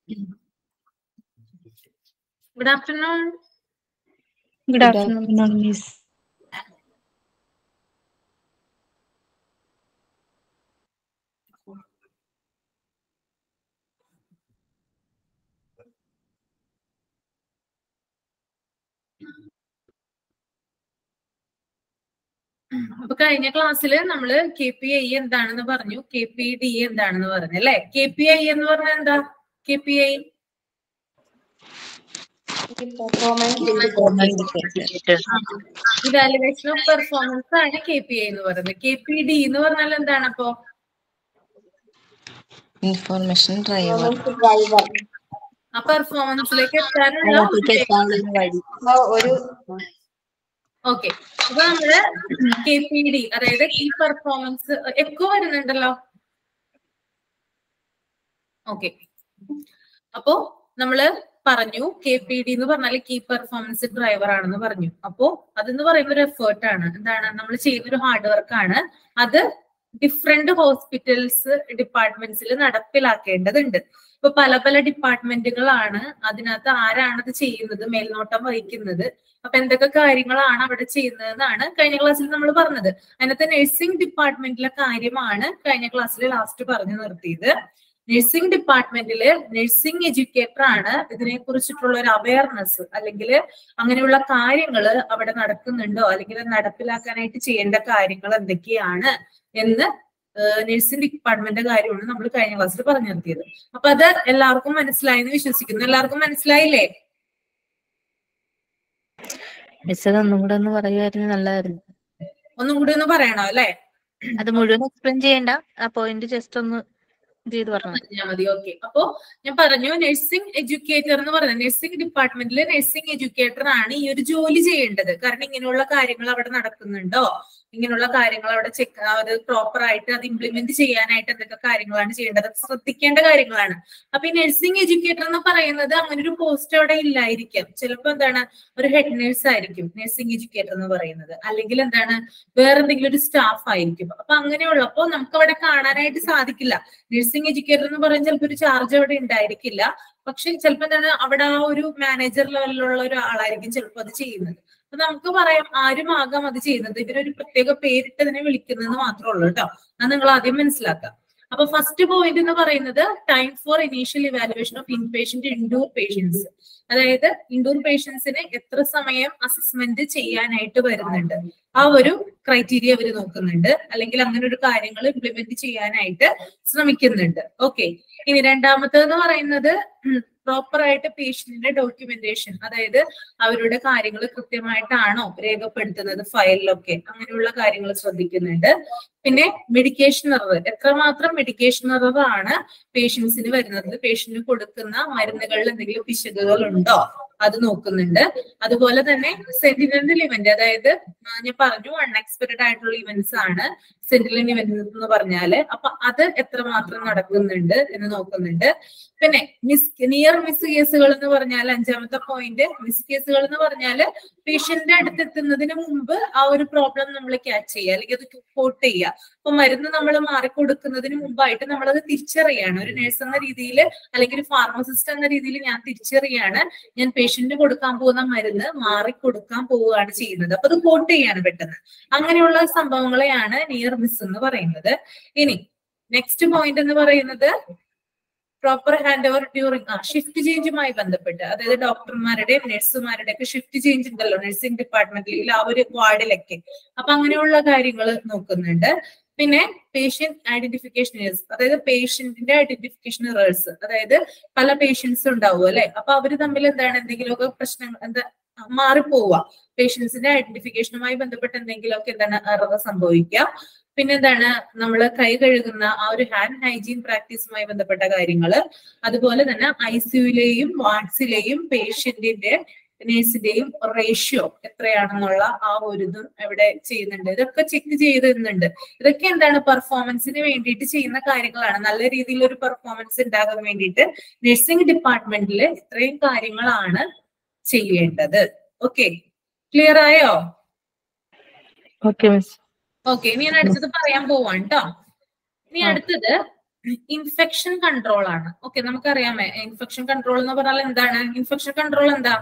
Good afternoon. Good afternoon, Miss. അപ്പൊ കഴിഞ്ഞ ക്ലാസ്സിൽ നമ്മള് കെ പി ഐ എന്താണെന്ന് പറഞ്ഞു കെ പി ഡി എന്താണെന്ന് പറഞ്ഞു അല്ലെ കെ പി ഐ എന്ന് പറഞ്ഞാൽ എന്താ K P I evaluation of performance ആണ് കെ പി ഐ എന്ന് പറയുന്നത് കെ പി ഡി എന്ന് പറഞ്ഞാൽ എന്താണ് അപ്പോ ഇൻഫോർമേഷൻ ഡ്രൈവർ ആ പെർഫോമൻസിലേക്ക് എത്താനുള്ള ഒരു ഓക്കെ അപ്പൊ നമ്മള് കെ പി ഡി അതായത് ഈ പെർഫോമൻസ് എക്കോ വരുന്നുണ്ടല്ലോ ഓക്കെ അപ്പോ നമ്മള് പറഞ്ഞു കെ പി ഡി എന്ന് പറഞ്ഞാൽ കീ പെർഫോമൻസ് ഡ്രൈവർ ആണെന്ന് പറഞ്ഞു അപ്പോ അതെന്ന് പറയുന്ന ഒരു എഫേർട്ട് ആണ് എന്താണ് നമ്മൾ ചെയ്യുന്ന ഒരു ഹാർഡ് വർക്ക് ആണ് അത് ഡിഫറെന്റ് ഹോസ്പിറ്റൽസ് ഡിപ്പാർട്ട്മെന്റ്സിൽ നടപ്പിലാക്കേണ്ടതുണ്ട് ഇപ്പൊ പല പല ഡിപ്പാർട്ട്മെന്റുകളാണ് അതിനകത്ത് ആരാണ് അത് ചെയ്യുന്നത് മേൽനോട്ടം വഹിക്കുന്നത് അപ്പൊ എന്തൊക്കെ കാര്യങ്ങളാണ് അവിടെ ചെയ്യുന്നതെന്നാണ് കഴിഞ്ഞ ക്ലാസ്സിൽ നമ്മൾ പറഞ്ഞത് അതിനകത്ത് നഴ്സിംഗ് ഡിപ്പാർട്ട്മെന്റിലെ കാര്യമാണ് കഴിഞ്ഞ ക്ലാസ്സിൽ ലാസ്റ്റ് പറഞ്ഞു നിർത്തിയത് നഴ്സിംഗ് ഡിപ്പാർട്ട്മെന്റില് നഴ്സിംഗ് എഡ്യൂക്കേറ്റർ ആണ് ഇതിനെ കുറിച്ചിട്ടുള്ള ഒരു അവയർനെസ് അല്ലെങ്കിൽ അങ്ങനെയുള്ള കാര്യങ്ങൾ അവിടെ നടക്കുന്നുണ്ടോ അല്ലെങ്കിൽ നടപ്പിലാക്കാനായിട്ട് ചെയ്യേണ്ട കാര്യങ്ങൾ എന്തൊക്കെയാണ് എന്ന് നഴ്സിംഗ് ഡിപ്പാർട്ട്മെന്റ് കാര്യമാണ് നമ്മൾ കഴിഞ്ഞ ക്ലാസ്സിൽ പറഞ്ഞു നിർത്തിയത് അപ്പൊ അത് എല്ലാവർക്കും മനസ്സിലായി എന്ന് വിശ്വസിക്കുന്നു എല്ലാവർക്കും മനസ്സിലായില്ലേ മിസ് അത് ഒന്നും കൂടെ ഒന്ന് പറയുമായിരുന്നു നല്ലതായിരുന്നു ഒന്നും കൂടി ഒന്ന് പറയണോ അല്ലെ അത് മുഴുവൻ എക്സ്പ്ലെയിൻ ചെയ്യണ്ട ആ പോയിന്റ് ജസ്റ്റ് ഒന്ന് ഇത് ചെയ്ത് പറഞ്ഞു പറഞ്ഞാൽ മതി ഓക്കെ അപ്പോ ഞാൻ പറഞ്ഞു നഴ്സിംഗ് എഡ്യൂക്കേറ്റർ എന്ന് പറയുന്നത് നഴ്സിംഗ് ഡിപ്പാർട്ട്മെന്റിൽ നഴ്സിംഗ് എഡ്യൂക്കേറ്റർ ആണ് ഈ ഒരു ജോലി ചെയ്യേണ്ടത് കാരണം ഇങ്ങനെയുള്ള കാര്യങ്ങൾ അവിടെ നടക്കുന്നുണ്ടോ ഇങ്ങനെയുള്ള കാര്യങ്ങൾ അവിടെ ചെക്ക് അത് പ്രോപ്പർ ആയിട്ട് അത് ഇംപ്ലിമെന്റ് ചെയ്യാനായിട്ട് എന്തൊക്കെ കാര്യങ്ങളാണ് ചെയ്യേണ്ടത് അത് ശ്രദ്ധിക്കേണ്ട കാര്യങ്ങളാണ് അപ്പൊ ഈ നഴ്സിംഗ് എഡ്യൂക്കേറ്റർ എന്ന് പറയുന്നത് അങ്ങനെ ഒരു പോസ്റ്റ് അവിടെ ഇല്ലായിരിക്കാം ചിലപ്പോ എന്താണ് ഒരു ഹെഡ് നേഴ്സ് ആയിരിക്കും നഴ്സിംഗ് എഡ്യൂക്കേറ്റർ എന്ന് പറയുന്നത് അല്ലെങ്കിൽ എന്താണ് വേറെ എന്തെങ്കിലും ഒരു സ്റ്റാഫ് ആയിരിക്കും അപ്പൊ അങ്ങനെയുള്ളപ്പോ നമുക്ക് അവിടെ കാണാനായിട്ട് സാധിക്കില്ല നഴ്സിംഗ് എഡ്യൂക്കേറ്റർ എന്ന് പറയുന്നത് ചിലപ്പോൾ ഒരു ചാർജ് അവിടെ ഉണ്ടായിരിക്കില്ല പക്ഷെ ചിലപ്പോൾ എന്താണ് അവിടെ ആ ഒരു മാനേജർ ലെവലിലുള്ള ഒരു ആളായിരിക്കും ചിലപ്പോൾ അത് ചെയ്യുന്നത് അപ്പൊ നമുക്ക് പറയാം ആരും ആകാം അത് ചെയ്യുന്നത് ഇവരൊരു പ്രത്യേക പേരിട്ട് ഇതിനെ വിളിക്കുന്നത് മാത്രമേ ഉള്ളൂ കേട്ടോ അത് നിങ്ങൾ ആദ്യം മനസ്സിലാക്കാം അപ്പൊ ഫസ്റ്റ് പോയിന്റ് എന്ന് പറയുന്നത് time for initial evaluation of inpatient indoor patients അതായത് ഇൻഡോർ പേഷ്യൻസിന് എത്ര സമയം അസസ്മെന്റ് ചെയ്യാനായിട്ട് വരുന്നുണ്ട് ആ ഒരു ക്രൈറ്റീരിയ അവർ നോക്കുന്നുണ്ട് അല്ലെങ്കിൽ അങ്ങനെ ഒരു കാര്യങ്ങൾ ഇംപ്ലിമെന്റ് ചെയ്യാനായിട്ട് ശ്രമിക്കുന്നുണ്ട് ഓക്കെ ഇനി രണ്ടാമത്തേന്ന് പറയുന്നത് പ്രോപ്പർ ആയിട്ട് പേഷ്യന്റിന്റെ ഡോക്യുമെന്റേഷൻ അതായത് അവരുടെ കാര്യങ്ങൾ കൃത്യമായിട്ടാണോ രേഖപ്പെടുത്തുന്നത് ഫയലിലൊക്കെ അങ്ങനെയുള്ള കാര്യങ്ങൾ ശ്രദ്ധിക്കുന്നുണ്ട് പിന്നെ മെഡിക്കേഷൻ എറർ എത്രമാത്രം മെഡിക്കേഷൻ എറർ ആണ് പേഷ്യൻസിന് വരുന്നത് പേഷ്യന്റിന് കൊടുക്കുന്ന മരുന്നുകളിൽ എന്തെങ്കിലും പിശകുകൾ ഉണ്ടോ അത് നോക്കുന്നുണ്ട് അതുപോലെ തന്നെ സെന്റിനൽ ഇവന്റ് അതായത് ഞാൻ പറഞ്ഞു അൺഎക്സ്പെക്ടഡ് ആയിട്ടുള്ള ഇവന്റ്സ് ആണ് സെന്റിനൽ ഇവന്റ് എന്ന് പറഞ്ഞാല് അപ്പൊ അത് എത്രമാത്രം നടക്കുന്നുണ്ട് എന്ന് നോക്കുന്നുണ്ട് പിന്നെ മിസ് നിയർ മിസ് കേസുകൾ എന്ന് പറഞ്ഞാൽ അഞ്ചാമത്തെ പോയിന്റ് മിസ് കേസുകൾ എന്ന് പറഞ്ഞാല് പേഷ്യന്റിന്റെ അടുത്ത് എത്തുന്നതിന് മുമ്പ് ആ ഒരു പ്രോബ്ലം നമ്മൾ ക്യാച്ച് ചെയ്യുക അല്ലെങ്കിൽ അത് റിപ്പോർട്ട് ചെയ്യുക അപ്പൊ മരുന്ന് നമ്മൾ മാറിക്കൊടുക്കുന്നതിന് മുമ്പായിട്ട് നമ്മൾ അത് തിരിച്ചറിയാണ് ഒരു നഴ്സ് എന്ന രീതിയിൽ അല്ലെങ്കിൽ ഒരു ഫാർമസിസ്റ്റ് എന്ന രീതിയിൽ ഞാൻ തിരിച്ചറിയാണ് ഞാൻ പേഷ്യന്റിന് കൊടുക്കാൻ പോകുന്ന മരുന്ന് മാറിക്കൊടുക്കാൻ പോവുകയാണ് ചെയ്യുന്നത് അപ്പൊ അത് കോട്ട് ചെയ്യാണ് പെട്ടെന്ന് അങ്ങനെയുള്ള സംഭവങ്ങളെയാണ് നിയർ മിസ് എന്ന് പറയുന്നത് ഇനി നെക്സ്റ്റ് പോയിന്റ് എന്ന് പറയുന്നത് പ്രോപ്പർ ഹാൻഡ് ഓവർ ഡ്യൂറിങ് ആ ഷിഫ്റ്റ് ചേഞ്ചുമായി ബന്ധപ്പെട്ട് അതായത് ഡോക്ടർമാരുടെയും നഴ്സുമാരുടെ ഒക്കെ ഷിഫ്റ്റ് ചേഞ്ച് ഉണ്ടല്ലോ നഴ്സിംഗ് ഡിപ്പാർട്ട്മെന്റിൽ ആ ഒരു വാർഡിലൊക്കെ അപ്പൊ അങ്ങനെയുള്ള കാര്യങ്ങൾ നോക്കുന്നുണ്ട് പിന്നെ പേഷ്യന്റ് ഐഡന്റിഫിക്കേഷൻ അതായത് പേഷ്യന്റിന്റെ ഐഡന്റിഫിക്കേഷൻ എറേഴ്സ് അതായത് പല പേഷ്യൻസ് ഉണ്ടാവും അല്ലെ അപ്പൊ അവര് തമ്മിൽ എന്താണ് എന്തെങ്കിലുമൊക്കെ പ്രശ്നങ്ങൾ എന്താ മാറിപ്പോവുക പേഷ്യൻസിന്റെ ഐഡന്റിഫിക്കേഷനുമായി ബന്ധപ്പെട്ട് എന്തെങ്കിലുമൊക്കെ എന്താണ് എറർ സംഭവിക്കാം പിന്നെന്താണ് നമ്മൾ കൈ കഴുകുന്ന ആ ഒരു ഹാൻഡ് ഹൈജീൻ പ്രാക്ടീസുമായി ബന്ധപ്പെട്ട കാര്യങ്ങൾ അതുപോലെ തന്നെ ഐ സിയുലെയും വാർഡ്സിലെയും പേഷ്യന്റിന്റെ നേഴ്സിന്റെയും റേഷ്യോ എത്രയാണെന്നുള്ള ആ ഒരു ഇതും ഇവിടെ ചെയ്യുന്നുണ്ട് ഇതൊക്കെ ചെക്ക് ചെയ്തിരുന്നുണ്ട് ഇതൊക്കെ എന്താണ് പെർഫോമൻസിന് വേണ്ടിയിട്ട് ചെയ്യുന്ന കാര്യങ്ങളാണ് നല്ല രീതിയിൽ ഒരു പെർഫോമൻസ് ഉണ്ടാകാൻ വേണ്ടിയിട്ട് നഴ്സിംഗ് ഡിപ്പാർട്ട്മെന്റിൽ ഇത്രയും കാര്യങ്ങളാണ് ചെയ്യേണ്ടത് ഓക്കെ ക്ലിയർ ആയോ ഓക്കെ മിസ് ഓക്കെ ഇനി ഞാൻ അടുത്തത് പറയാൻ പോവാണ് കേട്ടോ ഇനി അടുത്തത് ഇൻഫെക്ഷൻ കൺട്രോൾ ആണ് ഓക്കെ നമുക്കറിയാമേ ഇൻഫെക്ഷൻ കൺട്രോൾ എന്ന് പറഞ്ഞാൽ എന്താണ് ഇൻഫെക്ഷൻ കൺട്രോൾ എന്താ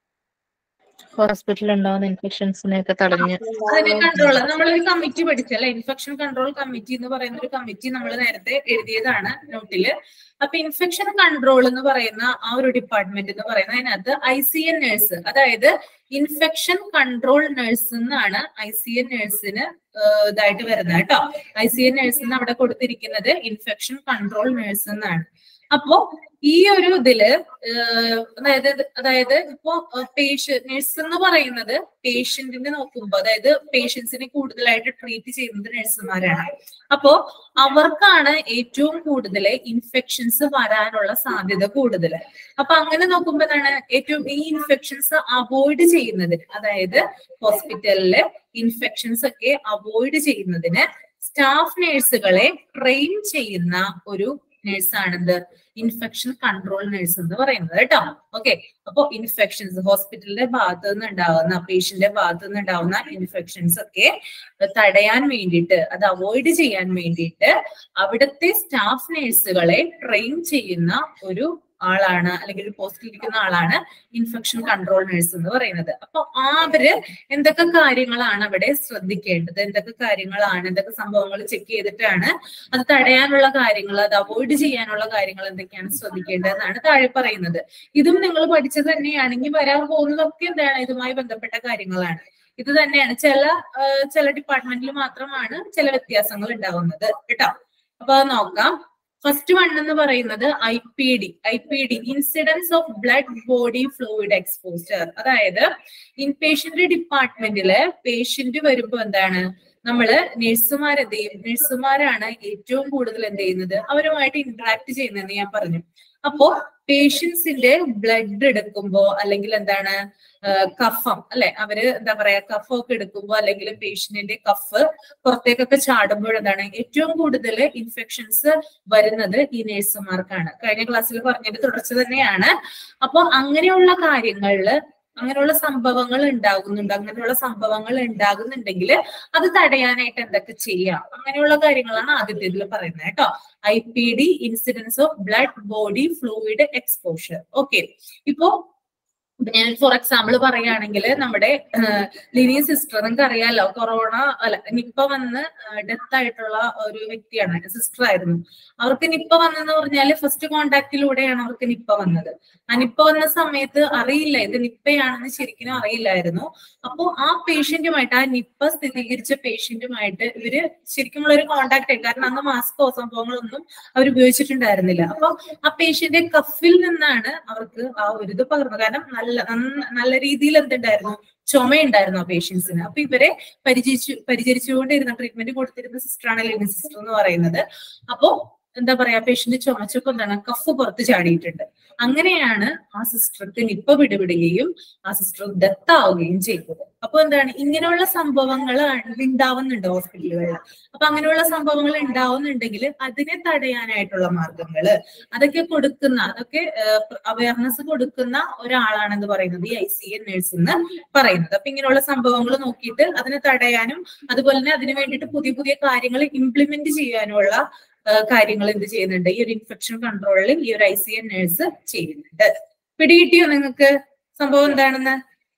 ഹോസ്പിറ്റലിൽ ഉണ്ടാവുന്ന ഇൻഫെക്ഷൻസിനെയൊക്കെ തടഞ്ഞ് അതിനെ കൺട്രോൾ നമ്മളൊരു കമ്മിറ്റി പഠിച്ചല്ലേ ഇൻഫെക്ഷൻ കൺട്രോൾ കമ്മിറ്റി എന്ന് പറയുന്ന ഒരു കമ്മിറ്റി നമ്മൾ നേരത്തെ എഴുതിയതാണ് നോട്ടില് അപ്പൊ ഇൻഫെക്ഷൻ കൺട്രോൾ എന്ന് പറയുന്ന ആ ഒരു ഡിപ്പാർട്ട്മെന്റ് എന്ന് പറയുന്നത് അതിനകത്ത് ഐ സി എൻ നേഴ്സ് അതായത് ഇൻഫെക്ഷൻ കൺട്രോൾ നേഴ്സ് എന്നാണ് ഐ സി എൻ നേഴ്സിന് ഇതായിട്ട് വരുന്നത് കേട്ടോ ഐ സി എൻ നേഴ്സ് എന്ന് അവിടെ കൊടുത്തിരിക്കുന്നത് ഇൻഫെക്ഷൻ കൺട്രോൾ നേഴ്സ് എന്നാണ് അപ്പോ ഈ ഒരു ഇതില് ഏഹ് അതായത് അതായത് ഇപ്പോ പേഷ്യൻ നഴ്സ് എന്ന് പറയുന്നത് പേഷ്യന്റിനെ നോക്കുമ്പോ അതായത് പേഷ്യൻസിനെ കൂടുതലായിട്ട് ട്രീറ്റ് ചെയ്യുന്നത് നഴ്സുമാരാണ് അപ്പോ അവർക്കാണ് ഏറ്റവും കൂടുതൽ ഇൻഫെക്ഷൻസ് വരാനുള്ള സാധ്യത കൂടുതൽ അപ്പൊ അങ്ങനെ നോക്കുമ്പോ എന്താണ് ഏറ്റവും ഈ ഇൻഫെക്ഷൻസ് അവോയ്ഡ് ചെയ്യുന്നതിന് അതായത് ഹോസ്പിറ്റലില് ഇൻഫെക്ഷൻസ് ഒക്കെ അവോയ്ഡ് ചെയ്യുന്നതിന് സ്റ്റാഫ് നഴ്സുകളെ ട്രെയിൻ ചെയ്യുന്ന ഒരു നഴ്സാണെന്ത് ഇൻഫെക്ഷൻ കൺട്രോൾ നഴ്സ് എന്ന് പറയുന്നത് കേട്ടോ ഓക്കെ അപ്പൊ ഇൻഫെക്ഷൻസ് ഹോസ്പിറ്റലിന്റെ ഭാഗത്ത് നിന്ന് ഉണ്ടാവുന്ന പേഷ്യന്റിന്റെ ഭാഗത്ത് നിന്ന് ഉണ്ടാവുന്ന ഇൻഫെക്ഷൻസ് ഒക്കെ തടയാൻ വേണ്ടിയിട്ട് അത് അവോയ്ഡ് ചെയ്യാൻ വേണ്ടിയിട്ട് അവിടുത്തെ സ്റ്റാഫ് നഴ്സുകളെ ട്രെയിൻ ചെയ്യുന്ന ഒരു ആളാണ് അല്ലെങ്കിൽ ഒരു പോസ്റ്റിൽ ഇരിക്കുന്ന ആളാണ് ഇൻഫെക്ഷൻ കൺട്രോൾ നഴ്സ് എന്ന് പറയുന്നത് അപ്പൊ അവര് എന്തൊക്കെ കാര്യങ്ങളാണ് അവിടെ ശ്രദ്ധിക്കേണ്ടത് എന്തൊക്കെ കാര്യങ്ങളാണ് എന്തൊക്കെ സംഭവങ്ങൾ ചെക്ക് ചെയ്തിട്ടാണ് അത് തടയാനുള്ള കാര്യങ്ങൾ അത് അവോയ്ഡ് ചെയ്യാനുള്ള കാര്യങ്ങൾ എന്തൊക്കെയാണ് ശ്രദ്ധിക്കേണ്ടതെന്നാണ് താഴെ പറയുന്നത് ഇതും നിങ്ങൾ പഠിച്ചത് തന്നെയാണെങ്കിൽ വരാൻ പോകുന്നതൊക്കെ എന്താണ് ഇതുമായി ബന്ധപ്പെട്ട കാര്യങ്ങളാണ് ഇത് തന്നെയാണ് ചില ആ, ചില ഡിപ്പാർട്ട്മെന്റിൽ മാത്രമാണ് ചില വ്യത്യാസങ്ങൾ ഉണ്ടാവുന്നത് കേട്ടോ അപ്പൊ അത് നോക്കാം ഫസ്റ്റ് വൺ എന്ന് പറയുന്നത് I P D I P D incidence of blood body fluid exposure അതായത് ഇൻപേഷ്യന്റ് ഡിപ്പാർട്ട്മെന്റില് പേഷ്യന്റ് വരുമ്പോ എന്താണ് നമ്മള് നഴ്സുമാർ എന്ത് ചെയ്യും നഴ്സുമാരാണ് ഏറ്റവും കൂടുതൽ എന്ത് ചെയ്യുന്നത് അവരുമായിട്ട് ഇന്ററാക്ട് ചെയ്യുന്നതെന്ന് ഞാൻ പറഞ്ഞു അപ്പോ പേഷ്യൻസിന്റെ ബ്ലഡ് എടുക്കുമ്പോ അല്ലെങ്കിൽ എന്താണ് ആ, കഫം അല്ലെ അവര് എന്താ പറയാ കഫം ഒക്കെ എടുക്കുമ്പോ അല്ലെങ്കിൽ പേഷ്യന്റിന്റെ കഫ് പുറത്തേക്കൊക്കെ ചാടുമ്പോൾ എന്താണ് ഏറ്റവും കൂടുതൽ ഇൻഫെക്ഷൻസ് വരുന്നത് ഈ നഴ്സുമാർക്കാണ് കഴിഞ്ഞ ക്ലാസ്സിൽ പറഞ്ഞതിന്റെ തുടർച്ച തന്നെയാണ് അപ്പൊ അങ്ങനെയുള്ള കാര്യങ്ങളില് അങ്ങനെയുള്ള സംഭവങ്ങൾ ഉണ്ടാകുന്നുണ്ട് അങ്ങനെയുള്ള സംഭവങ്ങൾ ഉണ്ടാകുന്നുണ്ടെങ്കിൽ അത് തടയാനായിട്ട് എന്തൊക്കെ ചെയ്യാം അങ്ങനെയുള്ള കാര്യങ്ങളാണ് ആദ്യത്തേതിൽ പറയുന്നത് കേട്ടോ I P D incidence of blood body fluid exposure okay ഇപ്പോ ഇപ്പൊ ഞാൻ ഫോർ എക്സാമ്പിൾ പറയുകയാണെങ്കിൽ നമ്മുടെ ലിനി സിസ്റ്റർ നിങ്ങൾക്ക് അറിയാലോ കൊറോണ അല്ല നിപ്പ വന്ന് ഡെത്ത് ആയിട്ടുള്ള ഒരു വ്യക്തിയാണ് സിസ്റ്റർ ആയിരുന്നു അവർക്ക് നിപ്പ വന്നെന്ന് പറഞ്ഞാല് ഫസ്റ്റ് കോണ്ടാക്റ്റിലൂടെയാണ് അവർക്ക് നിപ്പ വന്നത് ആ നിപ്പ വന്ന സമയത്ത് അറിയില്ല ഇത് നിപ്പയാണെന്ന് ശരിക്കും അറിയില്ലായിരുന്നു അപ്പോ ആ പേഷ്യന്റുമായിട്ട് ആ നിപ്പ സ്ഥിരീകരിച്ച പേഷ്യന്റുമായിട്ട് ഇവര് ശരിക്കുമുള്ള ഒരു കോണ്ടാക്ട് ആയി കാരണം അന്ന് മാസ്കോ സംഭവങ്ങളൊന്നും അവർ ഉപയോഗിച്ചിട്ടുണ്ടായിരുന്നില്ല അപ്പൊ ആ പേഷ്യന്റെ കഫിൽ നിന്നാണ് അവർക്ക് ആ ഒരു ഇത് പകർന്നത് കാരണം നല്ല നന്ന- നല്ല രീതിയിൽ എന്തുണ്ടായിരുന്നു ചുമയുണ്ടായിരുന്നു ആ പേഷ്യൻസിന് അപ്പൊ ഇവരെ പരിചരിച്ചു പരിചരിച്ചുകൊണ്ടിരുന്ന ട്രീറ്റ്മെന്റ് കൊടുത്തിരുന്ന സിസ്റ്ററാണ് ലിവിങ് സിസ്റ്റർ എന്ന് പറയുന്നത് അപ്പോ എന്താ പറയാ പേഷ്യന്റ് ചുമച്ചപ്പോ എന്താണ് കഫ് പുറത്ത് ചാടിയിട്ടുണ്ട് അങ്ങനെയാണ് ആ സിസ്റ്റർക്ക് നിപ്പ പിടിപെടുകയും ആ സിസ്റ്റർ ഡെത്ത് ആവുകയും ചെയ്തത് അപ്പൊ എന്താണ് ഇങ്ങനെയുള്ള സംഭവങ്ങൾ ഉണ്ടാവുന്നുണ്ട് ഹോസ്പിറ്റലുകളിൽ അപ്പൊ അങ്ങനെയുള്ള സംഭവങ്ങൾ ഉണ്ടാവുന്നുണ്ടെങ്കിൽ അതിനെ തടയാനായിട്ടുള്ള മാർഗങ്ങള് അതൊക്കെ കൊടുക്കുന്ന അതൊക്കെ അവയർനെസ് കൊടുക്കുന്ന ഒരാളാണെന്ന് പറയുന്നത് ഈ ഐ സി എൻ നേഴ്സ് എന്ന് പറയുന്നത് അപ്പൊ ഇങ്ങനെയുള്ള സംഭവങ്ങൾ നോക്കിയിട്ട് അതിനെ തടയാനും അതുപോലെ തന്നെ അതിനു വേണ്ടിയിട്ട് പുതിയ പുതിയ കാര്യങ്ങൾ ഇംപ്ലിമെന്റ് ചെയ്യാനുമുള്ള കാര്യങ്ങൾ എന്ത് ചെയ്യുന്നുണ്ട് ഈ ഒരു ഇൻഫെക്ഷൻ കൺട്രോളിൽ ഈ ഒരു ഐ സി എൻ നേഴ്സ് ചെയ്യുന്നുണ്ട് പിടികിട്ടിയോ നിങ്ങൾക്ക് സംഭവം എന്താണെന്ന്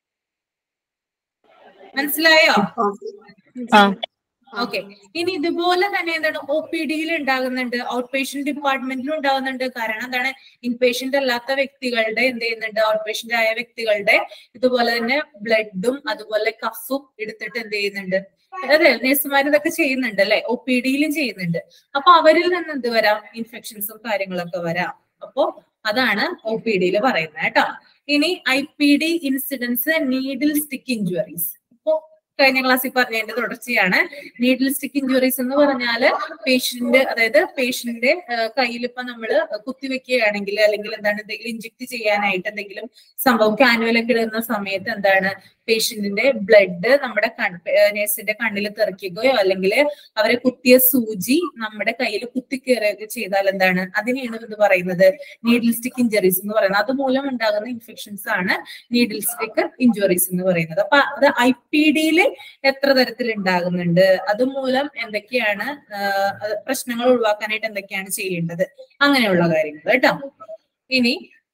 മനസ്സിലായോ ആ ഓക്കെ ഇനി ഇതുപോലെ തന്നെ എന്താണ് ഒ പി ഡിയിൽ ഉണ്ടാകുന്നുണ്ട് ഔട്ട് പേഷ്യന്റ് ഡിപ്പാർട്ട്മെന്റിലും ഉണ്ടാകുന്നുണ്ട് കാരണം എന്താണ് ഇൻപേഷ്യന്റ് അല്ലാത്ത വ്യക്തികളുടെ എന്ത് ചെയ്യുന്നുണ്ട് ഔട്ട് പേഷ്യന്റ് ആയ വ്യക്തികളുടെ ഇതുപോലെ തന്നെ ബ്ലഡും അതുപോലെ കഫും എടുത്തിട്ട് എന്ത് ചെയ്യുന്നുണ്ട് അതെ നഴ്സുമാർ ഇതൊക്കെ ചെയ്യുന്നുണ്ട് അല്ലെ ഒ പി ഡിയിലും ചെയ്യുന്നുണ്ട് അപ്പൊ അവരിൽ നിന്ന് എന്ത് വരാം ഇൻഫെക്ഷൻസും കാര്യങ്ങളൊക്കെ വരാം അപ്പോ അതാണ് ഒ പി ഡിയിൽ പറയുന്നത് കേട്ടോ ഇനി I P D incidence needle stick injuries ഇപ്പോ കഴിഞ്ഞ ക്ലാസ്സിൽ പറഞ്ഞതിന്റെ തുടർച്ചയാണ് നീഡിൽ സ്റ്റിക്ക് ഇഞ്ചുറീസ് എന്ന് പറഞ്ഞാല് പേഷ്യന്റ് അതായത് പേഷ്യന്റിന്റെ കയ്യിൽ ഇപ്പൊ നമ്മള് കുത്തിവെക്കുകയാണെങ്കിൽ അല്ലെങ്കിൽ എന്താണ് എന്തെങ്കിലും ഇഞ്ചെക്ട് ചെയ്യാനായിട്ട് എന്തെങ്കിലും സംഭവം കാനുവലൊക്കെ ഇടുന്ന സമയത്ത് എന്താണ് പേഷ്യന്റിന്റെ ബ്ലഡ് നമ്മുടെ നേഴ്സിന്റെ കണ്ണിൽ തെറിക്കുകയോ അല്ലെങ്കിൽ അവരെ കുത്തിയ സൂചി നമ്മുടെ കയ്യിൽ കുത്തിക്കയറുകയൊക്കെ ചെയ്താൽ എന്താണ് അതിനെയാണ് ഇത് പറയുന്നത് നീഡിൽ സ്റ്റിക്ക് ഇഞ്ചറീസ് എന്ന് പറയുന്നത് അതുമൂലം ഉണ്ടാകുന്ന ഇൻഫെക്ഷൻസ് ആണ് നീഡിൽ സ്റ്റിക്ക് ഇഞ്ചുറീസ് എന്ന് പറയുന്നത് അപ്പൊ അത് ഐ പി ഡിയിൽ എത്ര തരത്തിൽ ഉണ്ടാകുന്നുണ്ട് അതുമൂലം എന്തൊക്കെയാണ് ആഹ് അത് പ്രശ്നങ്ങൾ ഒഴിവാക്കാനായിട്ട് എന്തൊക്കെയാണ് ചെയ്യേണ്ടത് അങ്ങനെയുള്ള കാര്യങ്ങൾ കേട്ടോ ഇനി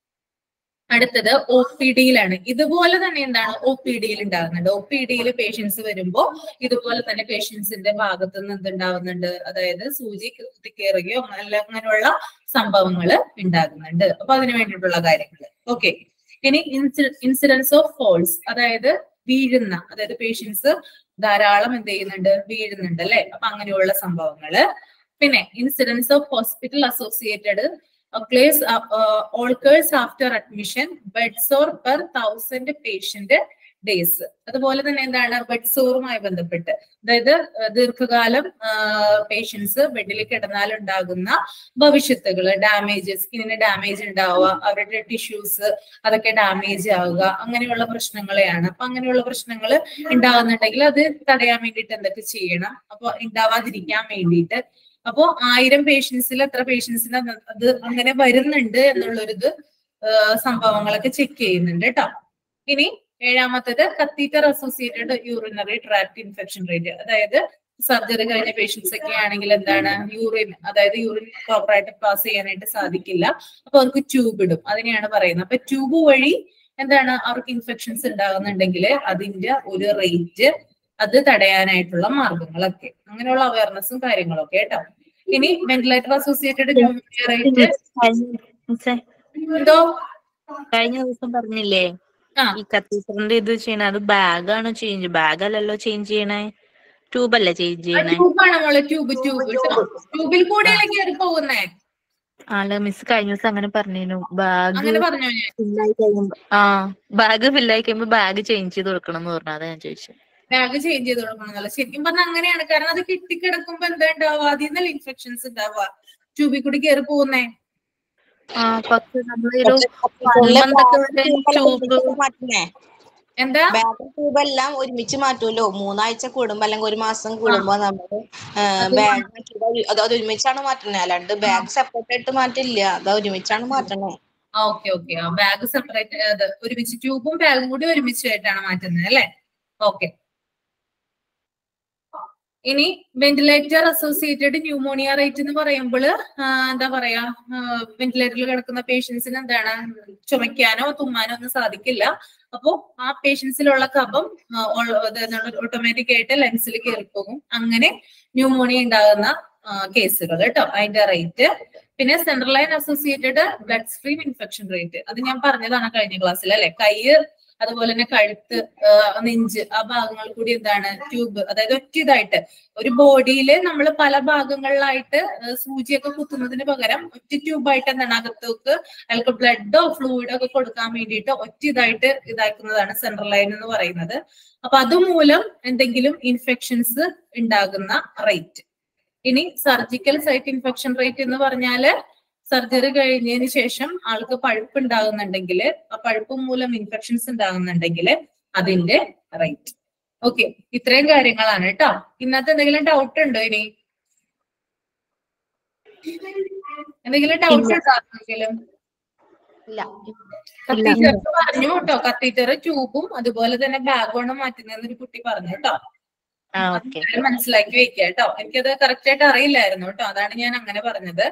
അടുത്തത് ഒ പി ഡിയിലാണ് ഇതുപോലെ തന്നെ എന്താണ് ഒ പി ഡിയിൽ ഉണ്ടാകുന്നുണ്ട് ഒ പി ഡിയിൽ പേഷ്യൻസ് വരുമ്പോ ഇതുപോലെ തന്നെ പേഷ്യൻസിന്റെ ഭാഗത്ത് നിന്ന് എന്തുണ്ടാവുന്നുണ്ട് അതായത് സൂചി കുത്തിക്കേറുകയോ അല്ല അങ്ങനെയുള്ള സംഭവങ്ങൾ ഉണ്ടാകുന്നുണ്ട് അപ്പൊ അതിന് വേണ്ടിയിട്ടുള്ള കാര്യങ്ങൾ ഓക്കെ ഇനി ഇൻസിഡൻസ് ഓഫ് ഫോൾസ് അതായത് വീഴുന്ന അതായത് പേഷ്യൻസ് ധാരാളം എന്ത് ചെയ്യുന്നുണ്ട് വീഴുന്നുണ്ട് അല്ലെ അപ്പൊ അങ്ങനെയുള്ള സംഭവങ്ങള് പിന്നെ incidence of hospital associated occurs uh, uh, occurs after admission bed sore per thousand patient days അതുപോലെ തന്നെ എന്താണ് ബെഡ് സോറുമായി ബന്ധപ്പെട്ട് അതായത് അഹ് ദീർഘകാലം പേഷ്യൻസ് ബെഡിൽ കിടന്നാൽ ഉണ്ടാകുന്ന ഭവിഷ്യത്തുകൾ ഡാമേജ് സ്കിന്നിന് ഡാമേജ് ഉണ്ടാവുക അവരുടെ ടിഷ്യൂസ് അതൊക്കെ ഡാമേജ് ആവുക അങ്ങനെയുള്ള പ്രശ്നങ്ങളെയാണ് അപ്പൊ അങ്ങനെയുള്ള പ്രശ്നങ്ങൾ ഉണ്ടാകുന്നുണ്ടെങ്കിൽ അത് തടയാൻ വേണ്ടിയിട്ട് എന്തൊക്കെ ചെയ്യണം അപ്പൊ ഉണ്ടാവാതിരിക്കാൻ വേണ്ടിയിട്ട് അപ്പോ ആയിരം പേഷ്യൻസിൽ എത്ര പേഷ്യൻസിന് അത് അങ്ങനെ വരുന്നുണ്ട് എന്നുള്ളൊരിത് ആഹ് സംഭവങ്ങളൊക്കെ ചെക്ക് ചെയ്യുന്നുണ്ട് കേട്ടോ ഇനി ഏഴാമത്തത് catheter associated urinary tract infection rate അതായത് സർജറി കഴിഞ്ഞ പേഷ്യൻസ് ഒക്കെ ആണെങ്കിൽ എന്താണ് യൂറിൻ അതായത് യൂറിൻ പ്രോപ്പറായിട്ട് പാസ് ചെയ്യാനായിട്ട് സാധിക്കില്ല അപ്പൊ അവർക്ക് ട്യൂബ് ഇടും അതിനെയാണ് പറയുന്നത് അപ്പൊ ട്യൂബ് വഴി എന്താണ് അവർക്ക് ഇൻഫെക്ഷൻസ് ഉണ്ടാകുന്നുണ്ടെങ്കിൽ അതിന്റെ ഒരു റേറ്റ് അത് തടയാനായിട്ടുള്ള മാർഗങ്ങളൊക്കെ അങ്ങനെയുള്ള അവയർനെസ്സും കാര്യങ്ങളൊക്കെ കേട്ടോ ഇനി വെന്റിലേറ്റർ അസോസിയേറ്റഡ് റേറ്റ് മിസ്സേ, എന്തോ കഴിഞ്ഞ ദിവസം പറഞ്ഞില്ലേ ആ ഈ കത്തീസറിന്റെ ഇത് ചെയ്യണ അത് ബാഗാണ് ചേഞ്ച് ബാഗ് അല്ലല്ലോ ചേഞ്ച് ചെയ്യണേ ട്യൂബ് അല്ലേ ചേഞ്ച് ചെയ്യണേ ട്യൂബാണ് മോളെ ട്യൂബ് ട്യൂബ് ട്യൂബിൽ കൂടെയല്ലേ കയറി പോകുന്നേ ആള് മിസ് കഴിഞ്ഞ ദിവസം അങ്ങനെ പറഞ്ഞിരുന്നു ബാഗ് അങ്ങനെ പറഞ്ഞോ ഞാൻ ഫില്ലായി കഴിയുമ്പോ ആ ബാഗ് ഫില്ലായി കഴിയുമ്പോ ബാഗ് ചേഞ്ച് ചെയ്ത് കൊടുക്കണം എന്ന് പറഞ്ഞു അതാ ഞാൻ ചോദിച്ചത് ബാഗ് ചേഞ്ച് ചെയ്ത് കൊടുക്കണമെന്നല്ല ശരിക്കും പറഞ്ഞാൽ അങ്ങനെയാണ് കാരണം അത് കെട്ടിക്കിടക്കുമ്പോ എന്താ ഉണ്ടാവുക അതിൽ നിന്നല്ല ഇൻഫെക്ഷൻസ് ഉണ്ടാവുക ട്യൂബിൽ കൂടി കയറി പോകുന്നേ ആ പക്ഷെ നമ്മളൊരു പണ്ടൊക്കെ വരെ ട്യൂബ് മാറ്റുന്നേ എന്താ ബാഗ് ട്യൂബ് എല്ലാം ഒരുമിച്ച് മാറ്റൂലോ മൂന്നാഴ്ച കൂടുമ്പോ അല്ലെങ്കിൽ ഒരു മാസം കൂടുമ്പോ നമ്മള് ബാഗ് അത് അത് ഒരുമിച്ചാണ് മാറ്റുന്നത് അല്ലാണ്ട് ബാഗ് സെപ്പറേറ്റ് ആയിട്ട് മാറ്റില്ല അത് ഒരുമിച്ചാണ് മാറ്റണേ ആ ഓക്കെ ഓക്കെ ആ ബാഗ് സെപ്പറേറ്റ് അത് ഒരുമിച്ച് ട്യൂബും ബാഗും കൂടി ഒരുമിച്ചായിട്ടാണ് മാറ്റുന്നത് അല്ലെ ഓക്കെ ഇനി വെന്റിലേറ്റർ അസോസിയേറ്റഡ് ന്യൂമോണിയ റേറ്റ് എന്ന് പറയുമ്പോൾ എന്താ പറയാ വെന്റിലേറ്ററിൽ കിടക്കുന്ന പേഷ്യൻസിന് എന്താണ് ചുമയ്ക്കാനോ തുമ്മാനോ ഒന്നും സാധിക്കില്ല അപ്പോ ആ പേഷ്യൻസിലുള്ള കഫം ഓട്ടോമാറ്റിക് ആയിട്ട് ലെൻസിൽ കയറിപ്പോകും അങ്ങനെ ന്യൂമോണിയ ഉണ്ടാകുന്ന കേസുകൾ കേട്ടോ അതിന്റെ റേറ്റ് പിന്നെ central line associated blood stream infection rate അത് ഞാൻ പറഞ്ഞതാണ് കഴിഞ്ഞ ക്ലാസ്സിൽ അല്ലെ കൈ അതുപോലെ തന്നെ കഴുത്ത് ആ, നെഞ്ച് ആ ഭാഗങ്ങൾ കൂടി എന്താണ് ട്യൂബ് അതായത് ഒറ്റ ഇതായിട്ട് ഒരു ബോഡിയിൽ നമ്മൾ പല ഭാഗങ്ങളിലായിട്ട് ആ, സൂചിയൊക്കെ കുത്തുന്നതിന് പകരം ഒറ്റ ട്യൂബായിട്ട് എന്താണ് അകത്തേക്ക് അയാൾക്ക് ബ്ലഡോ ഫ്ലൂയിഡോ ഒക്കെ കൊടുക്കാൻ വേണ്ടിയിട്ട് ഒറ്റ ഇതായിട്ട് ഇതാക്കുന്നതാണ് സെൻട്രൽ ലൈൻ എന്ന് പറയുന്നത് അപ്പൊ അതുമൂലം എന്തെങ്കിലും ഇൻഫെക്ഷൻസ് ഉണ്ടാകുന്ന റേറ്റ് ഇനി സർജിക്കൽ സൈറ്റ് ഇൻഫെക്ഷൻ റേറ്റ് എന്ന് പറഞ്ഞാല് സർജറി കഴിഞ്ഞതിന് ശേഷം ആൾക്ക് പഴുപ്പ് ഉണ്ടാകുന്നുണ്ടെങ്കിൽ ആ പഴുപ്പ് മൂലം ഇൻഫെക്ഷൻസ് ഉണ്ടാകുന്നുണ്ടെങ്കിൽ അതിന്റെ റേറ്റ് ഓക്കെ ഇത്രയും കാര്യങ്ങളാണ് കേട്ടോ ഇന്നത്തെ എന്തെങ്കിലും ഡൗട്ട് ഉണ്ടോ ഇനി എന്തെങ്കിലും ഡൗട്ട് ഉണ്ടോ ആർക്കെങ്കിലും ഇല്ല കത്തീറ്റർ പറഞ്ഞു കേട്ടോ കത്തീറ്റർ ട്യൂബും അതുപോലെ തന്നെ ബാഗുമാണ് മാറ്റുന്നതെന്ന് ഒരു കുട്ടി പറഞ്ഞു കേട്ടോ ആ ഓക്കെ അത് മനസ്സിലാക്കി വെക്കുക കേട്ടോ എനിക്കത് കറക്റ്റ് ആയിട്ട് അറിയില്ലായിരുന്നു കേട്ടോ അതാണ് ഞാൻ അങ്ങനെ പറഞ്ഞത്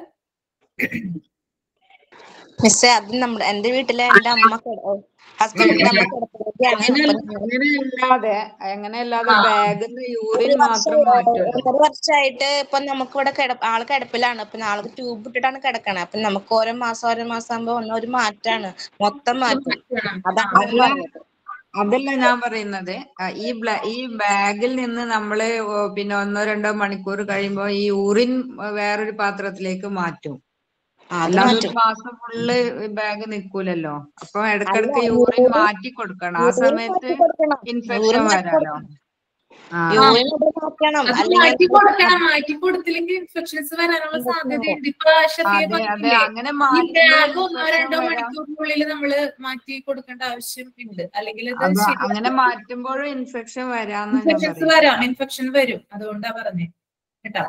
മിസ്സേ അത് നമ്മുടെ എന്റെ വീട്ടിലെ എന്റെ അമ്മ ഹസ്ബൻഡിന്റെ അമ്മ കിടപ്പിലാണ് അങ്ങനെയല്ലാതെ അങ്ങനെയല്ലാതെ ആ. ബാഗിന്ന് യൂറിൻ ഒരു മാത്രം വർഷം- മാറ്റുമല്ലോ ഒന്നര വർഷമായിട്ട് ഇപ്പൊ നമുക്ക് ഇവിടെ കിട ആള് കിടപ്പിലാണ് അപ്പൊ ആൾക്ക് ട്യൂബ് ഇട്ടിട്ടാണ് കിടക്കണേ അപ്പൊ നമുക്ക് ഓരോ മാസം ഓരോ മാസം ആകുമ്പോ ഒന്ന് ഒരു മാറ്റാണ് മൊത്തം മാറ്റും അതാണ് ഞാൻ അല്ല. പറഞ്ഞത് അതല്ല ഞാൻ പറയുന്നത് ആ, ഈ ബ്ല- ഈ ബാഗിൽ നിന്ന് നമ്മള് ഓ, പിന്നെ ഒന്നോ രണ്ടോ മണിക്കൂർ കഴിയുമ്പോ ഈ യൂറിൻ വേറൊരു പാത്രത്തിലേക്ക് മാറ്റും ആ, അത് അല്ലാതെ മാറ്റും ഒരു മാസം ഫുള്ള് ബാഗ് നിക്കൂലല്ലോ അപ്പൊ ഇടക്കിടക്ക് അല്ല, യൂറിൻ യൂറിൻ- മാറ്റി കൊടുക്കണം ആ യൂറിൻ സമയത്ത് മാറ്റി കൊടുക്കണം. ഇൻഫെക്ഷൻ യൂറിൻ മാറ്റി വരാലോ കൊടുക്കണം. ആ യൂറിൻ മാറ്റണം അത് അല്ലെങ്കിൽ മാറ്റി കൊടുക്കണം മാറ്റി കൊടുത്തില്ലെങ്കിൽ ഇൻഫെക്ഷൻസ് വരാനുള്ള സാധ്യതയുണ്ട് ഇപ്പൊ ഷഫിയ അതെ അതെ പറഞ്ഞില്ലേ അങ്ങനെ ഈ മാറ്റുമ്പോൾ ബാഗ് ഒന്നോ infection രണ്ടോ വരാം. മണിക്കൂറിനുള്ളിൽ നമ്മള് മാറ്റി കൊടുക്കേണ്ട ആവശ്യം ഉണ്ട് അല്ലെങ്കിൽ ഇത് അത് ശരിയാ- അങ്ങനെ മാറ്റുമ്പോഴും ഇൻഫെക്ഷൻ വരാന്ന് ഞാൻ ഇൻഫെക്ഷൻസ് പറയും വരാം ഇൻഫെക്ഷൻ വരും അതുകൊണ്ടാ പറഞ്ഞേ കേട്ടോ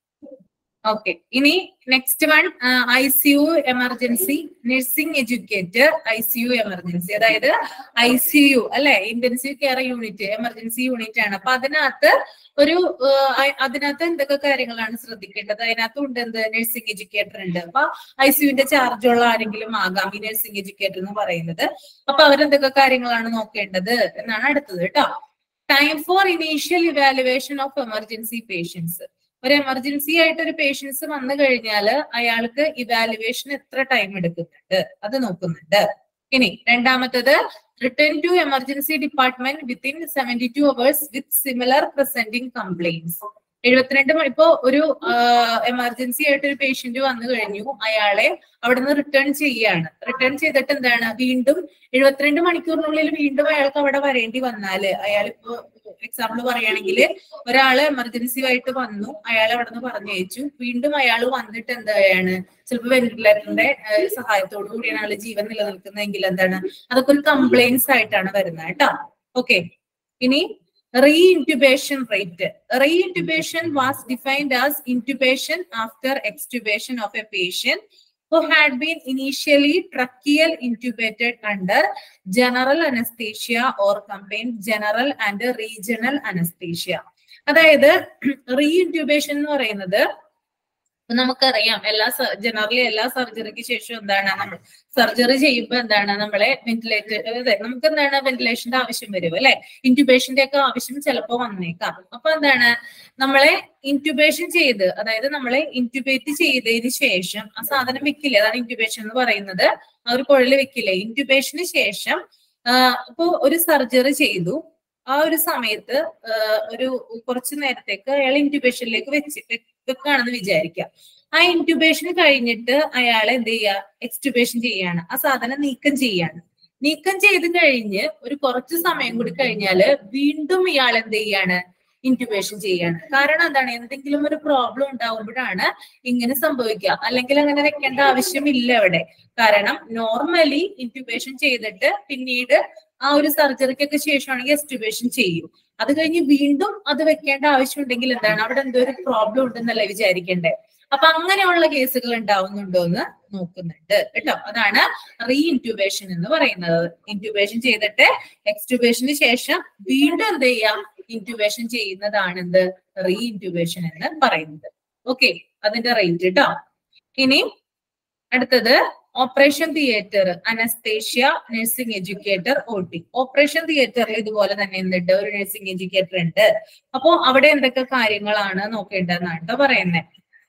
ഓക്കെ ഇനി next one I C U emergency nursing educator I C U emergency അതായത് ഐ സി യു അല്ലെ intensive care unit emergency unit ആണ് അപ്പൊ അതിനകത്ത് ഒരു ആ, അ- അതിനകത്ത് എന്തൊക്കെ കാര്യങ്ങളാണ് ശ്രദ്ധിക്കേണ്ടത് അതിനകത്ത് ഉണ്ട് എന്ത് നഴ്സിംഗ് എഡ്യൂക്കേറ്റർ ഉണ്ട് അപ്പൊ ഐ സിയുവിന്റെ ചാർജ് ഉള്ള ആരെങ്കിലും ആകാം ഈ നഴ്സിംഗ് എഡ്യൂക്കേറ്റർ എന്ന് പറയുന്നത് അപ്പൊ അവരെന്തൊക്കെ കാര്യങ്ങളാണ് നോക്കേണ്ടത് എന്നാണ് അടുത്തത് കേട്ടോ time for initial evaluation of emergency patients ഒരു എമർജൻസി ആയിട്ട് ഒരു പേഷ്യൻസ് വന്നു കഴിഞ്ഞാൽ അയാൾക്ക് ഇവാലുവേഷൻ എത്ര ടൈം എടുക്കുന്നുണ്ട് അത് നോക്കുന്നുണ്ട് ഇനി രണ്ടാമത്തത് return to emergency department within seventy two hours with similar presenting complaints എഴുപത്തിരണ്ട് മണി ഇപ്പോ ഒരു എമർജൻസി ആയിട്ട് ഒരു പേഷ്യന്റ് വന്നു കഴിഞ്ഞു അയാളെ അവിടുന്ന് റിട്ടേൺ ചെയ്യാണ് റിട്ടേൺ ചെയ്തിട്ട് എന്താണ് വീണ്ടും എഴുപത്തിരണ്ട് മണിക്കൂറിനുള്ളിൽ വീണ്ടും അയാൾക്ക് അവിടെ വരേണ്ടി വന്നാല് അയാൾ ഇപ്പോ എക്സാമ്പിൾ പറയുകയാണെങ്കിൽ ഒരാള് എമർജൻസി ആയിട്ട് വന്നു അയാൾ അവിടെ നിന്ന് പറഞ്ഞയച്ചു വീണ്ടും അയാൾ വന്നിട്ട് എന്താണ് ചിലപ്പോൾ വെന്റിലേറ്ററിന്റെ സഹായത്തോടു കൂടിയാണ് അയാൾ ജീവൻ നിലനിൽക്കുന്നതെങ്കിൽ എന്താണ് അതൊക്കെ ഒരു കംപ്ലൈൻസ് ആയിട്ടാണ് വരുന്നത് കേട്ടോ ഓക്കെ ഇനി reintubation rate reintubation was defined as intubation after extubation of a patient who had been initially tracheal intubated under general anesthesia or combined general and regional anesthesia അതായത് റീഇൻറ്റ്യൂബേഷൻ എന്ന് പറയുന്നത് ഇപ്പൊ നമുക്കറിയാം എല്ലാ ജനറലി എല്ലാ സർജറിക്ക് ശേഷം എന്താണ് നമ്മൾ സർജറി ചെയ്യുമ്പോൾ എന്താണ് നമ്മളെ വെന്റിലേറ്റർ അതെ നമുക്ക് എന്താണ് വെന്റിലേഷന്റെ ആവശ്യം വരും അല്ലെ ഇൻറ്റുബേഷന്റെ ഒക്കെ ആവശ്യം ചിലപ്പോൾ വന്നേക്കാം അപ്പൊ എന്താണ് നമ്മളെ ഇൻറ്റുബേഷൻ ചെയ്ത് അതായത് നമ്മളെ ഇൻറ്റുബേറ്റ് ചെയ്തതിന് ശേഷം ആ സാധനം വെക്കില്ലേ അതാണ് ഇൻറ്റുബേഷൻ എന്ന് പറയുന്നത് ആ ഒരു കുഴല് വെക്കില്ലേ ഇൻറ്റുബേഷന് ശേഷം ഇപ്പോ ഒരു സർജറി ചെയ്തു ആ ഒരു സമയത്ത് ഒരു കുറച്ചു നേരത്തേക്ക് അയാൾ ഇൻറ്റുബേഷനിലേക്ക് വെച്ച് വെക്കാണെന്ന് വിചാരിക്കുക ആ ഇൻറ്റുബേഷൻ കഴിഞ്ഞിട്ട് അയാൾ എന്ത് ചെയ്യുക എക്സ്റ്റുബേഷൻ ചെയ്യാണ് ആ സാധനം നീക്കം ചെയ്യാണ് നീക്കം ചെയ്ത് കഴിഞ്ഞ് ഒരു കുറച്ച് സമയം കൂടി കഴിഞ്ഞാല് വീണ്ടും ഇയാൾ എന്ത് ചെയ്യാണ് ഇൻറ്റുബേഷൻ ചെയ്യാണ് കാരണം എന്താണ് എന്തെങ്കിലും ഒരു പ്രോബ്ലം ഉണ്ടാവുമ്പോഴാണ് ഇങ്ങനെ സംഭവിക്കുക അല്ലെങ്കിൽ അങ്ങനെ വെക്കേണ്ട ആവശ്യമില്ല അവിടെ കാരണം നോർമലി ഇൻറ്റുബേഷൻ ചെയ്തിട്ട് പിന്നീട് ആ ഒരു സർജറിക്കൊക്കെ ശേഷമാണെങ്കിൽ എസ്റ്റുബേഷൻ ചെയ്യും അത് കഴിഞ്ഞ് വീണ്ടും അത് വെക്കേണ്ട ആവശ്യമുണ്ടെങ്കിൽ എന്താണ് അവിടെ എന്തോ ഒരു പ്രോബ്ലം ഉണ്ടെന്നല്ലേ വിചാരിക്കണ്ടേ അപ്പൊ അങ്ങനെയുള്ള കേസുകൾ ഉണ്ടാവുന്നുണ്ടോ എന്ന് നോക്കുന്നുണ്ട് കേട്ടോ അതാണ് റീഇൻറ്റുബേഷൻ എന്ന് പറയുന്നത് ഇൻറ്റുബേഷൻ ചെയ്തിട്ട് എക്സ്റ്റുബേഷന് ശേഷം വീണ്ടും എന്ത് ചെയ്യാം ഇൻറ്റുബേഷൻ ചെയ്യുന്നതാണ് എന്ത് റീഇൻറ്റുബേഷൻ എന്ന് പറയുന്നത് ഓക്കെ അതിന്റെ റേറ്റ് കേട്ടോ ഇനി അടുത്തത് operation theatre anaesthesia nursing educator O T operation തിയേറ്ററിൽ ഇതുപോലെ തന്നെ എന്തുണ്ട് ഒരു നഴ്സിംഗ് എഡ്യൂക്കേറ്റർ ഉണ്ട് അപ്പോ അവിടെ എന്തൊക്കെ കാര്യങ്ങളാണ് നോക്കേണ്ടതെന്നാണ് കേട്ടോ പറയുന്നത്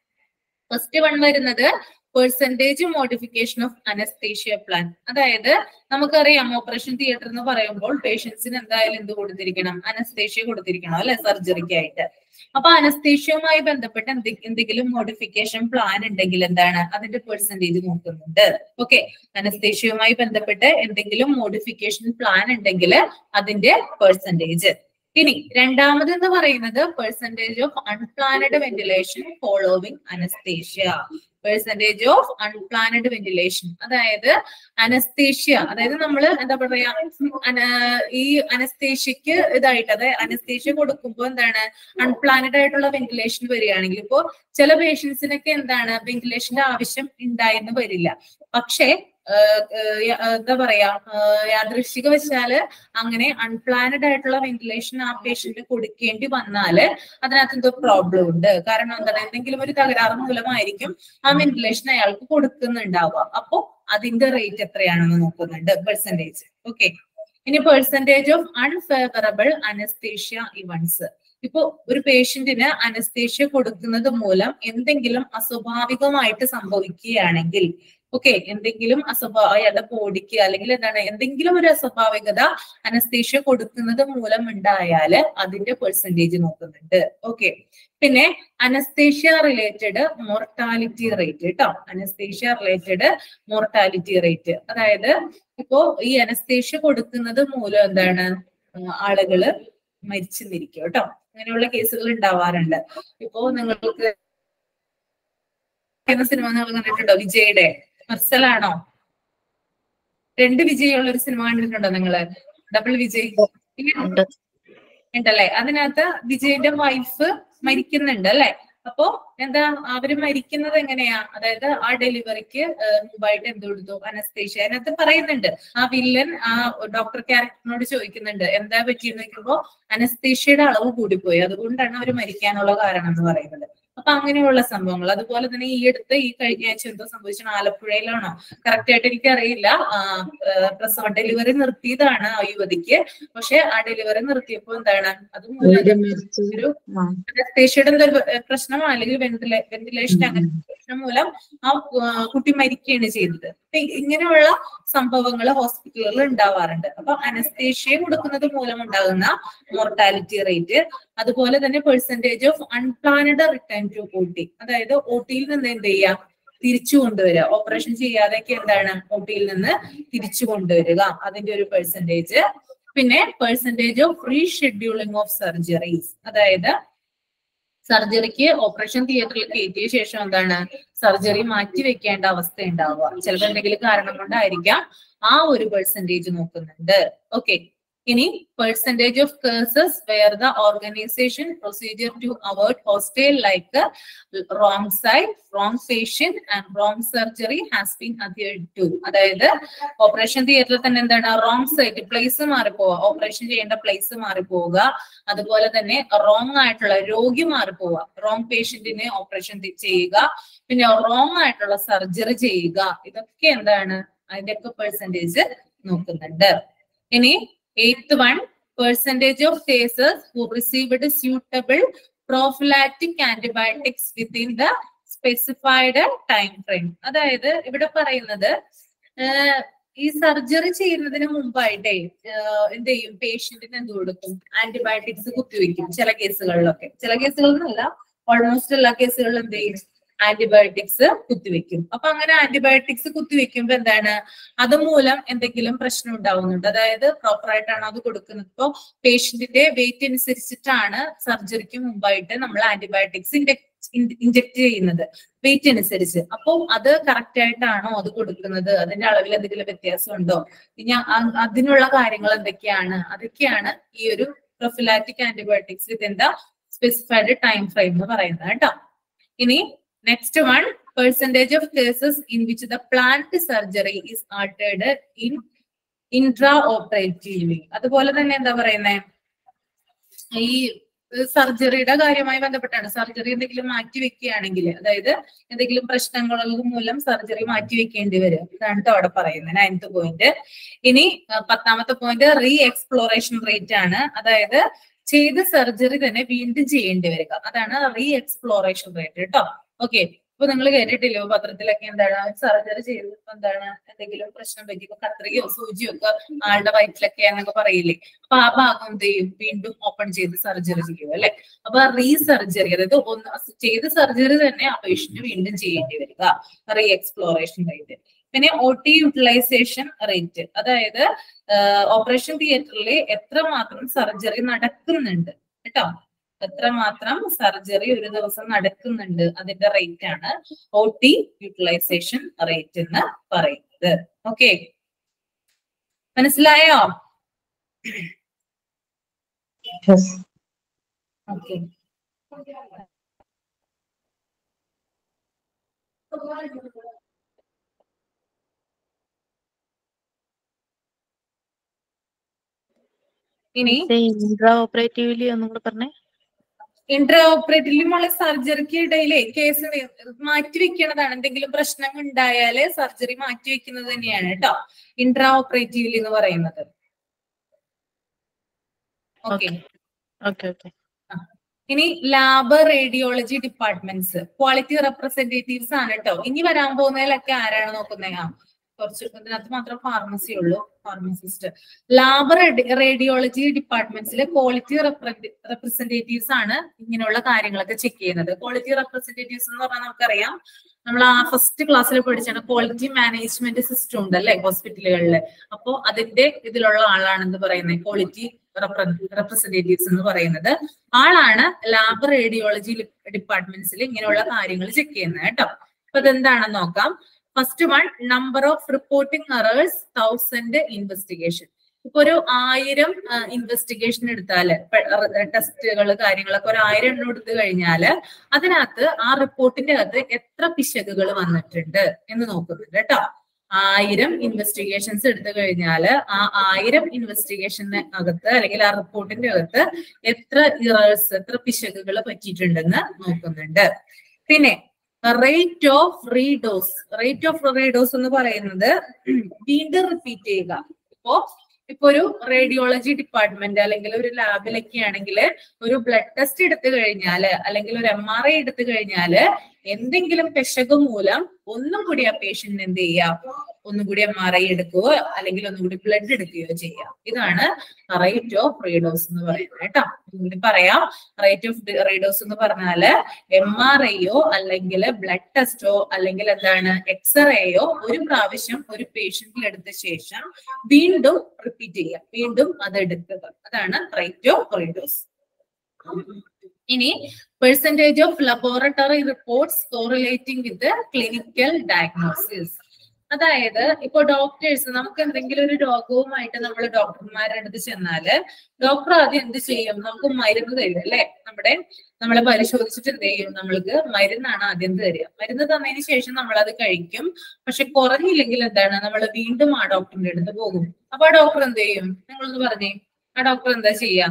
ഫസ്റ്റ് വൺ വരുന്നത് percentage modification of anaesthesia plan അതായത് നമുക്കറിയാം ഓപ്പറേഷൻ തിയേറ്റർ എന്ന് പറയുമ്പോൾ പേഷ്യൻസിന് എന്തായാലും എന്ത് കൊടുത്തിരിക്കണം അനസ്തേഷ്യ കൊടുത്തിരിക്കണം അല്ലെ സർജറിക്കായിട്ട് അപ്പൊ അനസ്തേഷ്യവുമായി ബന്ധപ്പെട്ട് എന്തെങ്കിലും മോഡിഫിക്കേഷൻ പ്ലാൻ ഉണ്ടെങ്കിൽ എന്താണ് അതിന്റെ പെർസെന്റേജ് നോക്കുന്നുണ്ട് ഓക്കെ അനസ്തേഷ്യവുമായി ബന്ധപ്പെട്ട് എന്തെങ്കിലും മോഡിഫിക്കേഷൻ പ്ലാൻ ഉണ്ടെങ്കിൽ അതിന്റെ പെർസെന്റേജ് ഇനി രണ്ടാമത് എന്ന് പറയുന്നത് percentage of unplanned ventilation following anaesthesia percentage of unplanned ventilation അതായത് അനസ്തേഷ്യ അതായത് നമ്മൾ എന്താ പറയാ ഈ അനസ്തേഷ്യക്ക് ഇതായിട്ട് അതായത് അനസ്തേഷ്യ കൊടുക്കുമ്പോൾ എന്താണ് അൺപ്ലാനഡ് ആയിട്ടുള്ള വെന്റിലേഷൻ വരികയാണെങ്കിൽ ഇപ്പോ ചില പേഷ്യൻസിനൊക്കെ എന്താണ് വെന്റിലേഷന്റെ ആവശ്യം ഉണ്ടായെന്ന് വരില്ല പക്ഷേ എന്താ പറയാ യാദൃശികവശാല് അങ്ങനെ അൺപ്ലാനഡ് ആയിട്ടുള്ള വെന്റിലേഷൻ ആ പേഷ്യന്റ് കൊടുക്കേണ്ടി വന്നാല് അതിനകത്ത് എന്തോ പ്രോബ്ലം ഉണ്ട് കാരണം എന്താണ് എന്തെങ്കിലും ഒരു തകരാറ് മൂലമായിരിക്കും ആ വെന്റിലേഷൻ അയാൾക്ക് കൊടുക്കുന്നുണ്ടാവുക അപ്പോ അതിന്റെ റേറ്റ് എത്രയാണെന്ന് നോക്കുന്നുണ്ട് പെർസെന്റേജ് ഓക്കെ ഇനി percentage of unfavourable anaesthesia events ഇപ്പോ ഒരു പേഷ്യന്റിന് അനസ്തേഷ്യ കൊടുക്കുന്നത് മൂലം എന്തെങ്കിലും അസ്വാഭാവികമായിട്ട് സംഭവിക്കുകയാണെങ്കിൽ ഓക്കെ എന്തെങ്കിലും അസ്വഭാവ അയാളുടെ ബോഡിക്ക് അല്ലെങ്കിൽ എന്താണ് എന്തെങ്കിലും ഒരു അസ്വാഭാവികത അനസ്തേഷ്യ കൊടുക്കുന്നത് മൂലം ഉണ്ടായാല് അതിന്റെ പെർസെന്റേജ് നോക്കുന്നുണ്ട് ഓക്കെ പിന്നെ അനസ്തേഷ്യ റിലേറ്റഡ് മോർട്ടാലിറ്റി റേറ്റ് കേട്ടോ അനസ്തേഷ്യ റിലേറ്റഡ് മോർട്ടാലിറ്റി റേറ്റ് അതായത് ഇപ്പോ ഈ അനസ്തേഷ്യ കൊടുക്കുന്നത് മൂലം എന്താണ് ആളുകള് മരിച്ചെന്നിരിക്കും കേട്ടോ അങ്ങനെയുള്ള കേസുകൾ ഉണ്ടാവാറുണ്ട് ഇപ്പോ നിങ്ങൾക്ക് എന്ന സിനിമ നിങ്ങൾ കണ്ടിട്ടുണ്ടോ വിജയുടെ മർസലാണോ രണ്ട് വിജയുള്ള ഒരു സിനിമ കണ്ടിട്ടുണ്ടോ നിങ്ങള് ഡബിൾ വിജയ് ഇല്ല? ഉണ്ട് ഉണ്ടല്ലേ അതിനകത്ത് വിജയന്റെ വൈഫ് മരിക്കുന്നുണ്ട് അല്ലെ അപ്പോ എന്താ അവര് മരിക്കുന്നത് എങ്ങനെയാ അതായത് ആ ഡെലിവറിക്ക് മുമ്പായിട്ട് എന്ത് കൊടുത്തു അനസ്തേഷ്യ അതിനകത്ത് പറയുന്നുണ്ട് ആ വില്ലൻ ആ ഡോക്ടർ ക്യാരക്ടറിനോട് ചോദിക്കുന്നുണ്ട് എന്താ പറ്റിയെന്ന് ചോദിക്കുമ്പോ അനസ്തേഷ്യയുടെ അളവ് കൂടിപ്പോയി അതുകൊണ്ടാണ് അവർ മരിക്കാനുള്ള കാരണം എന്ന് പറയുന്നത് അപ്പൊ അങ്ങനെയുള്ള സംഭവങ്ങൾ അതുപോലെ തന്നെ ഈ അടുത്ത് ഈ കഴിഞ്ഞ ആഴ്ച എന്തോ സംഭവിച്ചാണ് ആലപ്പുഴയിലാണോ കറക്റ്റ് ആയിട്ട് എനിക്ക് അറിയില്ല പ്രസവ ഡെലിവറി നിർത്തിയതാണ് ആ യുവതിക്ക് പക്ഷെ ആ ഡെലിവറി നിർത്തിയപ്പോ എന്താണ് അത് മൂലം ഒരു ആ. അനസ്തേഷ്യയുടെ എന്തോ ഒരു പ്രശ്നം അല്ലെങ്കിൽ വെന്റിലേ വെന്റിലേഷൻ അങ്ങനെ ഒരു പ്രശ്നം മൂലം ആ ആ, കുട്ടി മരിക്കുകയാണ് ചെയ്തത് അപ്പൊ ഇ- ഇങ്ങനെയുള്ള സംഭവങ്ങൾ ഹോസ്പിറ്റലുകളിൽ ഉണ്ടാവാറുണ്ട് അപ്പൊ അനസ്തേഷ്യ കൊടുക്കുന്നത് മൂലം ഉണ്ടാകുന്ന മോർട്ടാലിറ്റി റേറ്റ് അതുപോലെ തന്നെ percentage of unplanned return to O T അതായത് ഒ ടിയിൽ നിന്ന് എന്ത് ചെയ്യാം തിരിച്ചു കൊണ്ടുവരിക ഓപ്പറേഷൻ ചെയ്യാതെയൊക്കെ എന്താണ് ഒ ടിയിൽ നിന്ന് തിരിച്ചു കൊണ്ടുവരിക അതിന്റെ ഒരു പെർസെന്റേജ് പിന്നെ percentage of rescheduling of surgeries അതായത് സർജറിക്ക് ഓപ്പറേഷൻ തിയേറ്ററിൽ കയറ്റിയ ശേഷം എന്താണ് സർജറി മാറ്റി വെക്കേണ്ട അവസ്ഥ ഉണ്ടാവുക ചിലപ്പോൾ എന്തെങ്കിലും കാരണം കൊണ്ടായിരിക്കാം ആ ഒരു പെർസെന്റേജ് നോക്കുന്നുണ്ട് ഓക്കെ ഇനി percentage of cases where the organisation procedure to avoid hostile like wrong side wrong patient and wrong surgery has been adhered to അതായത് ഓപ്പറേഷൻ തിയേറ്ററിൽ തന്നെ എന്താണ് റോങ് സൈറ്റ് പ്ലേസ് മാറിപ്പോവുക ഓപ്പറേഷൻ ചെയ്യേണ്ട പ്ലേസ് മാറിപ്പോവുക അതുപോലെ തന്നെ റോങ് ആയിട്ടുള്ള രോഗി മാറിപ്പോവുക റോങ് പേഷ്യന്റിനെ ഓപ്പറേഷൻ ചെയ്യുക പിന്നെ റോങ് ആയിട്ടുള്ള സർജറി ചെയ്യുക ഇതൊക്കെ എന്താണ് അതിന്റെയൊക്കെ പെർസെന്റേജ് നോക്കുന്നുണ്ട് ഇനി eighth one percentage of cases who received suitable prophylactic antibiotics within the specified time frame അതായത് ഇവിടെ പറയുന്നത് ആഹ് ഈ സർജറി ചെയ്യുന്നതിന് മുമ്പായിട്ടേ ആഹ് എന്ത് ചെയ്യും പേഷ്യന്റിന് എന്ത് കൊടുക്കും ആന്റിബയോട്ടിക്സ് കുത്തിവെക്കും ചില കേസുകളിലൊക്കെ ചില കേസുകളിലല്ല ഓൾമോസ്റ്റ് എല്ലാ കേസുകളിലും എന്ത് ചെയ്യും ആന്റിബയോട്ടിക്സ് കുത്തിവെക്കും അപ്പൊ അങ്ങനെ ആന്റിബയോട്ടിക്സ് കുത്തിവെക്കുമ്പോ എന്താണ് അതുമൂലം എന്തെങ്കിലും പ്രശ്നം ഉണ്ടാവുന്നുണ്ട് അതായത് പ്രോപ്പർ ആയിട്ടാണ് അത് കൊടുക്കുന്നത് ഇപ്പോ പേഷ്യന്റിന്റെ വെയിറ്റ് അനുസരിച്ചിട്ടാണ് സർജറിക്ക് മുമ്പായിട്ട് നമ്മൾ ആന്റിബയോട്ടിക്സ് ഇഞ്ചെക്ട് ചെയ്യുന്നത് വെയിറ്റ് അനുസരിച്ച് അപ്പോൾ അത് കറക്റ്റ് ആയിട്ടാണോ അത് കൊടുക്കുന്നത് അതിന്റെ അളവിൽ എന്തെങ്കിലും വ്യത്യാസം ഉണ്ടോ ഇനി അ- അതിനുള്ള കാര്യങ്ങൾ എന്തൊക്കെയാണ് അതൊക്കെയാണ് ഈ ഒരു prophylactic antibiotics within the specified time frame എന്ന് പറയുന്നത് കേട്ടോ ഇനി next one percentage of cases in which the plant surgery is altered in intraoperatively അതുപോലെ തന്നെ എന്താ പറയുന്നത് ഈ സർജറിയുടെ കാര്യമായി ബന്ധപ്പെട്ടാണ് സർജറി എന്തെങ്കിലും മാറ്റി വെക്കുകയാണെങ്കിൽ അതായത് എന്തെങ്കിലും പ്രശ്നങ്ങൾ മൂലം സർജറി മാറ്റി വെക്കേണ്ടി വരും ഇതാണ് ട്ടോ അവിടെ പറയുന്നത് നയൻത് പോയിന്റ് ഇനി ആ, പത്താമത്തെ പോയിന്റ് റീ എക്സ്പ്ലോറേഷൻ റേറ്റ് ആണ് അതായത് ചെയ്ത സർജറി തന്നെ വീണ്ടും ചെയ്യേണ്ടി വരിക അതാണ് റീ എക്സ്പ്ലോറേഷൻ റേറ്റ് കേട്ടോ ഓക്കെ ഇപ്പൊ നിങ്ങൾ കേട്ടിട്ടില്ലോ പത്രത്തിലൊക്കെ എന്താണ് സർജറി ചെയ്തപ്പോ എന്താണ് എന്തെങ്കിലും പ്രശ്നം പറ്റിയപ്പോ കത്രികയോ സൂചിയോ ഒക്കെ ആളുടെ വയറ്റിലൊക്കെ എന്നൊക്കെ പറയില്ലേ അപ്പൊ ആ ഭാഗം എന്ത് ചെയ്യും വീണ്ടും ഓപ്പൺ ചെയ്ത് സർജറി ചെയ്യും അല്ലെ അപ്പൊ റീ സർജറി അതായത് ഒന്ന് ചെയ്ത സർജറി തന്നെ ആ പേഷ്യന്റ് വീണ്ടും ചെയ്യേണ്ടി വരിക റീ എക്സ്പ്ലോറേഷൻ റേറ്റ് പിന്നെ ഒ ടി യൂട്ടിലൈസേഷൻ റേറ്റ് അതായത് ഓപ്പറേഷൻ തിയേറ്ററിൽ എത്രമാത്രം സർജറി നടക്കുന്നുണ്ട് കേട്ടോ എത്രമാത്രം സർജറി ഒരു ദിവസം നടക്കുന്നുണ്ട് അതിന്റെ റേറ്റ് ആണ് ഒ ടി യൂട്ടിലൈസേഷൻ റേറ്റ് എന്ന് പറയുന്നത് ഓക്കെ മനസ്സിലായോ ഓക്കെ ഇനി ഇൻട്രാ ഓപ്പറേറ്റീവ്ലി ഒന്നും കൂടെ പറഞ്ഞേ ഇന്റർ ഓപ്പറേറ്റീവുള്ള സർജറിക്ക് ഇടയിലെ കേസ് മാറ്റിവെക്കണതാണ് എന്തെങ്കിലും പ്രശ്നങ്ങൾ ഉണ്ടായാല് സർജറി മാറ്റിവെക്കുന്നത് തന്നെയാണ് കേട്ടോ ഇന്റർ ഓപ്പറേറ്റീവിൽ എന്ന് പറയുന്നത് ഓക്കെ ഓക്കെ ഓക്കെ ഇനി lab radiology departments quality representatives ആണ് കേട്ടോ ഇനി വരാൻ പോകുന്നതിലൊക്കെ ആരാണ് നോക്കുന്നത് ആ കുറച്ച് ഇതിനകത്ത് മാത്രം ഫാർമസി ഉള്ളൂ ഫാർമസിസ്റ്റ് ലാബ് റേഡിയോളജി ഡിപ്പാർട്ട്മെന്റ്സിലെ ക്വാളിറ്റി റെപ്രസെന്റേറ്റീവ്സ് ആണ് ഇങ്ങനെയുള്ള കാര്യങ്ങളൊക്കെ ചെക്ക് ചെയ്യുന്നത് ക്വാളിറ്റി റെപ്രസെന്റേറ്റീവ്സ് എന്ന് പറഞ്ഞാൽ നമുക്കറിയാം നമ്മൾ ആ ഫസ്റ്റ് ക്ലാസ്സിൽ പഠിച്ചാണ് ക്വാളിറ്റി മാനേജ്മെന്റ് സിസ്റ്റം ഉണ്ട് അല്ലെ ഹോസ്പിറ്റലുകളിൽ അപ്പോ അതിന്റെ ഇതിലുള്ള ആളാണെന്ന് പറയുന്നത് ക്വാളിറ്റി റെപ്രസെന്റേറ്റീവ്സ് എന്ന് പറയുന്നത് ആളാണ് ലാബ് റേഡിയോളജി ഡിപ്പാർട്ട്മെന്റ്സിൽ ഇങ്ങനെയുള്ള കാര്യങ്ങൾ ചെക്ക് ചെയ്യുന്നത് കേട്ടോ അപ്പൊ അതെന്താണെന്ന് നോക്കാം first one number of reporting errors thousand investigation ഇപ്പൊ ഒരു ആയിരം ഇൻവെസ്റ്റിഗേഷൻ എടുത്താല് ടെസ്റ്റുകൾ കാര്യങ്ങളൊക്കെ ഒരു ആയിരം എണ്ണം എടുത്തു കഴിഞ്ഞാല് അതിനകത്ത് ആ റിപ്പോർട്ടിന്റെ അകത്ത് എത്ര പിശകുകൾ വന്നിട്ടുണ്ട് എന്ന് നോക്കുന്നുണ്ട് കേട്ടോ ആയിരം ഇൻവെസ്റ്റിഗേഷൻസ് എടുത്തു കഴിഞ്ഞാൽ ആ ആയിരം ഇൻവെസ്റ്റിഗേഷന് അകത്ത് അല്ലെങ്കിൽ ആ റിപ്പോർട്ടിന്റെ അകത്ത് എത്ര ഇറേഴ്സ് എത്ര പിശകുകൾ പറ്റിയിട്ടുണ്ടെന്ന് നോക്കുന്നുണ്ട് പിന്നെ rate of redose rate of redose എന്ന് പറയുന്നത് വീണ്ടും റിപ്പീറ്റ് ചെയ്യുക ഇപ്പോ ഇപ്പൊ ഒരു റേഡിയോളജി ഡിപ്പാർട്ട്മെന്റ് അല്ലെങ്കിൽ ഒരു ലാബിലൊക്കെ ആണെങ്കിൽ ഒരു ബ്ലഡ് ടെസ്റ്റ് എടുത്തു കഴിഞ്ഞാല് അല്ലെങ്കിൽ ഒരു എം ആർ ഐ എടുത്തു കഴിഞ്ഞാല് എന്തെങ്കിലും പെശക് മൂലം ഒന്നും കൂടി ആ പേഷ്യന്റിന് എന്ത് ചെയ്യാം ഒന്നും കൂടി എം ആർ ഐ എടുക്കുകയോ അല്ലെങ്കിൽ ഒന്നും കൂടി ബ്ലഡ് എടുക്കുകയോ ചെയ്യാം ഇതാണ് റേറ്റ് ഓഫ് റീഡോസ് എന്ന് പറയുന്നത് കേട്ടോ ഒന്നുകൂടി പറയാം റേറ്റ് ഓഫ് റീഡോസ് എന്ന് പറഞ്ഞാല് എം ആർ ഐയോ അല്ലെങ്കിൽ ബ്ലഡ് ടെസ്റ്റോ അല്ലെങ്കിൽ എന്താണ് എക്സ്റേയോ ഒരു പ്രാവശ്യം ഒരു പേഷ്യന്റിൽ എടുത്ത ശേഷം വീണ്ടും റിപ്പീറ്റ് ചെയ്യാം വീണ്ടും അത് എടുക്കുക അതാണ് റേറ്റ് ഓഫ് റീഡോസ് ഇനി percentage of laboratory reports correlating with clinical diagnosis അതായത് ഇപ്പൊ ഡോക്ടേഴ്സ് നമുക്ക് എന്തെങ്കിലും ഒരു രോഗവുമായിട്ട് നമ്മൾ ഡോക്ടർമാരുടെ അടുത്ത് ചെന്നാല് ഡോക്ടർ ആദ്യം എന്ത് ചെയ്യും നമുക്ക് മരുന്ന് തരും അല്ലെ നമ്മുടെ നമ്മളെ പരിശോധിച്ചിട്ട് എന്ത് ചെയ്യും നമ്മൾക്ക് മരുന്നാണ് ആദ്യം തരിക മരുന്ന് തന്നതിന് ശേഷം നമ്മൾ അത് കഴിക്കും പക്ഷെ കുറഞ്ഞില്ലെങ്കിൽ എന്താണ് നമ്മൾ വീണ്ടും ആ ഡോക്ടറിന്റെ അടുത്ത് പോകും അപ്പൊ ആ ഡോക്ടർ എന്ത് ചെയ്യും നിങ്ങളൊന്ന് പറഞ്ഞേ ആ ഡോക്ടർ എന്താ ചെയ്യാ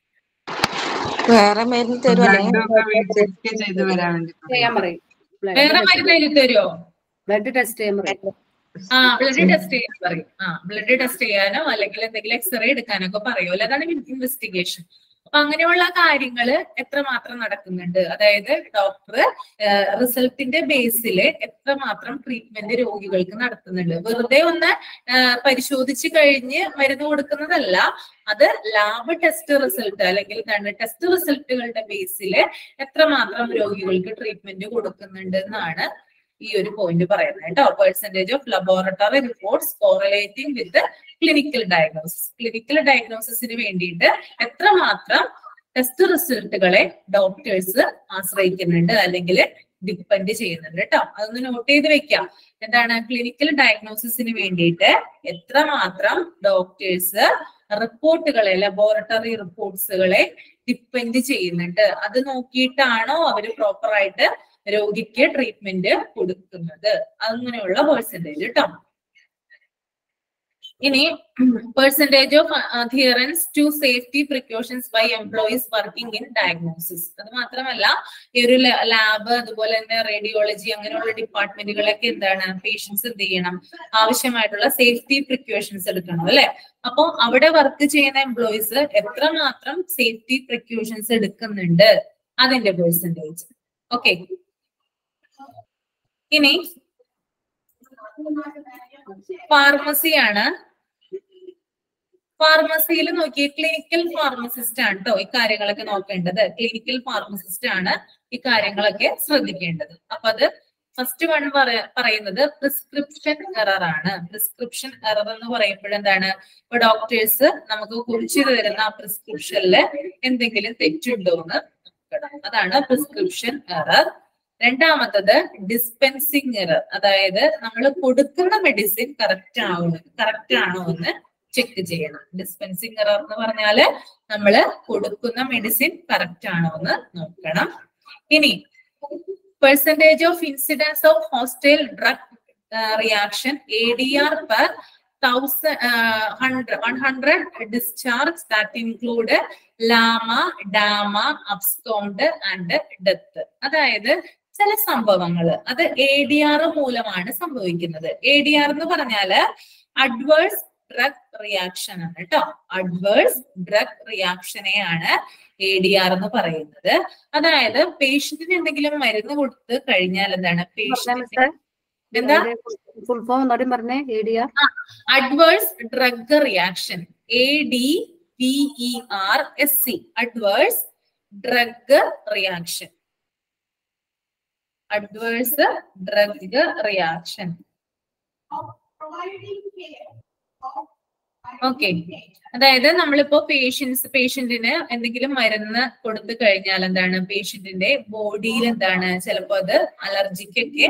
വേറെ മരുന്ന് തരും അല്ലെങ്കിൽ ബ്ലഡൊക്കെ ചെക്ക് ചെയ്ത് വരാൻ വേണ്ടി ചെയ്യാൻ പറയും വേറെ മരുന്ന് എഴുതി തരുമോ ബ്ലഡ് ടെസ്റ്റ് ചെയ്യാൻ പറയും ആ ബ്ലഡ് ടെസ്റ്റ് ചെയ്യാൻ പറയും ആ ബ്ലഡ് ടെസ്റ്റ് ചെയ്യാനോ അല്ലെങ്കിൽ എന്തെങ്കിലും എക്സ്റേ എടുക്കാനൊക്കെ പറയുമല്ലോ അതാണ് ഇൻവെസ്റ്റിഗേഷൻ അപ്പൊ അങ്ങനെയുള്ള കാര്യങ്ങൾ എത്രമാത്രം നടക്കുന്നുണ്ട് അതായത് ഡോക്ടർ റിസൾട്ടിന്റെ ബേസിൽ എത്രമാത്രം ട്രീറ്റ്മെന്റ് രോഗികൾക്ക് നടത്തുന്നുണ്ട് വെറുതെ ഒന്ന് ആ, പരിശോധിച്ച് കഴിഞ്ഞ് മരുന്ന് കൊടുക്കുന്നതല്ല അത് ലാബ് ടെസ്റ്റ് റിസൾട്ട് അല്ലെങ്കിൽ എന്താണ് ടെസ്റ്റ് റിസൾട്ടുകളുടെ ബേസിൽ എത്രമാത്രം രോഗികൾക്ക് ട്രീറ്റ്മെന്റ് കൊടുക്കുന്നുണ്ട് എന്നാണ് ഈ ഒരു പോയിന്റ് പറയുന്നത് കേട്ടോ percentage of laboratory reports correlating with clinical diagnosis clinical ഡയഗ്നോസിസിന് വേണ്ടിയിട്ട് എത്രമാത്രം ടെസ്റ്റ് റിസൾട്ടുകളെ ഡോക്ടേഴ്സ് ആശ്രയിക്കുന്നുണ്ട് അല്ലെങ്കിൽ ഡിപ്പെൻഡ് ചെയ്യുന്നുണ്ട് കേട്ടോ അതൊന്ന് നോട്ട് ചെയ്ത് വെക്കാം എന്താണ് ക്ലിനിക്കൽ ഡയഗ്നോസിസിന് വേണ്ടിയിട്ട് എത്രമാത്രം ഡോക്ടേഴ്സ് റിപ്പോർട്ടുകളെ ലബോറട്ടറി റിപ്പോർട്ട്സുകളെ ഡിപ്പെൻഡ് ചെയ്യുന്നുണ്ട് അത് നോക്കിയിട്ടാണോ അവര് പ്രോപ്പർ ആയിട്ട് രോഗിക്ക് ട്രീറ്റ്മെന്റ് കൊടുക്കുന്നത് അങ്ങനെയുള്ള പേഴ്സൻറ്റേജ് കേട്ടോ ഇനി percentage of adherence to safety precautions by employees working in diagnosis അത് മാത്രമല്ല ഈ ഒരു ലാബ് അതുപോലെ തന്നെ റേഡിയോളജി അങ്ങനെയുള്ള ഡിപ്പാർട്ട്മെന്റുകളൊക്കെ എന്താണ് പേഷ്യൻസ് എന്ത് ചെയ്യണം ആവശ്യമായിട്ടുള്ള സേഫ്റ്റി പ്രിക്കോഷൻസ് എടുക്കണം അല്ലെ അപ്പൊ അവിടെ വർക്ക് ചെയ്യുന്ന എംപ്ലോയീസ് എത്രമാത്രം സേഫ്റ്റി പ്രിക്കോഷൻസ് എടുക്കുന്നുണ്ട് അതിന്റെ പെർസെന്റേജ് ഓക്കെ ഇനി ഫാർമസിയാണ് ഫാർമസിയിൽ നോക്കി ക്ലിനിക്കൽ ഫാർമസിസ്റ്റ് ആണ് കേട്ടോ ഈ കാര്യങ്ങളൊക്കെ നോക്കേണ്ടത് ക്ലിനിക്കൽ ഫാർമസിസ്റ്റ് ആണ് ഈ കാര്യങ്ങളൊക്കെ ശ്രദ്ധിക്കേണ്ടത് അപ്പൊ അത് ഫസ്റ്റ് വൺ പറയുന്നത് പ്രിസ്ക്രിപ്ഷൻ എറർ ആണ് പ്രിസ്ക്രിപ്ഷൻ എറർ എന്ന് പറയുമ്പോഴെന്താണ് ഇപ്പൊ ഡോക്ടേഴ്സ് നമുക്ക് കുറിച്ചു തരുന്ന ആ പ്രിസ്ക്രിപ്ഷനിൽ എന്തെങ്കിലും തെറ്റുണ്ടോ എന്ന് നോക്കണം അതാണ് പ്രിസ്ക്രിപ്ഷൻ എറർ രണ്ടാമത്തത് ഡിസ്പെൻസിങ് എറർ അതായത് നമ്മൾ കൊടുക്കുന്ന മെഡിസിൻ കറക്റ്റ് ആവണം കറക്റ്റ് ആണോ എന്ന് ചെക്ക് ചെയ്യണം ഡിസ്പെൻസിങ് എറർ എന്ന് പറഞ്ഞാല് നമ്മൾ കൊടുക്കുന്ന മെഡിസിൻ കറക്റ്റ് ആണോ എന്ന് നോക്കണം ഇനി percentage of incidence of hostile drug reaction A D R per thousand hundred one hundred discharge that include LAMA DAMA abscond and death അതായത് ചില സംഭവങ്ങൾ അത് എ ഡി ആർ മൂലമാണ് സംഭവിക്കുന്നത് എ ഡി ആർ എന്ന് പറഞ്ഞാല് അഡ്വേഴ്സ് ഡ്രഗ് റിയാക്ഷൻ ആണ് കേട്ടോ അഡ്വേഴ്സ് ഡ്രഗ് റിയാക്ഷനെയാണ് എ ഡി ആർ എന്ന് പറയുന്നത് അതായത് പേഷ്യന്റിന് എന്തെങ്കിലും മരുന്ന് കൊടുത്ത് കഴിഞ്ഞാൽ എന്താണ് പേഷ്യന്റ് എന്താ ഫുൾ ഫോം ഒന്നുകൂടി പറഞ്ഞേ A D R adverse drug reaction A D P E R S C adverse drug reaction adverse drug reaction okay അതായത് നമ്മളിപ്പോ പേഷ്യൻസ് പേഷ്യന്റിന് എന്തെങ്കിലും മരുന്ന് കൊടുത്തു കഴിഞ്ഞാൽ എന്താണ് പേഷ്യന്റിന്റെ ബോഡിയിൽ എന്താണ് ചിലപ്പോ അത് അലർജിക്കൊക്കെ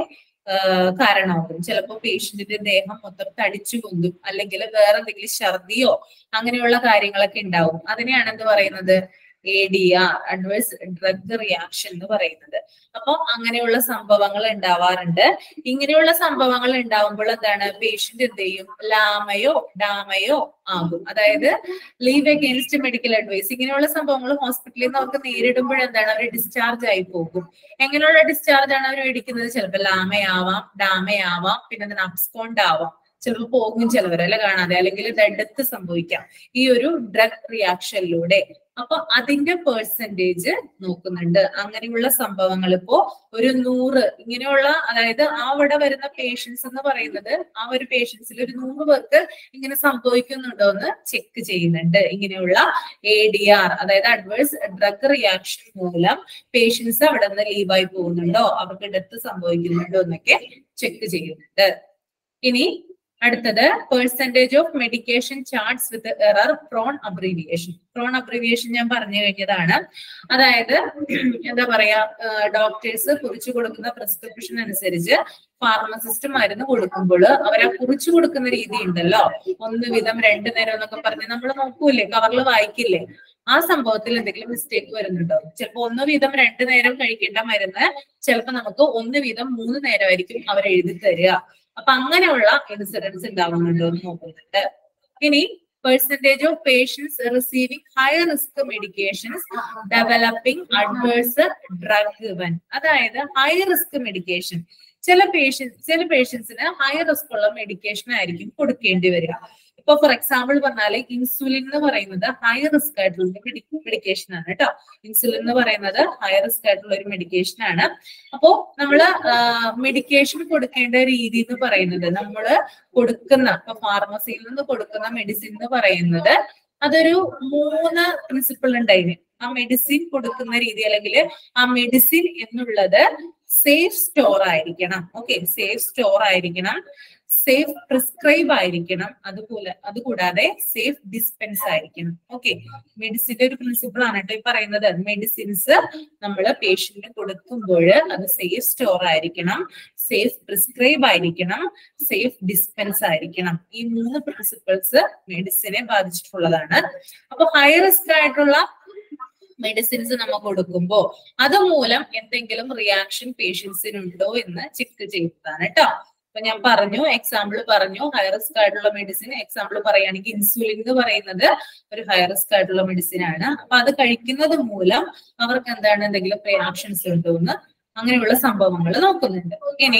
കാരണമാകും ചിലപ്പോ പേഷ്യന്റിന്റെ ദേഹം മൊത്തം തടിച്ചു പൊന്തും അല്ലെങ്കിൽ വേറെ എന്തെങ്കിലും ഛർദിയോ അങ്ങനെയുള്ള കാര്യങ്ങളൊക്കെ ഉണ്ടാവും അതിനെയാണ് എന്ത് പറയുന്നത് A D R adverse drug reaction എന്ന് പറയുന്നത് അപ്പൊ അങ്ങനെയുള്ള സംഭവങ്ങൾ ഉണ്ടാവാറുണ്ട് ഇങ്ങനെയുള്ള സംഭവങ്ങൾ ഉണ്ടാവുമ്പോൾ എന്താണ് പേഷ്യന്റ് എന്ത് ചെയ്യും ലാമയോ ഡാമയോ ആകും അതായത് ലീവ് അഗേൻസ്റ്റ് മെഡിക്കൽ അഡ്വൈസ് ഇങ്ങനെയുള്ള സംഭവങ്ങൾ ഹോസ്പിറ്റലിൽ നിന്ന് അവർക്ക് നേരിടുമ്പോൾ എന്താണ് അവർ ഡിസ്ചാർജ് ആയി പോകും എങ്ങനെയുള്ള ഡിസ്ചാർജ് ആണ് അവർ മേടിക്കുന്നത് ചിലപ്പോൾ ലാമയാവാം ഡാമയാവാം പിന്നെ എന്താണ് അബ്സ്കോണ്ട് ആവാം ചിലപ്പോൾ പോകും ചിലവർ അല്ലെ കാണാതെ അല്ലെങ്കിൽ ഡെത്ത് സംഭവിക്കാം ഈ ഒരു ഡ്രഗ് റിയാക്ഷനിലൂടെ അപ്പൊ അതിന്റെ പേഴ്സൻറ്റേജ് നോക്കുന്നുണ്ട് അങ്ങനെയുള്ള സംഭവങ്ങൾ ഇപ്പോ ഒരു നൂറ് ഇങ്ങനെയുള്ള അതായത് ആ അവിടെ വരുന്ന പേഷ്യൻസ് എന്ന് പറയുന്നത് ആ ഒരു പേഷ്യൻസിൽ ഒരു നൂറ് പേർക്ക് ഇങ്ങനെ സംഭവിക്കുന്നുണ്ടോ എന്ന് ചെക്ക് ചെയ്യുന്നുണ്ട് ഇങ്ങനെയുള്ള എ ഡി ആർ അതായത് അഡ്വേഴ്സ് ഡ്രഗ് റിയാക്ഷൻ മൂലം പേഷ്യൻസ് അവിടെ നിന്ന് ലീവായി പോകുന്നുണ്ടോ അവർക്ക് ഡെത്ത് സംഭവിക്കുന്നുണ്ടോ എന്നൊക്കെ ചെക്ക് ചെയ്യുന്നുണ്ട് ഇനി അടുത്തത് percentage of medication charts with error prone abbreviation prone abbreviation ഞാൻ പറഞ്ഞു കഴിഞ്ഞതാണ് അതായത് എന്താ പറയാ ഡോക്ടേഴ്സ് കുറിച്ചു കൊടുക്കുന്ന പ്രിസ്ക്രിപ്ഷൻ അനുസരിച്ച് ഫാർമസിസ്റ്റ് മരുന്ന് കൊടുക്കുമ്പോൾ അവരെ കുറിച്ചു കൊടുക്കുന്ന രീതി ഉണ്ടല്ലോ ഒന്ന് വീതം രണ്ടു നേരം എന്നൊക്കെ പറഞ്ഞ് നമ്മൾ നോക്കൂലേ കവറിൽ വായിക്കില്ലേ ആ സംഭവത്തിൽ എന്തെങ്കിലും മിസ്റ്റേക്ക് വരുന്നുണ്ടോ ചിലപ്പോ ഒന്ന് വീതം രണ്ടു നേരം കഴിക്കേണ്ട മരുന്ന് ചിലപ്പോ നമുക്ക് ഒന്ന് വീതം മൂന്ന് നേരമായിരിക്കും അവർ എഴുതി തരിക അപ്പൊ അങ്ങനെയുള്ള ഇൻസിഡൻസ് ഉണ്ടാവുന്നുണ്ടോ എന്ന് നോക്കുന്നുണ്ട് ഇനി percentage of patients receiving high risk medications developing adverse drug event അതായത് ഹൈ റിസ്ക് മെഡിക്കേഷൻ ചില പേഷ്യൻസ് ചില പേഷ്യൻസിന് ഹൈ റിസ്ക് ഉള്ള മെഡിക്കേഷൻ ആയിരിക്കും കൊടുക്കേണ്ടി വരിക ഇപ്പൊ ഫോർ എക്സാമ്പിൾ പറഞ്ഞാല് ഇൻസുലിൻ എന്ന് പറയുന്നത് ഹൈ റിസ്ക് ആയിട്ടുള്ള മെഡിക്കേഷൻ ആണ് കേട്ടോ ഇൻസുലിൻ എന്ന് പറയുന്നത് ഹൈ റിസ്ക് ആയിട്ടുള്ള ഒരു മെഡിക്കേഷൻ ആണ് അപ്പോ നമ്മള് മെഡിക്കേഷൻ കൊടുക്കേണ്ട രീതി എന്ന് പറയുന്നത് നമ്മള് കൊടുക്കുന്ന ഇപ്പൊ ഫാർമസിയിൽ നിന്ന് കൊടുക്കുന്ന മെഡിസിൻ എന്ന് പറയുന്നത് അതൊരു മൂന്ന് പ്രിൻസിപ്പിൾ ഉണ്ടായിന് ആ മെഡിസിൻ കൊടുക്കുന്ന രീതി അല്ലെങ്കിൽ ആ മെഡിസിൻ എന്നുള്ളത് സേഫ് സ്റ്റോർ ആയിരിക്കണം ഓക്കെ സേഫ് സ്റ്റോർ ആയിരിക്കണം സേഫ് പ്രിസ്ക്രൈബ് ആയിരിക്കണം അതുപോലെ അതുകൂടാതെ സേഫ് ഡിസ്പെൻസ് ആയിരിക്കണം ഓക്കെ മെഡിസിന്റെ ഒരു പ്രിൻസിപ്പിൾ ആണ് കേട്ടോ ഈ പറയുന്നത് മെഡിസിൻസ് നമ്മൾ പേഷ്യന്റിന് കൊടുക്കുമ്പോൾ അത് സേഫ് സ്റ്റോർ ആയിരിക്കണം സേഫ് പ്രിസ്ക്രൈബ് ആയിരിക്കണം സേഫ് ഡിസ്പെൻസ് ആയിരിക്കണം ഈ മൂന്ന് പ്രിൻസിപ്പിൾസ് മെഡിസിനെ ബാധിച്ചിട്ടുള്ളതാണ് അപ്പൊ ഹൈ റിസ്ക് ആയിട്ടുള്ള മെഡിസിൻസ് നമ്മൾ കൊടുക്കുമ്പോ അതുമൂലം എന്തെങ്കിലും റിയാക്ഷൻ പേഷ്യൻസിനുണ്ടോ എന്ന് ചെക്ക് ചെയ്യുന്നതാണ് കേട്ടോ അപ്പൊ ഞാൻ പറഞ്ഞു എക്സാമ്പിൾ പറഞ്ഞു ഹൈ റിസ്ക് ആയിട്ടുള്ള മെഡിസിൻ എക്സാമ്പിൾ പറയുകയാണെങ്കിൽ ഇൻസുലിൻ എന്ന് പറയുന്നത് ഒരു ഹൈ റിസ്ക് ആയിട്ടുള്ള മെഡിസിൻ ആണ് അപ്പൊ അത് കഴിക്കുന്നത് മൂലം അവർക്ക് എന്താണ് എന്തെങ്കിലും റിയാക്ഷൻസ് ഉണ്ടോ എന്ന് അങ്ങനെയുള്ള സംഭവങ്ങൾ നോക്കുന്നുണ്ട് ഇനി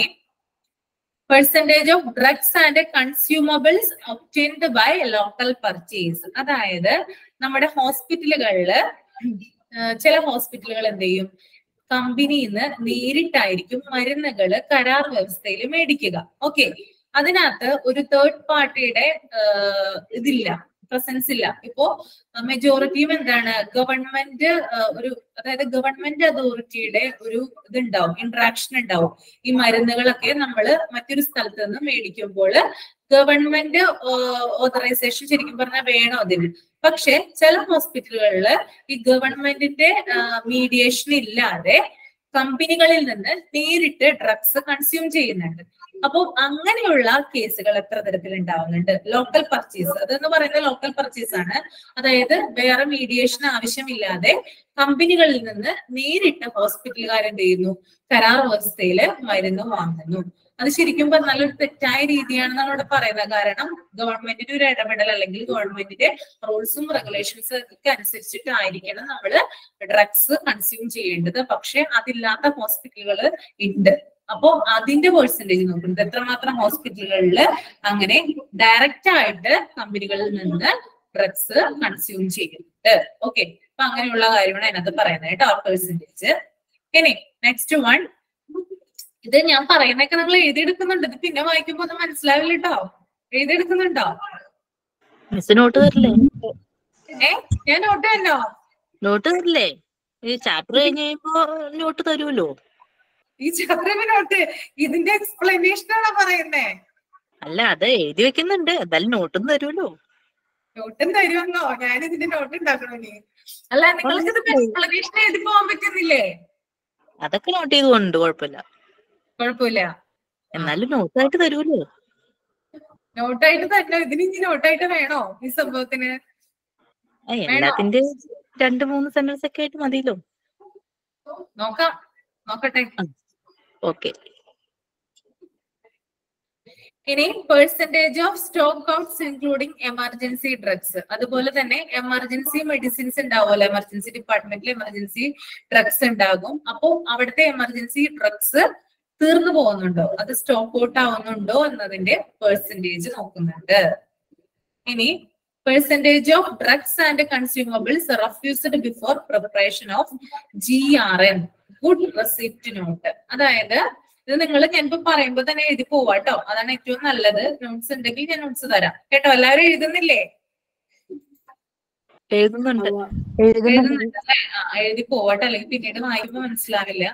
percentage of drugs and consumables obtained by local purchase അതായത് നമ്മുടെ ഹോസ്പിറ്റലുകളില് ചില ഹോസ്പിറ്റലുകൾ എന്ത് ചെയ്യും കമ്പനിയിൽ നിന്ന് നേരിട്ടായിരിക്കും മരുന്നുകള് കരാർ വ്യവസ്ഥയിൽ മേടിക്കുക ഓക്കെ അതിനകത്ത് ഒരു തേർഡ് പാർട്ടിയുടെ ഇതില്ല പ്രസൻസ് ഇല്ല ഇപ്പോ മെജോറിറ്റിയും എന്താണ് ഗവൺമെന്റ് ഒരു അതായത് ഗവൺമെന്റ് അതോറിറ്റിയുടെ ഒരു ഇതുണ്ടാവും ഇന്ററാക്ഷൻ ഉണ്ടാവും ഈ മരുന്നുകളൊക്കെ നമ്മൾ മറ്റൊരു സ്ഥലത്ത് നിന്ന് മേടിക്കുമ്പോൾ ഗവൺമെന്റ് ഓതറൈസേഷൻ ശരിക്കും പറഞ്ഞാൽ വേണം അതിന് പക്ഷെ ചില ഹോസ്പിറ്റലുകളിൽ ഈ ഗവൺമെന്റിന്റെ മീഡിയേഷൻ ഇല്ലാതെ കമ്പനികളിൽ നിന്ന് നേരിട്ട് ഡ്രഗ്സ് കൺസ്യൂം ചെയ്യുന്നുണ്ട് അപ്പോൾ അങ്ങനെയുള്ള കേസുകൾ എത്ര തരത്തിൽ ഉണ്ടാവുന്നുണ്ട് ലോക്കൽ പർച്ചേസ് അതെന്ന് പറയുന്നത് ലോക്കൽ പർച്ചേസ് ആണ് അതായത് വേറെ മീഡിയേഷൻ ആവശ്യമില്ലാതെ കമ്പനികളിൽ നിന്ന് നേരിട്ട് ഹോസ്പിറ്റലുകാരെന്ത് ചെയ്യുന്നു കരാർ വ്യവസ്ഥയിൽ മരുന്ന് വാങ്ങുന്നു അത് ശരിക്കും നല്ലൊരു തെറ്റായ രീതിയാണെന്നാണ് ഇവിടെ പറയുന്നത് കാരണം ഗവൺമെന്റിന്റെ ഒരു ഇടപെടൽ അല്ലെങ്കിൽ ഗവൺമെന്റിന്റെ റൂൾസും റെഗുലേഷൻസും ഒക്കെ അനുസരിച്ചിട്ടായിരിക്കണം നമ്മൾ ഡ്രഗ്സ് കൺസ്യൂം ചെയ്യേണ്ടത് പക്ഷെ അതില്ലാത്ത ഹോസ്പിറ്റലുകൾ ഉണ്ട് അപ്പോ അതിന്റെ പേഴ്സൻറ്റേജ് നോക്കുന്നത് എത്രമാത്രം ഹോസ്പിറ്റലുകളിൽ അങ്ങനെ ഡയറക്റ്റ് ആയിട്ട് കമ്പനികളിൽ നിന്ന് ഡ്രഗ്സ് കൺസ്യൂം ചെയ്യുന്നുണ്ട് ഓക്കെ അപ്പൊ അങ്ങനെയുള്ള കാര്യമാണ് അതിനകത്ത് പറയുന്നത് കേട്ടോ പേഴ്സൻറ്റേജ് ഇനി നെക്സ്റ്റ് വൺ ഇത് ഞാൻ പറയുന്നൊക്കെ നിങ്ങൾ എഴുതിയെടുക്കുന്നുണ്ട് ഇത് പിന്നെ വായിക്കുമ്പോ ഒന്നും മനസ്സിലാവില്ല കേട്ടോ എഴുതിയെടുക്കുന്നുണ്ടോ മിസ് നോട്ട് തരില്ലേ ഏ ഞാൻ നോട്ട് തന്നോ നോട്ട് തരില്ലേ ഈ ചാപ്റ്റർ കഴിഞ്ഞ് കഴിയുമ്പോ നോട്ട് തരുമല്ലോ ഈ ചക്രമ നോട്ട് ഇതിന്റെ എക്സ്പ്ലനേഷൻ ആണോ പറയുന്നേ അല്ല അത് എഴുതി വെക്കുന്നുണ്ട് എന്തായാലും നോട്ടും തരുമല്ലോ നോട്ടും തരുമെന്നോ ഞാൻ ഇതിന്റെ നോട്ട് ഉണ്ടാക്കണോ ഇനി അല്ല നിങ്ങൾക്ക് ഇത് എക്സ്പ്ലനേഷൻ എഴുതി പോകാൻ പറ്റുന്നില്ലേ അതൊക്കെ നോട്ട് ചെയ്തുകൊണ്ട് കുഴപ്പമില്ല കുഴപ്പമില്ല എന്നാലും നോട്ടായിട്ട് തരൂലോ നോട്ടായിട്ട് തന്നെ ഇതിന് ഇനി നോട്ടായിട്ട് വേണോ ഈ സംഭവത്തിന് ആ, എല്ലാത്തിന്റെ രണ്ട് മൂന്ന് സെന്റൻസ് ഒക്കെ ആയിട്ട് മതിയല്ലോ നോക്കാം നോക്കട്ടെ ഓക്കെ ഇനി percentage of stock outs including emergency drugs അതുപോലെ തന്നെ എമർജൻസി മെഡിസിൻസ് ഉണ്ടാവുമല്ലോ എമർജൻസി ഡിപ്പാർട്ട്മെന്റിൽ എമർജൻസി ഡ്രഗ്സ് ഉണ്ടാകും അപ്പോൾ അവിടുത്തെ എമർജൻസി ഡ്രഗ്സ് തീർന്നു പോകുന്നുണ്ടോ അത് സ്റ്റോക്ക് ഔട്ട് ആവുന്നുണ്ടോ എന്നതിന്റെ പെർസെന്റേജ് നോക്കുന്നുണ്ട് ഇനി percentage of drugs and consumables refused before preparation of G R N good receipt note അതായത് ഇത് നിങ്ങൾ ഞാനിപ്പോ പറയുമ്പോ തന്നെ എഴുതി പോവാട്ടോ അതാണ് ഏറ്റവും നല്ലത് നോട്ട്സ് ഉണ്ടെങ്കിൽ ഞാൻ നോട്ട്സ് തരാം കേട്ടോ എല്ലാവരും എഴുതുന്നില്ലേ എഴുതുന്നുണ്ട് എഴുതുന്നുണ്ടല്ലേ ആ എഴുതി പോവാട്ടോ അല്ലെങ്കിൽ പിന്നീട് വായിക്കുമ്പോ മനസ്സിലാവില്ല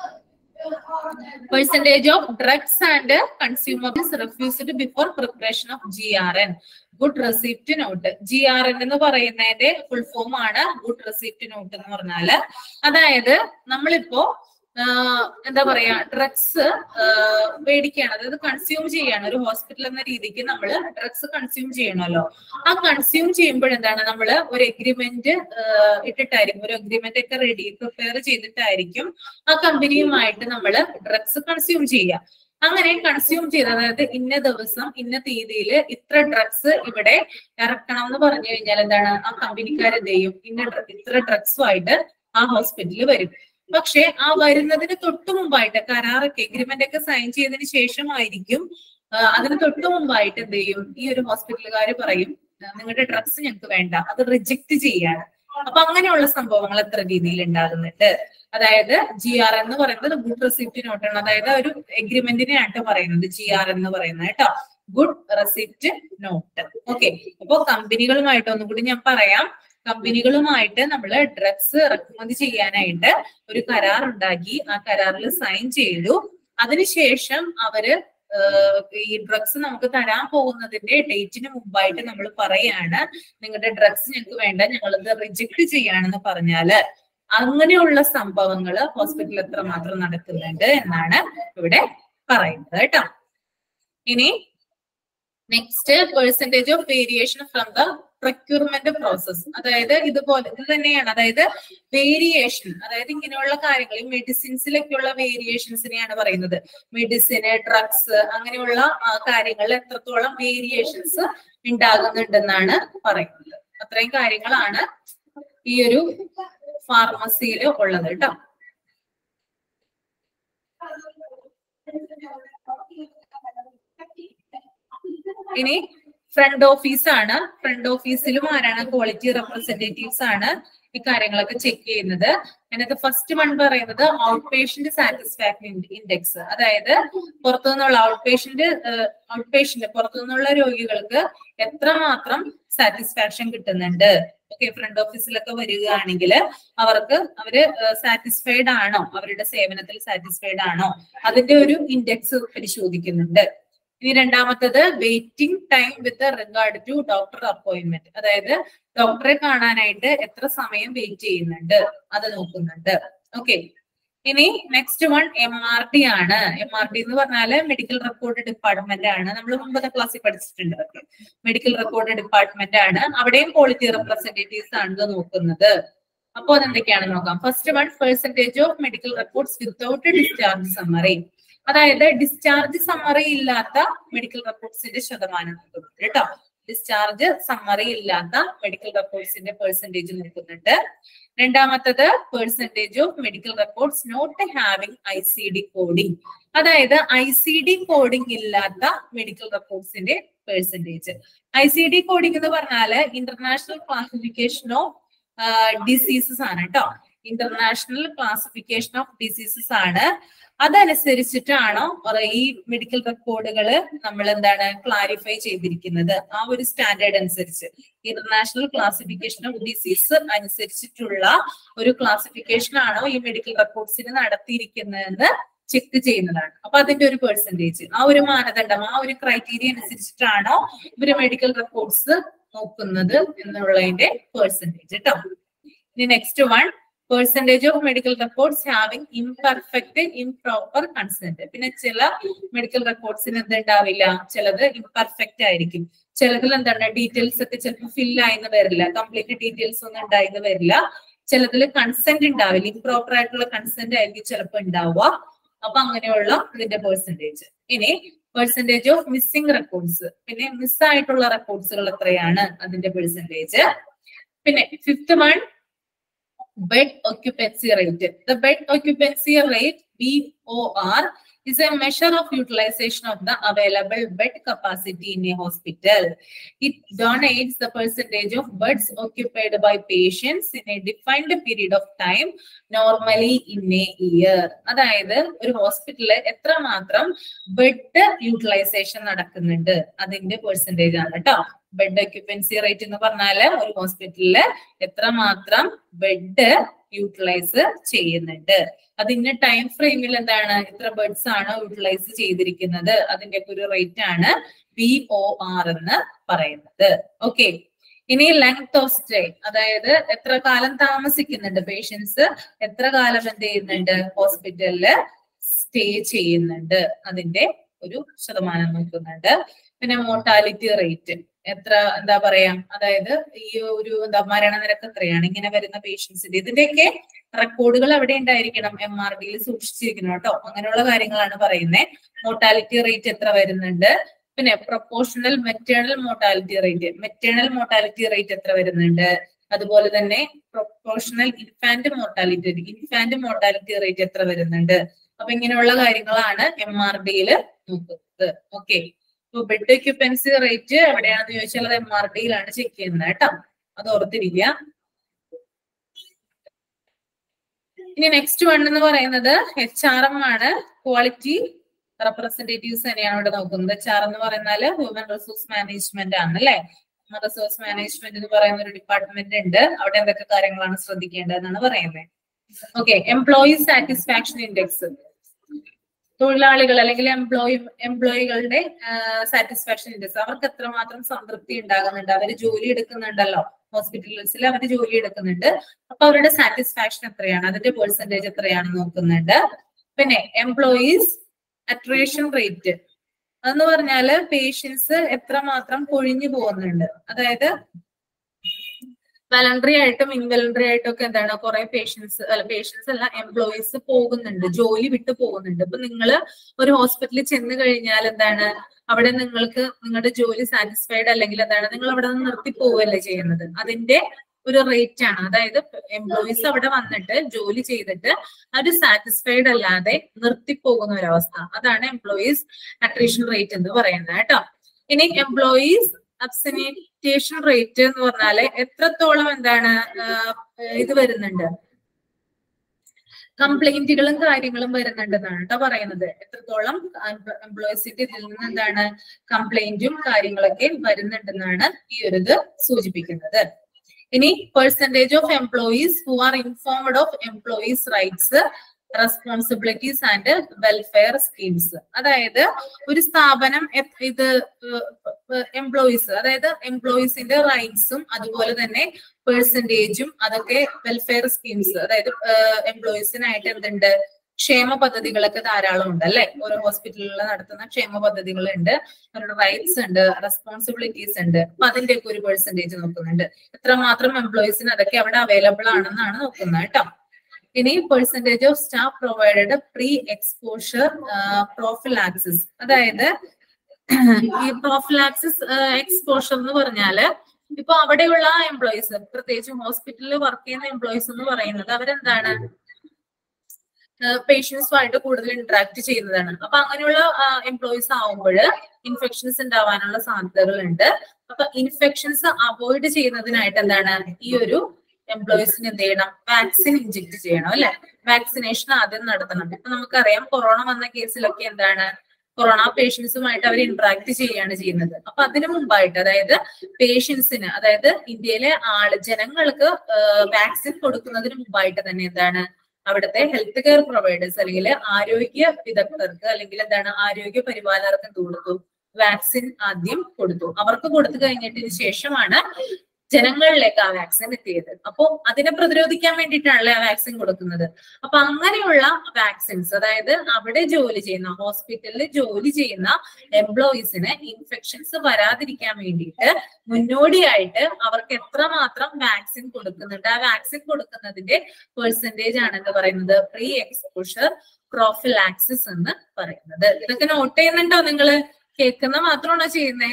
percentage of drugs and consumables refused before preparation of G R N good receipt note G R N എന്ന് പറയുന്നതിന്റെ ഫുൾ ഫോം ആണ് ഗുഡ് റെസിപ്റ്റ് നോട്ട് എന്ന് പറഞ്ഞാല് അതായത് നമ്മളിപ്പോ ആഹ് എന്താ പറയാ ഡ്രഗ്സ് മേടിക്കുകയാണ് അതായത് കൺസ്യൂം ചെയ്യാണ് ഒരു ഹോസ്പിറ്റൽ എന്ന രീതിക്ക് നമ്മൾ ഡ്രഗ്സ് കൺസ്യൂം ചെയ്യണമല്ലോ ആ കൺസ്യൂം ചെയ്യുമ്പോഴെന്താണ് നമ്മൾ ഒരു എഗ്രിമെന്റ് ഇട്ടിട്ടായിരിക്കും ഒരു എഗ്രിമെന്റ് ഒക്കെ റെഡി പ്രിപ്പയർ ചെയ്തിട്ടായിരിക്കും ആ കമ്പനിയുമായിട്ട് നമ്മൾ ഡ്രഗ്സ് കൺസ്യൂം ചെയ്യുക അങ്ങനെ കൺസ്യൂം ചെയ്ത് അതായത് ഇന്ന ദിവസം ഇന്ന തീയതിയിൽ ഇത്ര ഡ്രഗ്സ് ഇവിടെ ഇറക്കണം എന്ന് പറഞ്ഞു കഴിഞ്ഞാൽ എന്താണ് ആ കമ്പനിക്കാർ എന്ത് ചെയ്യും ഇന്ന ഡ്ര- ഇത്ര ഡ്രഗ്സുമായിട്ട് ആ ഹോസ്പിറ്റലിൽ വരും പക്ഷെ ആ വരുന്നതിന് തൊട്ടു മുമ്പായിട്ട് കരാറൊക്കെ എഗ്രിമെന്റ് ഒക്കെ സൈൻ ചെയ്തതിന് ശേഷമായിരിക്കും ആ, അതിന് തൊട്ടു മുമ്പായിട്ട് എന്ത് ചെയ്യും ഈ ഒരു ഹോസ്പിറ്റലുകാർ പറയും "ആ, നിങ്ങളുടെ ഡ്രഗ്സ് ഞങ്ങൾക്ക് വേണ്ട അത് റിജക്ട് ചെയ്യാണ് അപ്പൊ അങ്ങനെയുള്ള സംഭവങ്ങൾ എത്ര രീതിയിൽ ഉണ്ടാകുന്നുണ്ട് അതായത് ജി ആർ എന്ന് പറയുന്നത് ഗുഡ് റെസിപ്റ്റ് നോട്ടാണ് അതായത് ഒരു എഗ്രിമെന്റിനെയാണ് പറയുന്നത് ജി ആർ എന്ന് പറയുന്നത് കേട്ടോ ഗുഡ് റെസിപ്റ്റ് നോട്ട് ഓക്കെ അപ്പോ കമ്പനികളുമായിട്ട് ഒന്നും കൂടി ഞാൻ പറയാം കമ്പനികളുമായിട്ട് നമ്മൾ ഡ്രഗ്സ് ഇറക്കുമതി ചെയ്യാനായിട്ട് ഒരു കരാർ ഉണ്ടാക്കി ആ കരാറിൽ സൈൻ ചെയ്തു അതിനുശേഷം അവര് ഏഹ്, ഈ ഡ്രഗ്സ് നമുക്ക് തരാൻ പോകുന്നതിന്റെ ഡേറ്റിന് മുമ്പായിട്ട് നമ്മൾ പറയാണ് നിങ്ങളുടെ ഡ്രഗ്സ് ഞങ്ങൾക്ക് വേണ്ട ഞങ്ങളത് റിജക്ട് ചെയ്യാണെന്ന് പറഞ്ഞാല് അങ്ങനെയുള്ള സംഭവങ്ങള് ഹോസ്പിറ്റലിൽ എത്രമാത്രം നടക്കുന്നുണ്ട് എന്നാണ് ഇവിടെ പറയുന്നത് കേട്ടോ ഇനി next percentage of variation from the procurement process അതായത് ഇതുപോലെ ഇത് തന്നെയാണ് അതായത് വേരിയേഷൻ അതായത് ഇങ്ങനെയുള്ള കാര്യങ്ങൾ ഈ മെഡിസിൻസിലൊക്കെയുള്ള വേരിയേഷൻസിനെയാണ് പറയുന്നത് മെഡിസിന് ഡ്രഗ്സ് അങ്ങനെയുള്ള ആ, കാര്യങ്ങളിൽ എത്രത്തോളം വേരിയേഷൻസ് ഉണ്ടാകുന്നുണ്ടെന്നാണ് പറയുന്നത് അത്രയും കാര്യങ്ങളാണ് ഈ ഒരു ഫാർമസിയിൽ ഉള്ളത് കേട്ടോ ഇനി ഫ്രണ്ട് ഓഫീസ് ആണ് ഫ്രണ്ട് ഓഫീസിലും ആരാണ് ക്വാളിറ്റി റെപ്രസെന്റേറ്റീവ്സ് ആണ് ഈ കാര്യങ്ങളൊക്കെ ചെക്ക് ചെയ്യുന്നത് അതിനകത്ത് ഫസ്റ്റ് വൺ പറയുന്നത് ഔട്ട് പേഷ്യന്റ് സാറ്റിസ്ഫാക്ഷൻ ഇൻഡെക്സ് അതായത് പുറത്തുനിന്നുള്ള ഔട്ട് പേഷ്യന്റ് ഔട്ട് പേഷ്യന്റ് പുറത്തുനിന്നുള്ള രോഗികൾക്ക് എത്രമാത്രം സാറ്റിസ്ഫാക്ഷൻ കിട്ടുന്നുണ്ട് ഓക്കെ ഫ്രണ്ട് ഓഫീസിലൊക്കെ വരികയാണെങ്കിൽ അവർക്ക് അവര് സാറ്റിസ്ഫൈഡ് ആണോ അവരുടെ സേവനത്തിൽ സാറ്റിസ്ഫൈഡ് ആണോ അതിന്റെ ഒരു ഇൻഡെക്സ് പരിശോധിക്കുന്നുണ്ട് ഇനി രണ്ടാമത്തത് waiting time with regard to doctor appointment അതായത് ഡോക്ടറെ കാണാനായിട്ട് എത്ര സമയം വെയിറ്റ് ചെയ്യുന്നുണ്ട് അത് നോക്കുന്നുണ്ട് ഓക്കെ ഇനി next one M R T ആണ് എം ആർ ടി എന്ന് പറഞ്ഞാല് മെഡിക്കൽ റെക്കോർഡ് ഡിപ്പാർട്ട്മെന്റ് ആണ് നമ്മൾ മുമ്പത്തെ ക്ലാസ്സിൽ പഠിച്ചിട്ടുണ്ട് അതൊക്കെ മെഡിക്കൽ റെക്കോർഡ് ഡിപ്പാർട്ട്മെന്റ് ആണ് അവിടെയും ക്വാളിറ്റി റെപ്രസെന്റേറ്റീവ്സ് ആണ് ഇത് നോക്കുന്നത് അപ്പോ അതെന്തൊക്കെയാണെന്ന് നോക്കാം first one percentage of medical records without discharge summary അതായത് ഡിസ്ചാർജ് സമ്മറി ഇല്ലാത്ത മെഡിക്കൽ റെക്കോർഡ്സിന്റെ ശതമാനം നോക്കുന്നുണ്ട് കേട്ടോ ഡിസ്ചാർജ് സമ്മറി ഇല്ലാത്ത മെഡിക്കൽ റെക്കോർഡ്സിന്റെ പെർസെന്റേജ് നോക്കുന്നുണ്ട് രണ്ടാമത്തത് percentage of medical records not having I C D coding അതായത് ഐ സി ഡി കോഡിംഗ് ഇല്ലാത്ത മെഡിക്കൽ റെക്കോർഡ്സിന്റെ percentage I C D coding എന്ന് പറഞ്ഞാല് ഇന്റർനാഷണൽ ക്ലാസിഫിക്കേഷൻ ഓഫ് ഡിസീസസ് ആണ് കേട്ടോ ഇന്റർനാഷണൽ ക്ലാസിഫിക്കേഷൻ ഓഫ് ഡിസീസസ് ആണ് അതനുസരിച്ചിട്ടാണോ ഒരു ഈ മെഡിക്കൽ റെക്കോർഡുകൾ നമ്മൾ എന്താണ് ക്ലാരിഫൈ ചെയ്തിരിക്കുന്നത് ആ ഒരു സ്റ്റാൻഡേർഡ് അനുസരിച്ച് ഇന്റർനാഷണൽ ക്ലാസിഫിക്കേഷൻ ഓഫ് ഡിസീസ് അനുസരിച്ചിട്ടുള്ള ഒരു ക്ലാസിഫിക്കേഷൻ ആണോ ഈ മെഡിക്കൽ റെക്കോർഡ്സിന് നടത്തിയിരിക്കുന്നതെന്ന് ചെക്ക് ചെയ്യുന്നതാണ് അപ്പൊ അതിന്റെ ഒരു പെർസെന്റേജ് ആ ഒരു മാനദണ്ഡം ആ ഒരു ക്രൈറ്റീരിയ അനുസരിച്ചിട്ടാണോ ഇവര് മെഡിക്കൽ റെക്കോർഡ്സ് നോക്കുന്നത് എന്നുള്ളതിന്റെ പെർസെന്റേജ് കേട്ടോ ഇനി next one percentage of medical records having imperfect improper consent പിന്നെ ചില മെഡിക്കൽ റെക്കോർഡ്സിന് എന്തുണ്ടാവില്ല ചിലത് ഇംപെർഫെക്റ്റ് ആയിരിക്കും ചിലതിൽ എന്താണ് ഡീറ്റെയിൽസ് ഒക്കെ ചിലപ്പോൾ ഫിൽ ആയിന്ന് വരില്ല കംപ്ലീറ്റ് ഡീറ്റെയിൽസ് ഒന്നും ഉണ്ടായിന്ന് വരില്ല ചിലതിൽ കൺസെന്റ് ഉണ്ടാവില്ല ഇംപ്രോപ്പർ ആയിട്ടുള്ള കൺസെന്റ് ആയിരിക്കും ചിലപ്പോൾ ഉണ്ടാവുക അപ്പൊ അങ്ങനെയുള്ള ഇതിന്റെ പെർസെന്റേജ് ഇനി പെർസെന്റേജ് ഓഫ് മിസ്സിംഗ് റെക്കോർഡ്സ് പിന്നെ മിസ് ആയിട്ടുള്ള റെക്കോർഡ്സുകൾ എത്രയാണ് അതിന്റെ പെർസെന്റേജ് പിന്നെ fifth one bed occupancy rate. The bed occupancy rate BOR is a measure of utilization of the available bed capacity in a hospital. It donates the percentage of beds occupied by patients in a defined period of time, normally in a year. അതായത് ഒരു ഹോസ്പിറ്റലിൽ എത്രമാത്രം bed utilisation നടക്കുന്നുണ്ട് അതിന്റെ percentage ആണ് കേട്ടോ bed occupancy rate എന്ന് പറഞ്ഞാല് ഒരു ഹോസ്പിറ്റലില് എത്രമാത്രം ബെഡ് യൂട്ടിലൈസ് ചെയ്യുന്നുണ്ട് അതിന്റെ ടൈം ഫ്രെയിമിൽ എന്താണ് എത്ര ബെഡ്സ് ആണ് യൂട്ടിലൈസ് ചെയ്തിരിക്കുന്നത് അതിന്റെ ഒക്കെ ഒരു റേറ്റ് ആണ് ബി ഒ ആർ എന്ന് പറയുന്നത് ഓക്കെ ഇനി ലെങ്ത് ഓഫ് സ്റ്റേ അതായത് എത്ര കാലം താമസിക്കുന്നുണ്ട് പേഷ്യൻസ് എത്ര കാലം എന്ത് ചെയ്യുന്നുണ്ട് ഹോസ്പിറ്റലില് സ്റ്റേ ചെയ്യുന്നുണ്ട് അതിന്റെ ഒരു ശതമാനം നോക്കുന്നുണ്ട് പിന്നെ മോർട്ടാലിറ്റി റേറ്റ് എത്ര എന്താ പറയാ അതായത് ഈ ഒരു എന്താ മരണനിരക്ക് എത്രയാണ് ഇങ്ങനെ വരുന്ന പേഷ്യൻസിന്റെ ഇതിന്റെയൊക്കെ റെക്കോർഡുകൾ അവിടെ ഉണ്ടായിരിക്കണം എം ആർ ഡിയിൽ സൂക്ഷിച്ചിരിക്കണം കേട്ടോ അങ്ങനെയുള്ള കാര്യങ്ങളാണ് പറയുന്നത് മോർട്ടാലിറ്റി റേറ്റ് എത്ര വരുന്നുണ്ട് പിന്നെ proportional maternal mortality rate maternal mortality rate എത്ര വരുന്നുണ്ട് അതുപോലെ തന്നെ proportional infant mortality infant mortality rate എത്ര വരുന്നുണ്ട് അപ്പൊ ഇങ്ങനെയുള്ള കാര്യങ്ങളാണ് എം ആർ ഡിയിൽ നോക്കുന്നത് ഓക്കെ ഇപ്പൊ ബെഡ് ഒക്യുപ്പൻസി റേറ്റ് എവിടെയാണെന്ന് ചോദിച്ചാൽ അത് എം ആർ ഡിയിലാണ് ചെക്ക് ചെയ്യുന്നത് കേട്ടോ അത് ഓർത്തിരിക്കുക ഇനി നെക്സ്റ്റ് വൺ എന്ന് പറയുന്നത് എച്ച് ആർ എം ആണ് ക്വാളിറ്റി റെപ്രസെന്റേറ്റീവ്സ് തന്നെയാണ് ഇവിടെ നോക്കുന്നത് എച്ച് ആർ എന്ന് പറയുന്നത് ഹ്യൂമൻ റിസോഴ്സ് മാനേജ്മെന്റ് ആണ് അല്ലെ ഹ്യൂമൻ റിസോഴ്സ് മാനേജ്മെന്റ് എന്ന് പറയുന്ന ഒരു ഡിപ്പാർട്ട്മെന്റ് ഉണ്ട് അവിടെ എന്തൊക്കെ കാര്യങ്ങളാണ് ശ്രദ്ധിക്കേണ്ടതെന്നാണ് പറയുന്നത് ഓക്കെ എംപ്ലോയി സാറ്റിസ്ഫാക്ഷൻ ഇൻഡെക്സ് തൊഴിലാളികൾ അല്ലെങ്കിൽ എംപ്ലോയി എംപ്ലോയികളുടെ സാറ്റിസ്ഫാക്ഷൻ ഇൻഡെക്സ് അവർക്ക് എത്രമാത്രം സംതൃപ്തി ഉണ്ടാകുന്നുണ്ട് അവർ ജോലി എടുക്കുന്നുണ്ടല്ലോ ഹോസ്പിറ്റൽസിൽ അവർ ജോലി എടുക്കുന്നുണ്ട് അപ്പൊ അവരുടെ സാറ്റിസ്ഫാക്ഷൻ എത്രയാണ് അതിന്റെ പെർസെന്റേജ് എത്രയാണ് നോക്കുന്നുണ്ട് പിന്നെ എംപ്ലോയീസ് അട്രേഷൻ റേറ്റ് അതെന്ന് പറഞ്ഞാല് പേഷ്യൻസ് എത്രമാത്രം കൊഴിഞ്ഞു പോകുന്നുണ്ട് അതായത് വലണ്ടറി ആയിട്ടും ഇൻവലണ്ടറി ആയിട്ടും ഒക്കെ എന്താണ് കുറെ പേഷ്യൻസ് അല്ല പേഷ്യൻസ് അല്ല എംപ്ലോയീസ് പോകുന്നുണ്ട് ജോലി വിട്ടു പോകുന്നുണ്ട് അപ്പൊ നിങ്ങൾ ഒരു ഹോസ്പിറ്റലിൽ ചെന്ന് കഴിഞ്ഞാൽ എന്താണ് അവിടെ നിങ്ങൾക്ക് നിങ്ങളുടെ ജോലി സാറ്റിസ്ഫൈഡ് അല്ലെങ്കിൽ എന്താണ് നിങ്ങൾ അവിടെ നിന്ന് നിർത്തി പോവുകയല്ലേ ചെയ്യുന്നത് അതിന്റെ ഒരു റേറ്റ് ആണ് അതായത് എംപ്ലോയീസ് അവിടെ വന്നിട്ട് ജോലി ചെയ്തിട്ട് അവർ സാറ്റിസ്ഫൈഡ് അല്ലാതെ നിർത്തിപ്പോകുന്ന ഒരവസ്ഥ അതാണ് എംപ്ലോയീസ് അട്രീഷൻ റേറ്റ് എന്ന് പറയുന്നത് കേട്ടോ ഇനി എംപ്ലോയീസ് അബ്സനേറ്റേഷൻ റേറ്റ് എന്ന് പറഞ്ഞാല് എത്രത്തോളം എന്താണ് ഇത് വരുന്നുണ്ട് കംപ്ലൈന്റുകളും കാര്യങ്ങളും വരുന്നുണ്ടെന്നാണ് കേട്ടോ പറയുന്നത് എത്രത്തോളം എംപ്ലോയീസിന്റെ ഇതിൽ നിന്ന് എന്താണ് കംപ്ലൈന്റും കാര്യങ്ങളൊക്കെ വരുന്നുണ്ടെന്നാണ് ഈ ഒരു ഇത് സൂചിപ്പിക്കുന്നത് ഇനി percentage of employees who are informed of employees rights responsibilities and welfare schemes അതായത് ഒരു സ്ഥാപനം ഇത് എംപ്ലോയീസ് അതായത് എംപ്ലോയീസിന്റെ റൈറ്റ്സും അതുപോലെ തന്നെ പെർസെന്റേജും അതൊക്കെ വെൽഫെയർ സ്കീംസ് അതായത് എംപ്ലോയീസിനായിട്ട് എന്തുണ്ട് ക്ഷേമ പദ്ധതികളൊക്കെ ധാരാളം ഉണ്ട് അല്ലെ ഓരോ ഹോസ്പിറ്റലുകളിൽ നടത്തുന്ന ക്ഷേമ പദ്ധതികളുണ്ട് അവരുടെ റൈറ്റ്സ് ഉണ്ട് റെസ്പോൺസിബിലിറ്റീസ് ഉണ്ട് അപ്പൊ അതിന്റെ ഒക്കെ ഒരു പെർസെന്റേജ് നോക്കുന്നുണ്ട് എത്രമാത്രം എംപ്ലോയീസിന് അതൊക്കെ അവിടെ അവൈലബിൾ ആണെന്നാണ് നോക്കുന്നത് കേട്ടോ ഇനി percentage of staff provided pre exposure prophylaxis അതായത് ഈ പ്രോഫിലാക്സിസ് എക്സ്പോഷർ എന്ന് പറഞ്ഞാല് ഇപ്പൊ അവിടെയുള്ള എംപ്ലോയീസ് പ്രത്യേകിച്ച് ഹോസ്പിറ്റലിൽ വർക്ക് ചെയ്യുന്ന എംപ്ലോയീസ് എന്ന് പറയുന്നത് അവരെന്താണ് പേഷ്യൻസുമായിട്ട് കൂടുതൽ ഇന്ററാക്ട് ചെയ്യുന്നതാണ് അപ്പൊ അങ്ങനെയുള്ള എംപ്ലോയീസ് ആവുമ്പോൾ ഇൻഫെക്ഷൻസ് ഉണ്ടാവാനുള്ള സാധ്യതകളുണ്ട് അപ്പൊ ഇൻഫെക്ഷൻസ് അവോയ്ഡ് ചെയ്യുന്നതിനായിട്ട് എന്താണ് ഈ ഒരു എംപ്ലോയീസിന് എന്ത് ചെയ്യണം വാക്സിൻ ഇഞ്ചെക്ട് ചെയ്യണം അല്ലെ വാക്സിനേഷൻ ആദ്യം നടത്തണം ഇപ്പൊ നമുക്കറിയാം കൊറോണ വന്ന കേസിലൊക്കെ എന്താണ് കൊറോണ പേഷ്യൻസുമായിട്ട് അവർ ഇന്ററാക്ട് ചെയ്യുകയാണ് ചെയ്യുന്നത് അപ്പൊ അതിനു മുമ്പായിട്ട് അതായത് പേഷ്യൻസിന് അതായത് ഇന്ത്യയിലെ ആള് ജനങ്ങൾക്ക് വാക്സിൻ കൊടുക്കുന്നതിന് മുമ്പായിട്ട് തന്നെ എന്താണ് അവിടുത്തെ ഹെൽത്ത് കെയർ പ്രൊവൈഡേഴ്സ് അല്ലെങ്കിൽ ആരോഗ്യ വിദഗ്ധർക്ക് അല്ലെങ്കിൽ എന്താണ് ആരോഗ്യ പരിപാലകർക്ക് എന്ത് കൊടുത്തു വാക്സിൻ ആദ്യം കൊടുത്തു അവർക്ക് കൊടുത്തു കഴിഞ്ഞിട്ടതിന് ശേഷമാണ് ജനങ്ങളിലേക്ക് ആ വാക്സിൻ എത്തിയത് അപ്പോ അതിനെ പ്രതിരോധിക്കാൻ വേണ്ടിയിട്ടാണല്ലേ ആ വാക്സിൻ കൊടുക്കുന്നത് അപ്പൊ അങ്ങനെയുള്ള വാക്സിൻസ് അതായത് അവിടെ ജോലി ചെയ്യുന്ന ഹോസ്പിറ്റലിൽ ജോലി ചെയ്യുന്ന എംപ്ലോയീസിന് ഇൻഫെക്ഷൻസ് വരാതിരിക്കാൻ വേണ്ടിയിട്ട് മുന്നോടിയായിട്ട് അവർക്ക് എത്രമാത്രം വാക്സിൻ കൊടുക്കുന്നുണ്ട് ആ വാക്സിൻ കൊടുക്കുന്നതിന്റെ പെർസെന്റേജ് ആണ് എന്ന് പറയുന്നത് പ്രീ എക്സ്പോഷർ പ്രോഫിലാക്സിസ് എന്ന് പറയുന്നത് ഇതൊക്കെ നോട്ട് ചെയ്യുന്നുണ്ടോ നിങ്ങള് കേൾക്കുന്ന മാത്രമാണോ ചെയ്യുന്നേ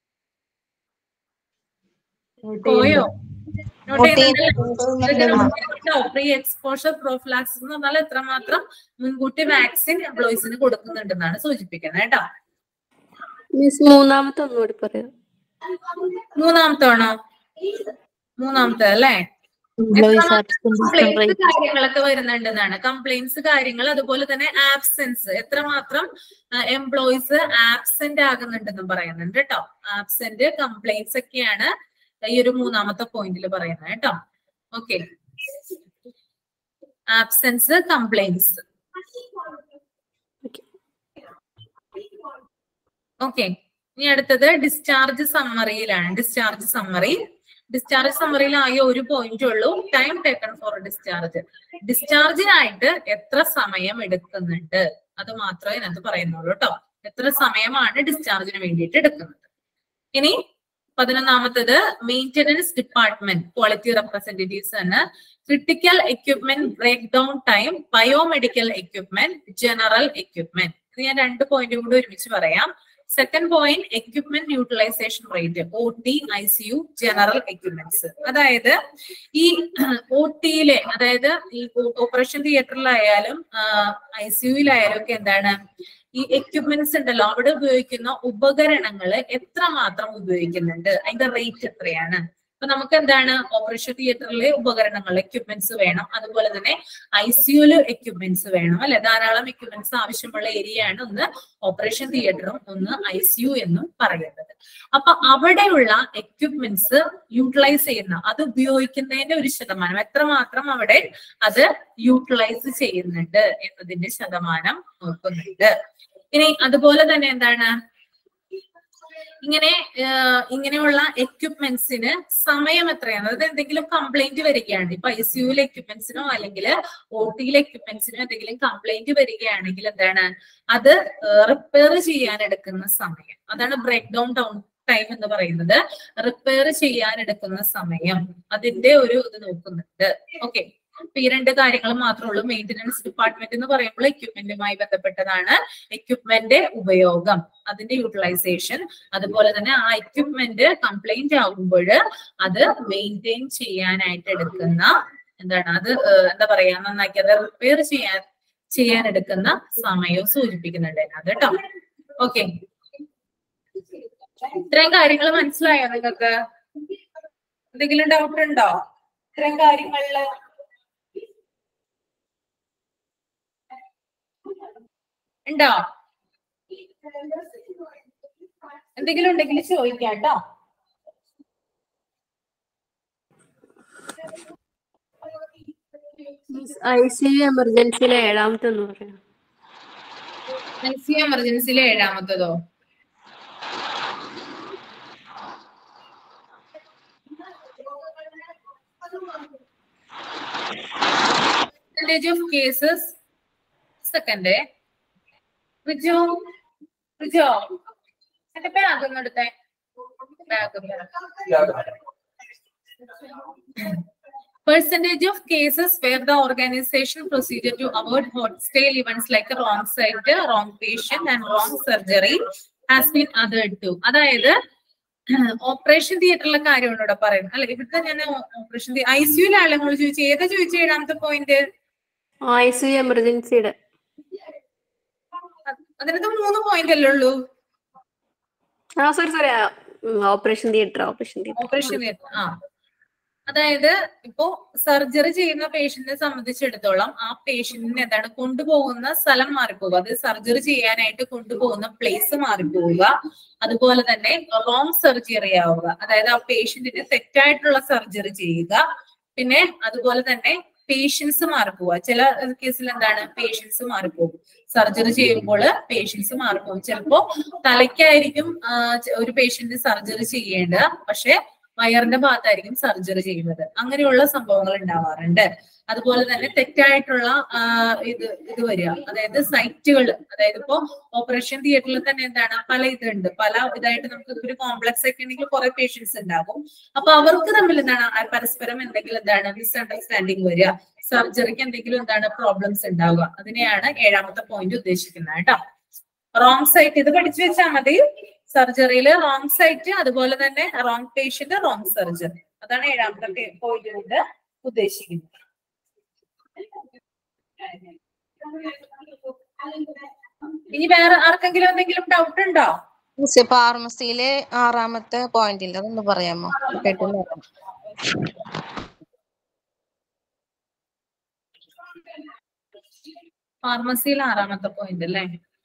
പോയോ നോട്ട് ചെയ്യുന്നുണ്ടോ പ്രീ എക്സ്പോഷർ പ്രോഫിലാക്സിസ് എന്ന് പറഞ്ഞാൽ എത്രമാത്രം മുൻകൂട്ടി വാക്സിൻ എംപ്ലോയീസിന് കൊടുക്കുന്നുണ്ടെന്നാണ് സൂചിപ്പിക്കുന്നത് കേട്ടോ മിസ് മൂന്നാമത്തെ ഒന്നുകൂടി പറയാം മൂന്നാമത്തെ ആണോ മൂന്നാമത്തെ അല്ലേ എംപ്ലോയീസ് ആബ്സെന്റ് കംപ്ലൈൻസ് കാര്യങ്ങളൊക്കെ വരുന്നുണ്ടെന്നാണ് കംപ്ലൈൻസ് കാര്യങ്ങൾ അതുപോലെ തന്നെ ആബ്സെൻസ് എത്രമാത്രം എംപ്ലോയീസ് ആബ്സെന്റ് ആകുന്നുണ്ടെന്നും പറയുന്നുണ്ട് കേട്ടോ ആബ്സെന്റ് കംപ്ലൈൻസ് ഒക്കെയാണ് ഈ ഒരു മൂന്നാമത്തെ പോയിന്റിൽ പറയുന്നത് കേട്ടോ ഓക്കെ ആബ്സെൻസ് കംപ്ലൈൻസ് ഓക്കെ ഇനി അടുത്തത് ഡിസ്ചാർജ് സമ്മറിയിലാണ് ഡിസ്ചാർജ് സമ്മറി ഡിസ്ചാർജ് സമ്മറിയിൽ ആകെ ഒരു പോയിന്റ് ഉള്ളൂ ടൈം ടേക്കൺ ഫോർ ഡിസ്ചാർജ് ഡിസ്ചാർജിനായിട്ട് എത്ര സമയം എടുക്കുന്നുണ്ട് അത് മാത്രമേ ഇതിനകത്ത് പറയുന്നുള്ളൂ കേട്ടോ എത്ര സമയമാണ് ഡിസ്ചാർജിന് വേണ്ടിയിട്ട് എടുക്കുന്നത് ഇനി പതിനൊന്നാമത്തത് മെയിൻ്റനൻസ് ഡിപ്പാർട്ട്മെന്റ് ക്വാളിറ്റി റെപ്രസെന്റേറ്റീവ്സ് ആണ് critical equipment breakdown time biomedical equipment general equipment ഇത് ഞാൻ രണ്ട് പോയിന്റും കൂടി ഒരുമിച്ച് പറയാം second point equipment utilisation rate O T I C U general equipments അതായത് ഈ ഒ ടിയിലെ അതായത് ഈ ഓപ്പറേഷൻ തിയേറ്ററിലായാലും ഐ സി യുയിലായാലും ഒക്കെ എന്താണ് ഈ എക്യുപ്മെന്റ്സ് ഉണ്ടല്ലോ അവിടെ ഉപയോഗിക്കുന്ന ഉപകരണങ്ങൾ എത്രമാത്രം ഉപയോഗിക്കുന്നുണ്ട് അതിന്റെ റേറ്റ് എത്രയാണ് അപ്പൊ നമുക്ക് എന്താണ് ഓപ്പറേഷൻ തിയേറ്ററിലെ ഉപകരണങ്ങൾ എക്യുപ്മെന്റ്സ് വേണം അതുപോലെ തന്നെ ഐ സിയുല് എക്യുപ്മെന്റ്സ് വേണം അല്ലെ ധാരാളം എക്യുപ്മെന്റ്സ് ആവശ്യമുള്ള ഏരിയ ആണ് ഒന്ന് ഓപ്പറേഷൻ തിയേറ്ററും ഒന്ന് ഐ സിയു എന്നും പറയുന്നത് അപ്പൊ അവിടെയുള്ള എക്യുപ്മെന്റ്സ് യൂട്ടിലൈസ് ചെയ്യുന്ന അത് ഉപയോഗിക്കുന്നതിന്റെ ഒരു ശതമാനം എത്രമാത്രം അവിടെ അത് യൂട്ടിലൈസ് ചെയ്യുന്നുണ്ട് എന്നതിന്റെ ശതമാനം നോക്കുന്നുണ്ട് ഇനി അതുപോലെ തന്നെ എന്താണ് ഇങ്ങനെ ഇങ്ങനെയുള്ള എക്യുപ്മെന്റ്സിന് സമയം എത്രയാണ് അതായത് എന്തെങ്കിലും കംപ്ലൈന്റ് വരികയാണ് ഇപ്പൊ ഐ സിയുലെ എക്യുപ്മെന്റ്സിനോ അല്ലെങ്കിൽ ഒ ടിയിലെ എക്യുപ്മെന്റ്സിനോ എന്തെങ്കിലും കംപ്ലൈന്റ് വരികയാണെങ്കിൽ എന്താണ് അത് റിപ്പയർ ചെയ്യാൻ എടുക്കുന്ന സമയം അതാണ് ബ്രേക്ക് ഡൗൺ ഡൗൺ ടൈം എന്ന് പറയുന്നത് റിപ്പയർ ചെയ്യാൻ എടുക്കുന്ന സമയം അതിന്റെ ഒരു ഇത് നോക്കുന്നുണ്ട് ഓക്കെ അപ്പൊ ഈ രണ്ട് കാര്യങ്ങൾ മാത്രമേ ഉള്ളൂ മെയിന്റനൻസ് ഡിപ്പാർട്ട്മെന്റ് എന്ന് പറയുമ്പോൾ എക്യുപ്മെന്റുമായി ബന്ധപ്പെട്ടതാണ് എക്യുപ്മെന്റ് ഉപയോഗം അതിന്റെ യൂട്ടിലൈസേഷൻ അതുപോലെ തന്നെ ആ എക്യുപ്മെന്റ് കംപ്ലൈന്റ് ആകുമ്പോൾ അത് മെയിൻറ്റെയിൻ ചെയ്യാനായിട്ട് എടുക്കുന്ന എന്താണ് അത് എന്താ പറയാ നന്നാക്കി അത് റിപ്പയർ ചെയ്യാൻ ചെയ്യാൻ എടുക്കുന്ന സമയവും സൂചിപ്പിക്കുന്നുണ്ട് അതിനകത്ത് കേട്ടോ ഓക്കെ ഇത്രയും കാര്യങ്ങൾ മനസ്സിലായോ നിങ്ങൾക്ക് എന്തെങ്കിലും ഡൗട്ട് ഉണ്ടോ ഇത്രയും കാര്യങ്ങളില് ഉണ്ടോ എന്തെങ്കിലും ഉണ്ടെങ്കിൽ ചോദിക്കാം കേട്ടോ ഐ സി യു എമർജൻസിയിലെ ഏഴാമത്തെ ഒന്ന് പറയാം ഐ സി എമർജൻസിയിലെ ഏഴാമത്തതോ percentage of cases second Riju Rijo എന്റെ ബാഗ് ഒന്ന് എടുത്തേ bag percentage of cases where the organization procedure to avoid hostile events like a wrong site, wrong patient and wrong surgery has been adhered to. അതായത് operation തിയേറ്ററിലെ കാര്യമാണ് ഇവിടെ പറയുന്നത് അല്ലെ ഇവിടുത്തെ ഞാൻ ഓപ്പറേഷൻ ഐ സിയുലാണ് നിങ്ങൾ ചോദിച്ചു ഏതാ ചോദിച്ച ഏഴാമത്തെ പോയിന്റ് ഐ സി യു എമർജൻസിയുടെ അതിനകത്ത് മൂന്ന് പോയിന്റ് അല്ലേ ഉള്ളൂ ആ sorry sorry operation theatre operation theatre operation theatre ആ അതായത് ഇപ്പോ സർജറി ചെയ്യുന്ന പേഷ്യന്റിനെ സംബന്ധിച്ചിടത്തോളം ആ പേഷ്യന്റിനെ എന്താണ് കൊണ്ടുപോകുന്ന സ്ഥലം മാറിപ്പോവുക അത് സർജറി ചെയ്യാനായിട്ട് കൊണ്ടുപോകുന്ന പ്ലേസ് മാറിപ്പോവുക അതുപോലെ തന്നെ റോങ് സർജറി ആവുക അതായത് ആ പേഷ്യന്റിന് തെറ്റായിട്ടുള്ള സർജറി ചെയ്യുക പിന്നെ അതുപോലെ തന്നെ പേഷ്യൻസ് മാറിപ്പോവുക ചില കേസിൽ എന്താണ് പേഷ്യൻസ് മാറിപ്പോകും സർജറി ചെയ്യുമ്പോൾ പേഷ്യൻസ് മാറിപ്പോകും ചിലപ്പോ തലയ്ക്കായിരിക്കും ആ, ച- ഒരു പേഷ്യന്റ് സർജറി ചെയ്യേണ്ടത് പക്ഷെ വയറിന്റെ ഭാഗത്തായിരിക്കും സർജറി ചെയ്യുന്നത് അങ്ങനെയുള്ള സംഭവങ്ങൾ ഉണ്ടാവാറുണ്ട് അതുപോലെ തന്നെ തെറ്റായിട്ടുള്ള ആ, ഇത് ഇത് വരിക അതായത് സൈറ്റുകൾ അതായത് ഇപ്പോ ഓപ്പറേഷൻ തിയേറ്ററിൽ തന്നെ എന്താണ് പല ഇതുണ്ട് പല ഇതായിട്ട് നമുക്ക് ഒരു കോംപ്ലക്സ് ഒക്കെ ഉണ്ടെങ്കിൽ കുറെ പേഷ്യൻസ് ഉണ്ടാകും അപ്പൊ അവർക്ക് തമ്മിൽ എന്താണ് ആ പരസ്പരം എന്തെങ്കിലും എന്താണ് മിസ്അണ്ടർസ്റ്റാൻഡിങ് വരിക സർജറിക്ക് എന്തെങ്കിലും എന്താണ് പ്രോബ്ലംസ് ഉണ്ടാവുക അതിനെയാണ് ഏഴാമത്തെ പോയിന്റ് ഉദ്ദേശിക്കുന്നത് കേട്ടോ റോങ് സൈറ്റ് ഇത് പഠിച്ചു വെച്ചാൽ മതി സർജറിയിൽ റോങ് സൈറ്റ് അതുപോലെ തന്നെ റോങ് പേഷ്യന്റ് റോങ് സർജറി അതാണ് ഏഴാമത്തെ പോയിന്റ് കൊണ്ട് ഉദ്ദേശിക്കുന്നത് ഇനി വേറെ ആർക്കെങ്കിലും എന്തെങ്കിലും ഡൗട്ട് ഉണ്ടോ മിസ് ഫാർമസിയിലെ ആറാമത്തെ പോയിന്റിൽ അതൊന്ന് പറയാമോ കേട്ടില്ല ഫാർമസിയിൽ ആറാമത്തെ പോയിന്റ് അല്ലേ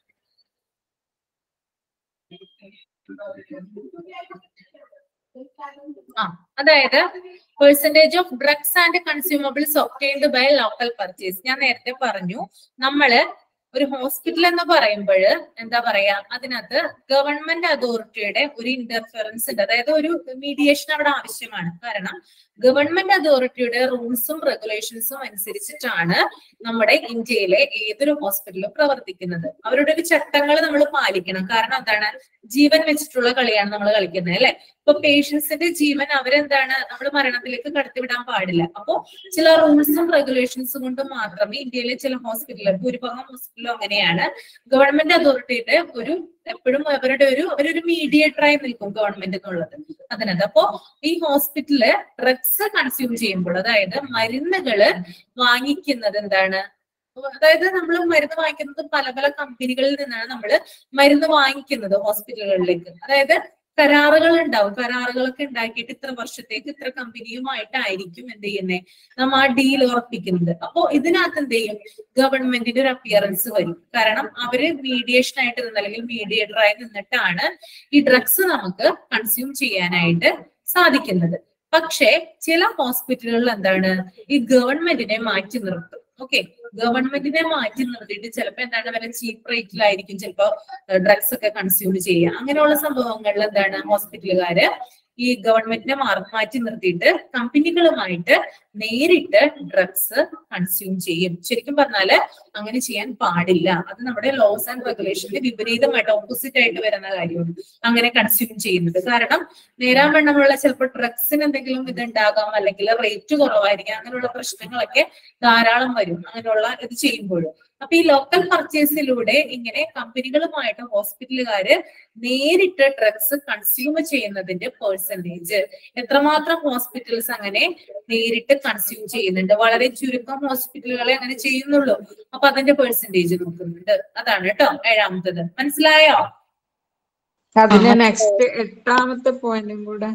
ആ അതായത് percentage of drugs and consumables obtained by local purchase ഞാൻ നേരത്തെ പറഞ്ഞു നമ്മള് ഒരു ഹോസ്പിറ്റൽ എന്ന് പറയുമ്പോൾ എന്താ പറയാ അതിനകത്ത് ഗവൺമെന്റ് അതോറിറ്റിയുടെ ഒരു ഇന്റർഫറൻസ് ഉണ്ട് അതായത് ഒരു മീഡിയേഷൻ അവിടെ ആവശ്യമാണ് കാരണം ഗവൺമെന്റ് അതോറിറ്റിയുടെ റൂൾസും റെഗുലേഷൻസും അനുസരിച്ചിട്ടാണ് നമ്മുടെ ഇന്ത്യയിലെ ഏതൊരു ഹോസ്പിറ്റലും പ്രവർത്തിക്കുന്നത് അവരുടെ ഒരു ചട്ടങ്ങൾ നമ്മൾ പാലിക്കണം കാരണം എന്താണ് ജീവൻ വെച്ചിട്ടുള്ള കളിയാണ് നമ്മൾ കളിക്കുന്നത് അല്ലെ ഇപ്പൊ പേഷ്യൻസിന്റെ ജീവൻ അവരെന്താണ് നമ്മൾ മരണത്തിലേക്ക് കടത്തിവിടാൻ പാടില്ല അപ്പോ ചില റൂൾസും റെഗുലേഷൻസും കൊണ്ട് മാത്രമേ ഇന്ത്യയിലെ ചില ഹോസ്പിറ്റലുകൾ ഭൂരിഭാഗം ഹോസ്പിറ്റലും അങ്ങനെയാണ് ഗവൺമെന്റ് അതോറിറ്റിയുടെ ഒരു എപ്പോഴും അവരുടെ ഒരു അവരൊരു മീഡിയേറ്ററായി നിൽക്കും ഗവൺമെന്റ് എന്നുള്ളത് അതിനകത്ത് അപ്പോ ഈ ഹോസ്പിറ്റല് ഡ്രഗ്സ് കൺസ്യൂം ചെയ്യുമ്പോൾ അതായത് മരുന്നുകള് വാങ്ങിക്കുന്നത് എന്താണ് അതായത് നമ്മൾ മരുന്ന് വാങ്ങിക്കുന്നത് പല പല കമ്പനികളിൽ നിന്നാണ് നമ്മൾ മരുന്ന് വാങ്ങിക്കുന്നത് ഹോസ്പിറ്റലുകളിലേക്ക് അതായത് കരാറുകൾ ഉണ്ടാവും കരാറുകളൊക്കെ ഉണ്ടാക്കിയിട്ട് ഇത്ര വർഷത്തേക്ക് ഇത്ര കമ്പനിയുമായിട്ടായിരിക്കും എന്ത് ചെയ്യുന്നത് നമ്മൾ ആ ഡീൽ ഉറപ്പിക്കുന്നത് അപ്പോ ഇതിനകത്ത് എന്ത് ചെയ്യും ഗവൺമെന്റിന്റെ ഒരു അപ്പിയറൻസ് വരും കാരണം അവര് മീഡിയേഷൻ ആയിട്ട് നിന്ന് അല്ലെങ്കിൽ മീഡിയേറ്റർ ആയി നിന്നിട്ടാണ് ഈ ഡ്രഗ്സ് നമുക്ക് കൺസ്യൂം ചെയ്യാനായിട്ട് സാധിക്കുന്നത് പക്ഷേ ചില ഹോസ്പിറ്റലുകളിൽ എന്താണ് ഈ ഗവൺമെന്റിനെ മാറ്റി നിർത്തും ഓക്കെ ഗവൺമെന്റിനെ മാറ്റി നിർത്തിയിട്ട് ചിലപ്പോ എന്താണ് വല്ല ചീപ്പ് റേറ്റിലായിരിക്കും ചിലപ്പോ ഡ്രഗ്സ് ഒക്കെ കൺസ്യൂം ചെയ്യുക അങ്ങനെയുള്ള സംഭവങ്ങളിൽ എന്താണ് ഹോസ്പിറ്റലുകാര് ഈ ഗവൺമെന്റിനെ മാർ- മാറ്റി നിർത്തിയിട്ട് കമ്പനികളുമായിട്ട് നേരിട്ട് ഡ്രഗ്സ് കൺസ്യൂം ചെയ്യും ശരിക്കും പറഞ്ഞാല് അങ്ങനെ ചെയ്യാൻ പാടില്ല അത് നമ്മുടെ ലോസ് ആൻഡ് റെഗുലേഷന്റെ വിപരീതമായിട്ട് ഓപ്പോസിറ്റ് ആയിട്ട് വരുന്ന കാര്യമാണ് അങ്ങനെ കൺസ്യൂം ചെയ്യുന്നത് കാരണം നേരാൻ വണ്ണമുള്ള ചിലപ്പോൾ ഡ്രഗ്സിന് എന്തെങ്കിലും ഇതുണ്ടാകാം അല്ലെങ്കിൽ റേറ്റ് കുറവായിരിക്കാം അങ്ങനെയുള്ള പ്രശ്നങ്ങളൊക്കെ ധാരാളം വരും അങ്ങനെയുള്ള ഇത് ചെയ്യുമ്പോൾ അപ്പൊ ഈ ലോക്കൽ പർച്ചേസിലൂടെ ഇങ്ങനെ കമ്പനികളുമായിട്ട് ഹോസ്പിറ്റലുകാര് നേരിട്ട് ഡ്രഗ്സ് കൺസ്യൂം ചെയ്യുന്നതിന്റെ പേഴ്സൻറ്റേജ് എത്രമാത്രം ഹോസ്പിറ്റൽസ് അങ്ങനെ നേരിട്ട് കൺസ്യൂം ചെയ്യുന്നുണ്ട് വളരെ ചുരുക്കം ഹോസ്പിറ്റലുകളെ അങ്ങനെ ചെയ്യുന്നുള്ളൂ അപ്പൊ അതിന്റെ പേഴ്സൻറ്റേജ് നോക്കുന്നുണ്ട് അതാണ് കേട്ടോ ഏഴാമത്തത് മനസ്സിലായോ അതിന് നെക്സ്റ്റ് എട്ടാമത്തെ പോയിന്റും കൂടെ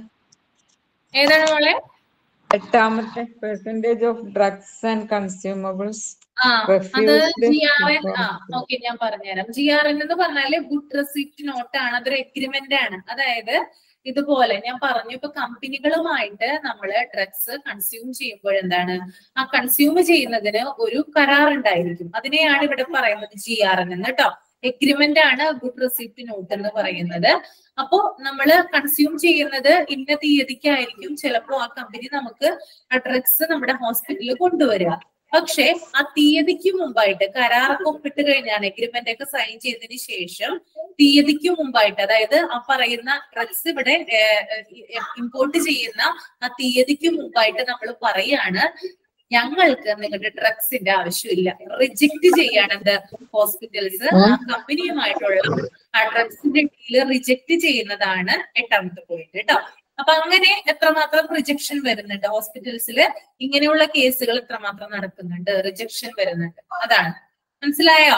ഏതാണ് മോളെ എട്ടാമത്തെ percentage of drugs and consumables ആ അത് Refused ജി ആർ എൻ ആ reform. ഓക്കെ ഞാൻ പറഞ്ഞുതരാം ജി ആർ എൻ എന്ന് പറഞ്ഞാല് ഗുഡ് റെസിപ്റ്റ് നോട്ട് ആണ് അതൊരു എഗ്രിമെന്റ് ആണ് അതായത് ഇതുപോലെ ഞാൻ പറഞ്ഞു ഇപ്പൊ കമ്പനികളുമായിട്ട് നമ്മൾ ഡ്രഗ്സ് കൺസ്യൂം ചെയ്യുമ്പോൾ എന്താണ് ആ കൺസ്യൂം ചെയ്യുന്നതിന് ഒരു കരാർ ഉണ്ടായിരിക്കും അതിനെയാണ് ഇവിടെ പറയുന്നത് ജി ആർ എൻ എന്ന് കേട്ടോ എഗ്രിമെന്റ് ആണ് ഗുഡ് റെസിപ്റ്റ് നോട്ട് എന്ന് പറയുന്നത് അപ്പോ നമ്മൾ കൺസ്യൂം ചെയ്യുന്നത് ഇന്ന തീയതിക്കായിരിക്കും ചിലപ്പോ ആ കമ്പനി നമുക്ക് ആ ഡ്രഗ്സ് നമ്മുടെ ഹോസ്പിറ്റലിൽ കൊണ്ടുവരിക പക്ഷെ ആ തീയതിക്ക് മുമ്പായിട്ട് കരാറൊക്കെ ഒപ്പിട്ട് കഴിഞ്ഞാണ് എഗ്രിമെന്റ് ഒക്കെ സൈൻ ചെയ്തതിന് ശേഷം തീയതിക്ക് മുമ്പായിട്ട് അതായത് ആ പറയുന്ന ഡ്രഗ്സ് ഇവിടെ ഇമ്പോർട്ട് ചെയ്യുന്ന ആ തീയതിക്ക് മുമ്പായിട്ട് നമ്മൾ പറയാണ് ഞങ്ങൾക്ക് നിങ്ങളുടെ ഡ്രഗ്സിന്റെ ആവശ്യമില്ല റിജക്ട് ചെയ്യാണ് എന്ത് ഹോസ്പിറ്റൽസ് ആ കമ്പനിയുമായിട്ടുള്ള ആ ഡ്രഗ്സിന്റെ ഡീല് റിജക്ട് ചെയ്യുന്നതാണ് എട്ടാമത്തെ പോയിന്റ് കേട്ടോ അപ്പൊ അങ്ങനെ എത്രമാത്രം റിജക്ഷൻ വരുന്നുണ്ട് ഹോസ്പിറ്റൽസിൽ ഇങ്ങനെയുള്ള കേസുകൾ എത്രമാത്രം നടക്കുന്നുണ്ട് റിജക്ഷൻ വരുന്നുണ്ട് അതാണ് മനസ്സിലായോ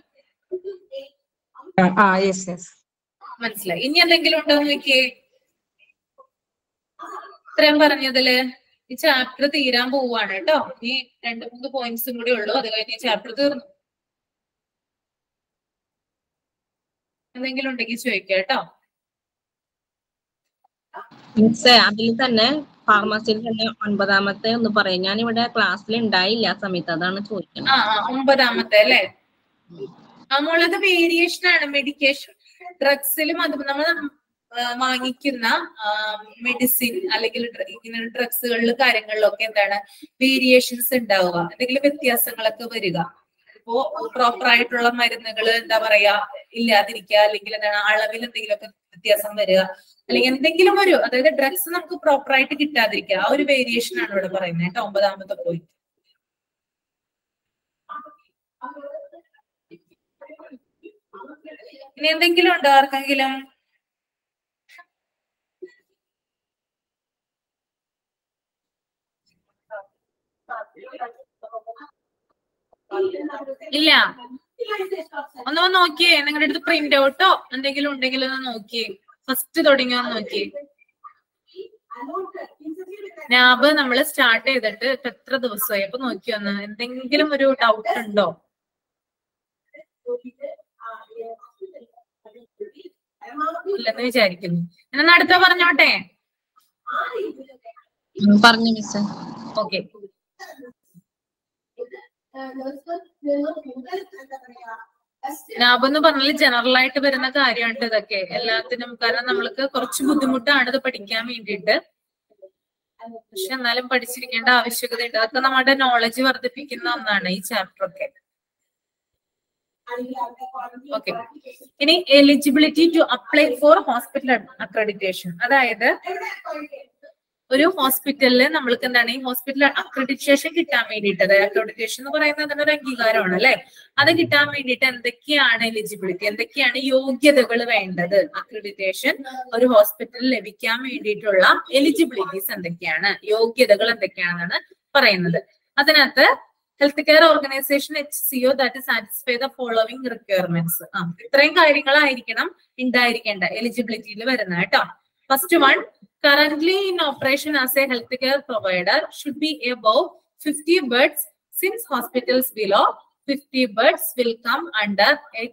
ആ യെസ് യെസ് മനസ്സിലായി ഇനി എന്തെങ്കിലും ഉണ്ടോ എന്ന് നോക്കിയേ ഇത്രയും പറഞ്ഞതില് ഈ ചാപ്റ്റർ തീരാൻ പോവാണ് കേട്ടോ ഇനി രണ്ട് മൂന്ന് പോയിന്റ്സും കൂടി ഉള്ളൂ അത് കഴിഞ്ഞ് ചാപ്റ്റർ തീർന്നു എന്തെങ്കിലും ഉണ്ടെങ്കിൽ ചോദിക്കാം കേട്ടോ മിസ്സേ അതിൽ തന്നെ ഫാർമസിയിൽ തന്നെ ഒൻപതാമത്തെ ഒന്ന് പറയാം ഞാൻ ഇവിടെ ക്ലാസ്സിൽ ഉണ്ടായില്ല ആ സമയത്ത് അതാണ് ചോദിക്കുന്നത് ആ ആ ഒമ്പതാമത്തെ അല്ലേ നമ്മളുടെ വേരിയേഷൻ ആണ് മെഡിക്കേഷൻ ഡ്രഗ്സിലും അത് നമ്മൾ വാങ്ങിക്കുന്ന മെഡിസിൻ അല്ലെങ്കിൽ ഡ്ര- ഇങ്ങനെ ഡ്രഗ്സുകളിൽ കാര്യങ്ങളിലൊക്കെ എന്താണ് വേരിയേഷൻസ് ഉണ്ടാവുക എന്തെങ്കിലും വ്യത്യാസങ്ങളൊക്കെ വരിക ഇപ്പോ പ്രോപ്പർ ആയിട്ടുള്ള മരുന്നുകൾ എന്താ പറയാ ഇല്ലാതിരിക്കുക അല്ലെങ്കിൽ എന്താണ് അളവിൽ എന്തെങ്കിലുമൊക്കെ വ്യത്യാസം വരിക അല്ലെങ്കിൽ എന്തെങ്കിലും ഒരു അതായത് ഡ്രഗ്സ് നമുക്ക് പ്രോപ്പർ ആയിട്ട് കിട്ടാതിരിക്കുക ആ ഒരു വേരിയേഷൻ ആണ് ഇവിടെ പറയുന്നത് കേട്ടോ ഒമ്പതാമത്തെ പോയിന്റ് ഇനി എന്തെങ്കിലും ഉണ്ടോ ആർക്കെങ്കിലും ഇല്ല ഒന്ന് വന്ന് നോക്കിയേ നിങ്ങളുടെ അടുത്ത് പ്രിന്റ് ഔട്ടോ എന്തെങ്കിലും ഉണ്ടെങ്കിൽ ഒന്ന് നോക്കിയേ ഫസ്റ്റ് തുടങ്ങി ഒന്ന് നോക്കിയേ നാബ് നമ്മൾ സ്റ്റാർട്ട് ചെയ്തിട്ട് ഇപ്പൊ എത്ര ദിവസമായി അപ്പൊ നോക്കി വന്ന് എന്തെങ്കിലും ഒരു ഡൗട്ട് ഉണ്ടോ ഇല്ലെന്ന് വിചാരിക്കുന്നു എന്നാ അടുത്ത പറഞ്ഞോട്ടെ പറഞ്ഞു മിസ് ഓക്കെ ലാഭം എന്ന് പറഞ്ഞാൽ ജനറൽ ആയിട്ട് വരുന്ന കാര്യമാണ് ഇതൊക്കെ എല്ലാത്തിനും കാരണം നമ്മൾക്ക് കുറച്ച് ബുദ്ധിമുട്ടാണ് ഇത് പഠിക്കാൻ വേണ്ടിയിട്ട് പക്ഷെ എന്നാലും പഠിച്ചിരിക്കേണ്ട ആവശ്യകതയുണ്ട് അതൊക്കെ നമ്മുടെ നോളജ് വർദ്ധിപ്പിക്കുന്ന ഒന്നാണ് ഈ ചാപ്റ്റർ ഒക്കെ ഓക്കെ ഇനി eligibility to apply for hospital accreditation അതായത് ഒരു ഹോസ്പിറ്റലിൽ നമ്മൾക്ക് എന്താണ് ഈ ഹോസ്പിറ്റൽ അക്രഡിറ്റേഷൻ കിട്ടാൻ വേണ്ടിയിട്ട് അതായത് അക്രഡിറ്റേഷൻ എന്ന് പറയുന്നത് അതിനൊരു അംഗീകാരമാണ് അല്ലെ അത് കിട്ടാൻ വേണ്ടിയിട്ട് എന്തൊക്കെയാണ് എലിജിബിലിറ്റി എന്തൊക്കെയാണ് യോഗ്യതകൾ വേണ്ടത് അക്രഡിറ്റേഷൻ ഒരു ഹോസ്പിറ്റലിൽ ലഭിക്കാൻ വേണ്ടിയിട്ടുള്ള എലിജിബിലിറ്റീസ് എന്തൊക്കെയാണ് യോഗ്യതകൾ എന്തൊക്കെയാണെന്നാണ് പറയുന്നത് അതിനകത്ത് health care organisation H C O that satisfy the following requirements ആ ഇത്രയും കാര്യങ്ങളായിരിക്കണം ഉണ്ടായിരിക്കേണ്ട എലിജിബിലിറ്റിയിൽ വരുന്നത് കേട്ടോ first one currently in operation as a healthcare provider should be above 50 beds since hospitals below 50 beds will come under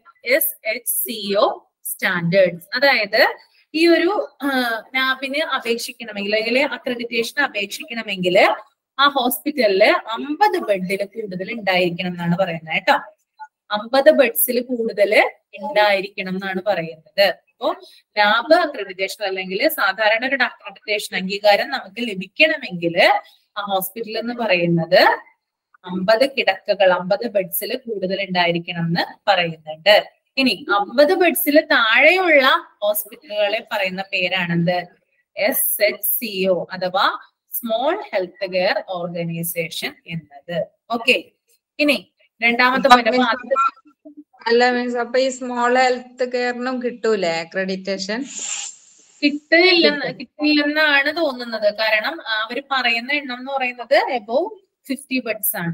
SHCO standards അതായത് ഈ ഒരു നാബിന് അപേക്ഷിക്കണമെങ്കിൽ അല്ലെങ്കിൽ അക്രഡിറ്റേഷൻ അപേക്ഷിക്കണമെങ്കിൽ ആ ഹോസ്പിറ്റലില് അമ്പത് ബെഡിൽ കൂടുതൽ ഉണ്ടായിരിക്കണം എന്നാണ് പറയുന്നത് കേട്ടോ അമ്പത് ബെഡ്സിൽ കൂടുതൽ ഉണ്ടായിരിക്കണം എന്നാണ് പറയുന്നത് അപ്പോ ലാബ് അക്രഡിറ്റേഷൻ അല്ലെങ്കിൽ സാധാരണ ഒരു അക്രഡിറ്റേഷൻ അംഗീകാരം നമുക്ക് ലഭിക്കണമെങ്കിൽ ആ ഹോസ്പിറ്റൽ എന്ന് പറയുന്നത് അമ്പത് കിടക്കകൾ അമ്പത് ബെഡ്സിൽ കൂടുതൽ ഉണ്ടായിരിക്കണം എന്ന് പറയുന്നുണ്ട് ഇനി അമ്പത് ബെഡ്സിൽ താഴെയുള്ള ഹോസ്പിറ്റലുകളെ പറയുന്ന പേരാണെന്ത് എസ് എച്ച് സി ഒ അഥവാ സ്മോൾ ഹെൽത്ത് കെയർ ഓർഗനൈസേഷൻ എന്നത് ഓക്കെ ഇനി രണ്ടാമത്തെ point അപ്പൊ ആദ്യത്തെ അല്ല മീൻസ് അപ്പൊ ഈ സ്മോൾ ഹെൽത്ത് കെയറിനും കിട്ടൂലേ അക്രഡിറ്റേഷൻ കിട്ടില്ലെന്ന് കിട്ടില്ലെന്നാണ് തോന്നുന്നത് കാരണം അവർ പറയുന്ന എണ്ണം എന്ന് പറയുന്നത് എബോവ് ഫിഫ്റ്റി ബെഡ്സ് ആണ്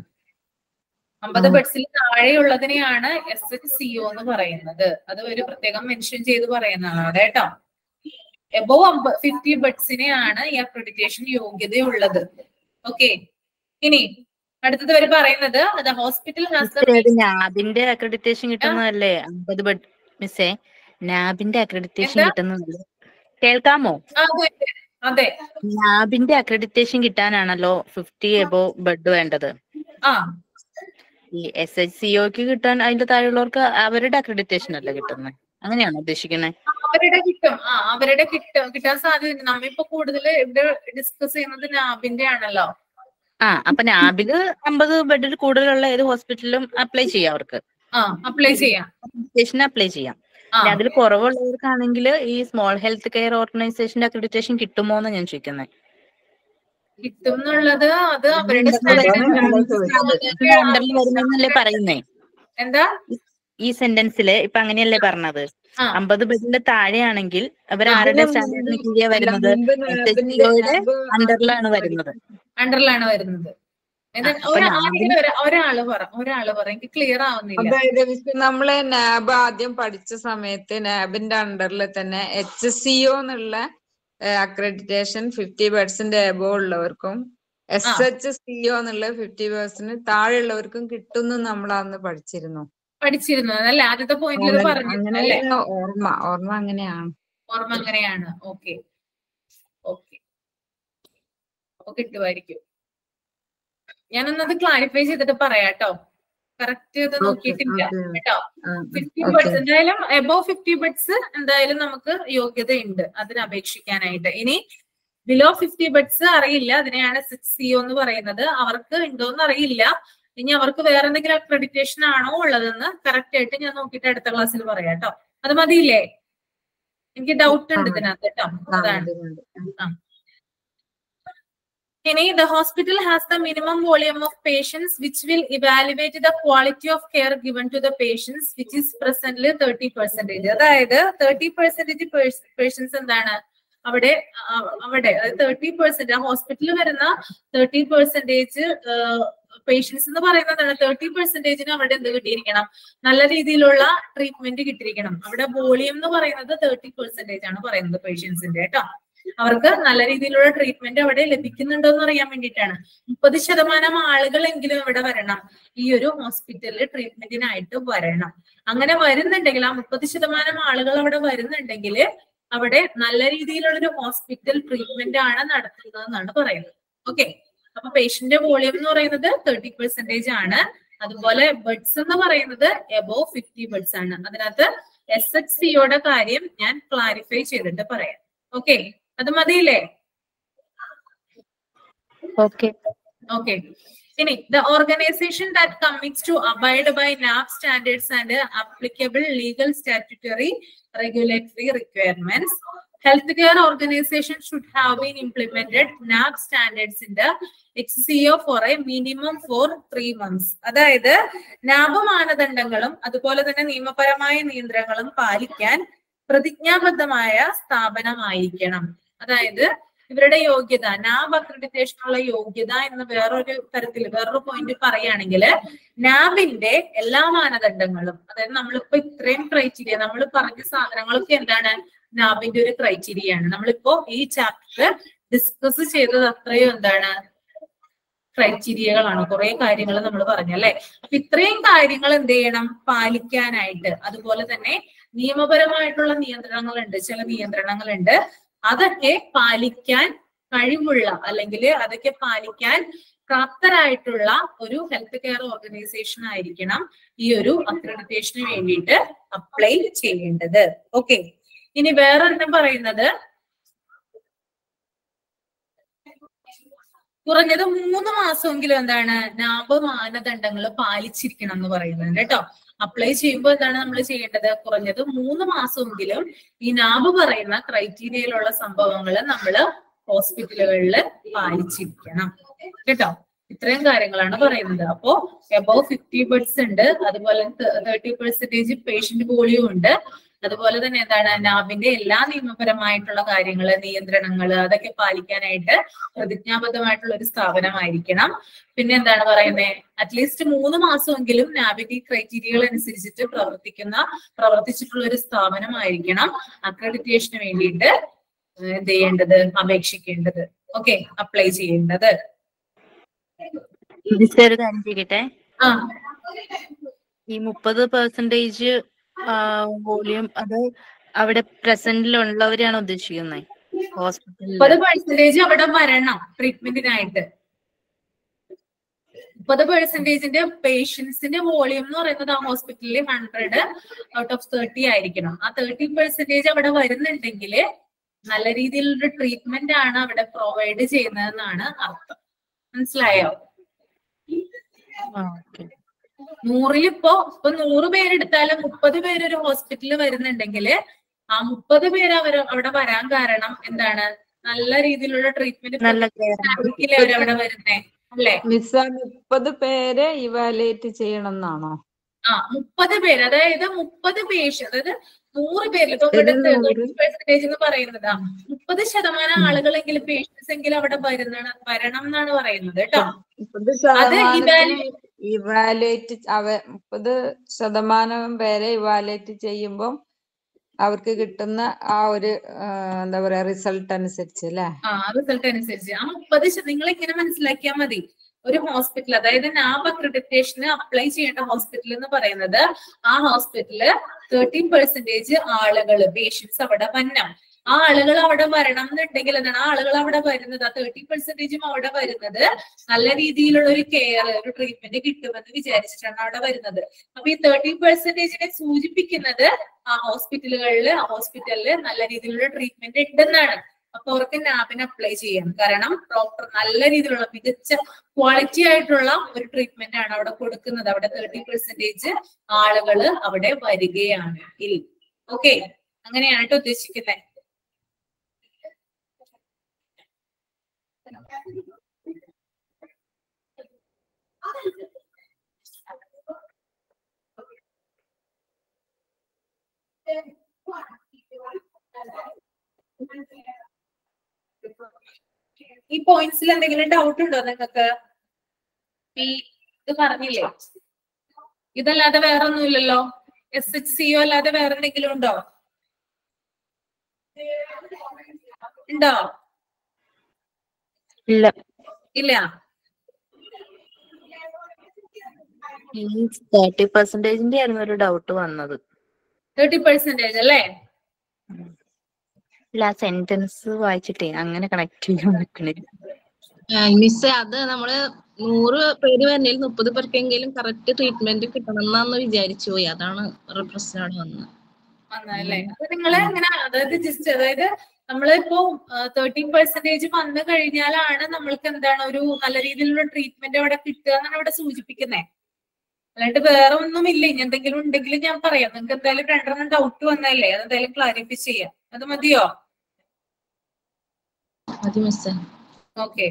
അമ്പത് ബെഡ്സിൽ താഴെയുള്ളതിനെയാണ് എസ് എച്ച് സിഒ എന്ന് പറയുന്നത് അത് ഒരു പ്രത്യേകം മെൻഷൻ ചെയ്ത് പറയുന്നതാണ് അവിടെ കേട്ടോ എബോവ് ഫിഫ്റ്റി ബെഡ്സിനെയാണ് ഈ അക്രഡിറ്റേഷൻ യോഗ്യതയുള്ളത് ഓക്കെ ഇനി അടുത്തത് അവർ പറയുന്നത് അത് ഹോസ്പിറ്റൽ ഹാസ് മിസ്സേ, അത് നാബിന്റെ അക്രഡിറ്റേഷൻ കിട്ടുന്നതല്ലേ അമ്പത് ബെഡ് മിസ്സേ നാബിന്റെ അക്രഡിറ്റേഷൻ എന്താ? കിട്ടുന്നതല്ലേ കേൾക്കാമോ അതെ അതെ നാബിന്റെ അക്രഡിറ്റേഷൻ കിട്ടാനാണല്ലോ ഫിഫ്റ്റി എബോ ബെഡ് വേണ്ടത് ആ ഈ എസ് എച്ച് സിഒക്ക് കിട്ടാൻ അതിന്റെ താഴെയുള്ളവർക്ക് അവരുടെ അക്രഡിറ്റേഷൻ അല്ലേ കിട്ടുന്നത് അങ്ങനെയാണോ ഉദ്ദേശിക്കുന്നത് അവരുടെ കിട്ടും ആ അവരുടെ കിട്ടും കിട്ടാൻ സാധ്യതയുണ്ട് നമ്മിപ്പോ കൂടുതൽ ഇവിടെ ഡിസ്കസ് ചെയ്യുന്നത് ലാബിന്റെ ആണല്ലോ ആ അപ്പൊ നാബില് അമ്പത് ബെഡിൽ കൂടുതലുള്ള ഏത് ഹോസ്പിറ്റലിലും അപ്ലൈ ചെയ്യാം അവർക്ക് ആ അപ്ലൈ ചെയ്യാം അക്രഡിറ്റേഷൻ അപ്ലൈ ചെയ്യാം ആ അതിൽ കുറവുള്ളവർക്കാണെങ്കിൽ ഈ സ്മോൾ ഹെൽത്ത് കെയർ ഓർഗനൈസേഷന്റെ അക്രഡിറ്റേഷൻ കിട്ടുമോ എന്ന് ഞാൻ ചോദിക്കുന്നത് കിട്ടും എന്നുള്ളത് അത് അവരുടെ അതാണ് ഞങ്ങൾ standard അണ്ടറിൽ വരുന്നല്ലേ പറയുന്നേ എന്താ ഈ സെന്റൻസില് ഇപ്പൊ അങ്ങനെയല്ലേ പറഞ്ഞത് ആ. അമ്പത് ബെഡിന്റെ താഴെയാണെങ്കിൽ അവർ ആ, ആരുടെ അതിന് സ്റ്റാൻഡേർഡിന് മുമ്പ് കീഴിയാ വരുന്നത് മുമ്പ് നാബിന്റെ- നാബ് അണ്ടറിലാണ് വരുന്നത് അണ്ടറിലാണ് വരുന്നത് എന്നിട്ട് അപ്പൊ ഒരാ- നാബിന് ആരെങ്കിലും ഒരാ- ഒരാള് പറ ഒരാള് പറ എനിക്ക് ക്ലിയർ ആവുന്നില്ല അതായത് മിസ് നമ്മള് നാബ് ആദ്യം പഠിച്ച സമയത്ത് നാബിന്റെ അണ്ടറിൽ തന്നെ എച്ച് സി ഒ എന്നുള്ള അക്രഡിറ്റേഷൻ ഫിഫ്റ്റി പെർസെന്റ് എബോ ഉള്ളവർക്കും എസ് എച്ച് സി ഒ എന്നുള്ള ഫിഫ്റ്റി പെർസെന്റ് താഴെയുള്ളവർക്കും കിട്ടുന്നു നമ്മൾ അന്ന് പഠിച്ചിരുന്നു പഠിച്ചിരുന്നത് അല്ലേ ആദ്യത്തെ പോയിന്റിൽ ഇത് അങ്ങനെ പറഞ്ഞിരുന്നു അല്ലേ അങ്ങനെയാണ് ഓർമ്മ ഓർമ്മ അങ്ങനെയാണ് ഓർമ്മ അങ്ങനെയാണ് ഓക്കെ ഓക്കെ അപ്പൊ കിട്ടുമായിരിക്കും ഞാനൊന്നത് ക്ലാരിഫൈ ചെയ്തിട്ട് പറയാട്ടോ കറക്റ്റ് ഇത് Okay, നോക്കിയിട്ടില്ല okay. കേട്ടോ ആ, ഫിഫ്റ്റി okay. ബെഡ്സ് എന്തായാലും എബോവ് ഫിഫ്റ്റി ബെഡ്സ് എന്തായാലും നമുക്ക് യോഗ്യതയുണ്ട് അതിന് അപേക്ഷിക്കാനായിട്ട് ഇനി ബിലോ ഫിഫ്റ്റി ബെഡ്സ് അറിയില്ല അതിനെയാണ് സിക്സ് സിഒ എന്ന് പറയുന്നത് അവർക്ക് ഉണ്ടോന്ന് അറിയില്ല ഇനി അവർക്ക് വേറെ എന്തെങ്കിലും അക്രഡിറ്റേഷൻ ആണോ ഉള്ളതെന്ന് കറക്റ്റ് ആയിട്ട് ഞാൻ നോക്കിയിട്ട് അടുത്ത ക്ലാസ്സിൽ പറയാം കേട്ടോ അത് മതിയില്ലേ എനിക്ക് ഡൗട്ട് ഉണ്ട് ആ. ഇതിനകത്ത് കേട്ടോ ആ, അതാണ് മതി, മതി. ഇനി the hospital has the minimum volume of patients which will evaluate the quality of care given to the patients which is presently 30 percentage അതായത് തേർട്ടി പെർസെന്റേജ് പേഷ്യൻസ് എന്താണ് അവിടെ ആ, അവിടെ തേർട്ടി പെർസെന്റ് ആ ഹോസ്പിറ്റലിൽ വരുന്ന തേർട്ടി പെർസെന്റേജ് പേഷ്യൻസ് എന്ന് പറയുന്നതാണ് തേർട്ടി പെർസെന്റേജിന് അവിടെ എന്ത് കിട്ടിയിരിക്കണം നല്ല രീതിയിലുള്ള ട്രീറ്റ്മെന്റ് കിട്ടിയിരിക്കണം അവിടെ വോളിയം എന്ന് പറയുന്നത് തേർട്ടി പെർസെന്റേജ് ആണ് പറയുന്നത് പേഷ്യൻസിന്റെ കേട്ടോ അവർക്ക് നല്ല രീതിയിലുള്ള ട്രീറ്റ്മെന്റ് അവിടെ ലഭിക്കുന്നുണ്ടോ എന്ന് അറിയാൻ വേണ്ടിയിട്ടാണ് മുപ്പത് ശതമാനം ആളുകളെങ്കിലും ഇവിടെ വരണം ഈ ഒരു ഹോസ്പിറ്റലിൽ ട്രീറ്റ്മെന്റിനായിട്ട് വരണം അങ്ങനെ വരുന്നുണ്ടെങ്കിൽ ആ മുപ്പത് ശതമാനം ആളുകൾ അവിടെ വരുന്നുണ്ടെങ്കിൽ അവിടെ നല്ല രീതിയിലുള്ള ഒരു ഹോസ്പിറ്റൽ ട്രീറ്റ്മെന്റ് ആണ് നടത്തുന്നതെന്നാണ് പറയുന്നത് ഓക്കെ അപ്പൊ പേഷ്യന്റ് വോളിയം എന്ന് പറയുന്നത് തേർട്ടി പെർസെന്റേജ് ആണ് അതുപോലെ ബെഡ്സ് എന്ന് പറയുന്നത് എബോവ് ഫിഫ്റ്റി ബെഡ്സ് ആണ് അതിനകത്ത് എസ് എച്ച് സിയുടെ കാര്യം ഞാൻ ക്ലാരിഫൈ ചെയ്തിട്ട് പറയാം ഓക്കെ അത് മതിയില്ലേ ഓക്കെ Okay. ഇനി the organization that commits to abide by NAP standards and applicable legal statutory regulatory requirements. Healthcare organization should have been implemented NAP standards in the HCO for a minimum for three months. അതായത് നാബ് മാനദണ്ഡങ്ങളും അതുപോലെ തന്നെ നിയമപരമായ നിയന്ത്രണങ്ങളും പാലിക്കാൻ പ്രതിജ്ഞാബദ്ധമായ സ്ഥാപനമായിരിക്കണം അതായത് ഇവരുടെ യോഗ്യത നാബ് അക്രഡിറ്റേഷനുള്ള യോഗ്യത എന്ന് വേറൊരു തരത്തിൽ വേറൊരു പോയിന്റ് പറയുകയാണെങ്കിൽ നാബിന്റെ എല്ലാ മാനദണ്ഡങ്ങളും അതായത് നമ്മളിപ്പോ ഇത്രയും ക്രൈറ്റീരിയ നമ്മൾ പറഞ്ഞ സാധനങ്ങളൊക്കെ എന്താണ് നാബിന്റെ ഒരു ക്രൈറ്റീരിയ ആണ് നമ്മളിപ്പോ ഈ ചാപ്റ്റർ ഡിസ്കസ് ചെയ്തത് അത്രയും എന്താണ് ക്രൈറ്റീരിയകളാണ് കുറെ കാര്യങ്ങൾ നമ്മൾ പറഞ്ഞല്ലേ അപ്പൊ ഇത്രയും കാര്യങ്ങൾ എന്ത് ചെയ്യണം പാലിക്കാനായിട്ട് അതുപോലെ തന്നെ നിയമപരമായിട്ടുള്ള നിയന്ത്രണങ്ങളുണ്ട് ചില നിയന്ത്രണങ്ങളുണ്ട് അതൊക്കെ പാലിക്കാൻ കഴിവുള്ള അല്ലെങ്കിൽ അതൊക്കെ പാലിക്കാൻ പ്രാപ്തരായിട്ടുള്ള ഒരു ഹെൽത്ത് കെയർ ഓർഗനൈസേഷൻ ആയിരിക്കണം ഈ ഒരു അക്രഡിറ്റേഷന് വേണ്ടിയിട്ട് അപ്ലൈ ചെയ്യേണ്ടത് ഓക്കെ ഇനി വേറൊരെണ്ണം പറയുന്നത് കുറഞ്ഞത് മൂന്ന് മാസമെങ്കിലും എന്താണ് നാബ് മാനദണ്ഡങ്ങൾ പാലിച്ചിരിക്കണം എന്ന് പറയുന്നുണ്ട് കേട്ടോ അപ്ലൈ ചെയ്യുമ്പോൾ എന്താണ് നമ്മൾ ചെയ്യേണ്ടത് കുറഞ്ഞത് മൂന്ന് മാസമെങ്കിലും ഈ നാബ് പറയുന്ന ക്രൈറ്റീരിയയിലുള്ള സംഭവങ്ങൾ നമ്മൾ ഹോസ്പിറ്റലുകളിൽ പാലിച്ചിരിക്കണം കേട്ടോ ഇത്രയും കാര്യങ്ങളാണ് പറയുന്നത് അപ്പോ എബോവ് ഫിഫ്റ്റി ബെഡ്സ് ഉണ്ട് അതുപോലെ തേർട്ടി പെർസെന്റേജ് പേഷ്യന്റ് വോളിയം ഉണ്ട് അതുപോലെ തന്നെ എന്താണ് നാബിന്റെ എല്ലാ നിയമപരമായിട്ടുള്ള കാര്യങ്ങള് നിയന്ത്രണങ്ങള് അതൊക്കെ പാലിക്കാനായിട്ട് പ്രതിജ്ഞാബദ്ധമായിട്ടുള്ള ഒരു സ്ഥാപനമായിരിക്കണം പിന്നെ എന്താണ് പറയുന്നത് അറ്റ്ലീസ്റ്റ് മൂന്ന് മാസമെങ്കിലും നാബിന്റെ ക്രൈറ്റീരിയകൾ അനുസരിച്ചിട്ട് പ്രവർത്തിക്കുന്ന പ്രവർത്തിച്ചിട്ടുള്ള ഒരു സ്ഥാപനമായിരിക്കണം അക്രഡിറ്റേഷന് വേണ്ടിയിട്ട് ഏഹ് എന്ത് ചെയ്യേണ്ടത് അപേക്ഷിക്കേണ്ടത് ഓക്കെ അപ്ലൈ ചെയ്യേണ്ടത് ജിസ്റ്റർ ഒരു കാര്യം ചെയ്യട്ടെ ആ ഈ മുപ്പത് പെർസെന്റേജ് വോളിയം അത് അവിടെ പ്രസന്റിലുള്ളവരെയാണ് ഉദ്ദേശിക്കുന്നത് ഹോസ്പിറ്റലിൽ മുപ്പത് പെർസെന്റേജ് അവിടെ വരണം ട്രീറ്റ്മെന്റിനായിട്ട് മുപ്പത് പെർസെന്റേജിന്റെ പേഷ്യൻസിന്റെ വോളിയം എന്ന് പറയുന്നത് ആ ഹോസ്പിറ്റലിൽ ഹൺഡ്രഡ് ഔട്ട് ഓഫ് തേർട്ടി ആയിരിക്കണം ആ തേർട്ടി പെർസെന്റേജ് അവിടെ വരുന്നുണ്ടെങ്കിൽ നല്ല രീതിയിലുള്ള ട്രീറ്റ്മെന്റ് ആണ് അവിടെ പ്രൊവൈഡ് ചെയ്യുന്നതെന്നാണ് അർത്ഥം മനസ്സിലായോ ഓക്കെ നൂറിലിപ്പോ ഇപ്പൊ നൂറ് പേരെടുത്താലും മുപ്പത് പേര് ഒരു ഹോസ്പിറ്റലിൽ വരുന്നുണ്ടെങ്കിൽ ആ മുപ്പത് പേര് അവർ അവിടെ വരാൻ കാരണം എന്താണ് നല്ല രീതിയിലുള്ള ട്രീറ്റ്മെന്റ് നല്ല കെയർ അവരവിടെ വരുന്നേ അല്ലേ മിസ്സ മുപ്പത് പേരെ ഇവാലുവേറ്റ് ചെയ്യണം എന്നാണോ ആ മുപ്പത് പേര് അതായത് മുപ്പത് പേഷ്യൻ അതായത് നൂറ് പേരിൽ ഇപ്പൊ ഇത് ഇവിടെ നൂറ്. പെർസെന്റേജ് എന്ന് പറയുന്നത് ആ മുപ്പത് ശതമാനം ആളുകളെങ്കിലും പേഷ്യൻസ് എങ്കിലും അവിടെ വരുന്ന വരണം എന്നാണ് പറയുന്നത് കേട്ടോ മുപ്പത് അത് ശതമാനത്തിന് ഇവാലുവേറ്റ് അവ മുപ്പത് ശതമാനം പേരെ ഇവാലുവേറ്റ് ചെയ്യുമ്പം അവർക്ക് കിട്ടുന്ന ആ ഒരു ആ, എന്താ പറയാ റിസൾട്ട് അനുസരിച്ച് അല്ലേ ആ റിസൾട്ട് അനുസരിച്ച് ആ മുപ്പത് നിങ്ങൾ ഇങ്ങനെ മനസ്സിലാക്കിയാൽ മതി ഒരു ഹോസ്പിറ്റൽ അതായത് നാബ് അക്രഡിറ്റേഷന് അപ്ലൈ ചെയ്യേണ്ട ഹോസ്പിറ്റൽ എന്ന് പറയുന്നത് ആ ഹോസ്പിറ്റലില് തേർട്ടി പെർസെന്റേജ് ആളുകൾ പേഷ്യൻസ് അവിടെ വരണം ആ ആളുകൾ അവിടെ വരണം എന്നുണ്ടെങ്കിൽ എന്താണ് ആ ആളുകൾ അവിടെ വരുന്നത് ആ തേർട്ടി പെർസെന്റേജും അവിടെ വരുന്നത് നല്ല രീതിയിലുള്ള ഒരു കെയർ ഒരു ട്രീറ്റ്മെന്റ് കിട്ടുമെന്ന് വിചാരിച്ചിട്ടാണ് അവിടെ വരുന്നത് അപ്പൊ ഈ തേർട്ടി പെർസെന്റേജിനെ സൂചിപ്പിക്കുന്നത് ആ ഹോസ്പിറ്റലുകളിൽ ആ ഹോസ്പിറ്റലിൽ നല്ല രീതിയിലുള്ള ട്രീറ്റ്മെന്റ് ഉണ്ടെന്നാണ് അപ്പൊ അവർക്ക് നാബിന് അപ്ലൈ ചെയ്യാം കാരണം പ്രോപ്പർ നല്ല രീതിയിലുള്ള മികച്ച ക്വാളിറ്റി ആയിട്ടുള്ള ഒരു ട്രീറ്റ്മെന്റ് ആണ് അവിടെ കൊടുക്കുന്നത് അവിടെ തേർട്ടി പെർസെന്റേജ് ആളുകൾ അവിടെ വരികയാണ് ഇൽ ഓക്കെ അങ്ങനെയാണ് ട്ടോ ഉദ്ദേശിക്കുന്നത് ഈ പോയിന്റ്സിൽ എന്തെങ്കിലും ഡൗട്ട് ഉണ്ടോ നിങ്ങൾക്ക് ഈ ഇത് പറഞ്ഞില്ലേ ഇതല്ലാതെ വേറെ ഒന്നുമില്ലല്ലോ എസ് എച്ച് സിഒ അല്ലാതെ വേറെ എന്തെങ്കിലും ഉണ്ടോ ഉണ്ടോ ഇല്ല ഇല്ല ഈ തേർട്ടി പെർസെന്റേജിന്റെ ആയിരുന്നു ഒരു ഡൗട്ട് വന്നത് തേർട്ടി പെർസെന്റേജ് അല്ലേ ഇല്ല ആ സെന്റൻസ് വായിച്ചിട്ടേ അങ്ങനെ കണക്ട് ചെയ്യാൻ പറ്റണില്ല മിസ് അത് നമ്മള് നൂറ് പേര് വരുന്നതിൽ മുപ്പത് പേർക്കെങ്കിലും കറക്റ്റ് ട്രീറ്റ്മെന്റ് കിട്ടണം എന്നാന്ന് വിചാരിച്ചു പോയി അതാണ് ഒരു പ്രശ്നം അവിടെ വന്നത് വന്നതല്ലേ അത് നിങ്ങള് ഇങ്ങനെ അതായത് ജസ്റ്റ് അതായത് നമ്മളിപ്പോ തേർട്ടീൻ പെർസെന്റേജ് വന്നു കഴിഞ്ഞാലാണ് നമ്മൾക്ക് എന്താണ് ഒരു നല്ല രീതിയിലുള്ള ട്രീറ്റ്മെന്റ് അവിടെ കിട്ടുക എന്നാണ് ഇവിടെ സൂചിപ്പിക്കുന്നത് അല്ലാണ്ട് വേറെ ഒന്നും ഇല്ല ഇനി എന്തെങ്കിലും ഉണ്ടെങ്കിൽ ഞാൻ പറയാം നിങ്ങൾക്ക് എന്തായാലും രണ്ടെണ്ണം ഡൗട്ട് വന്നല്ലേ അത് എന്തായാലും ക്ലാരിഫൈ ചെയ്യാം അത് മതിയോ മതി മിസ്സേ okay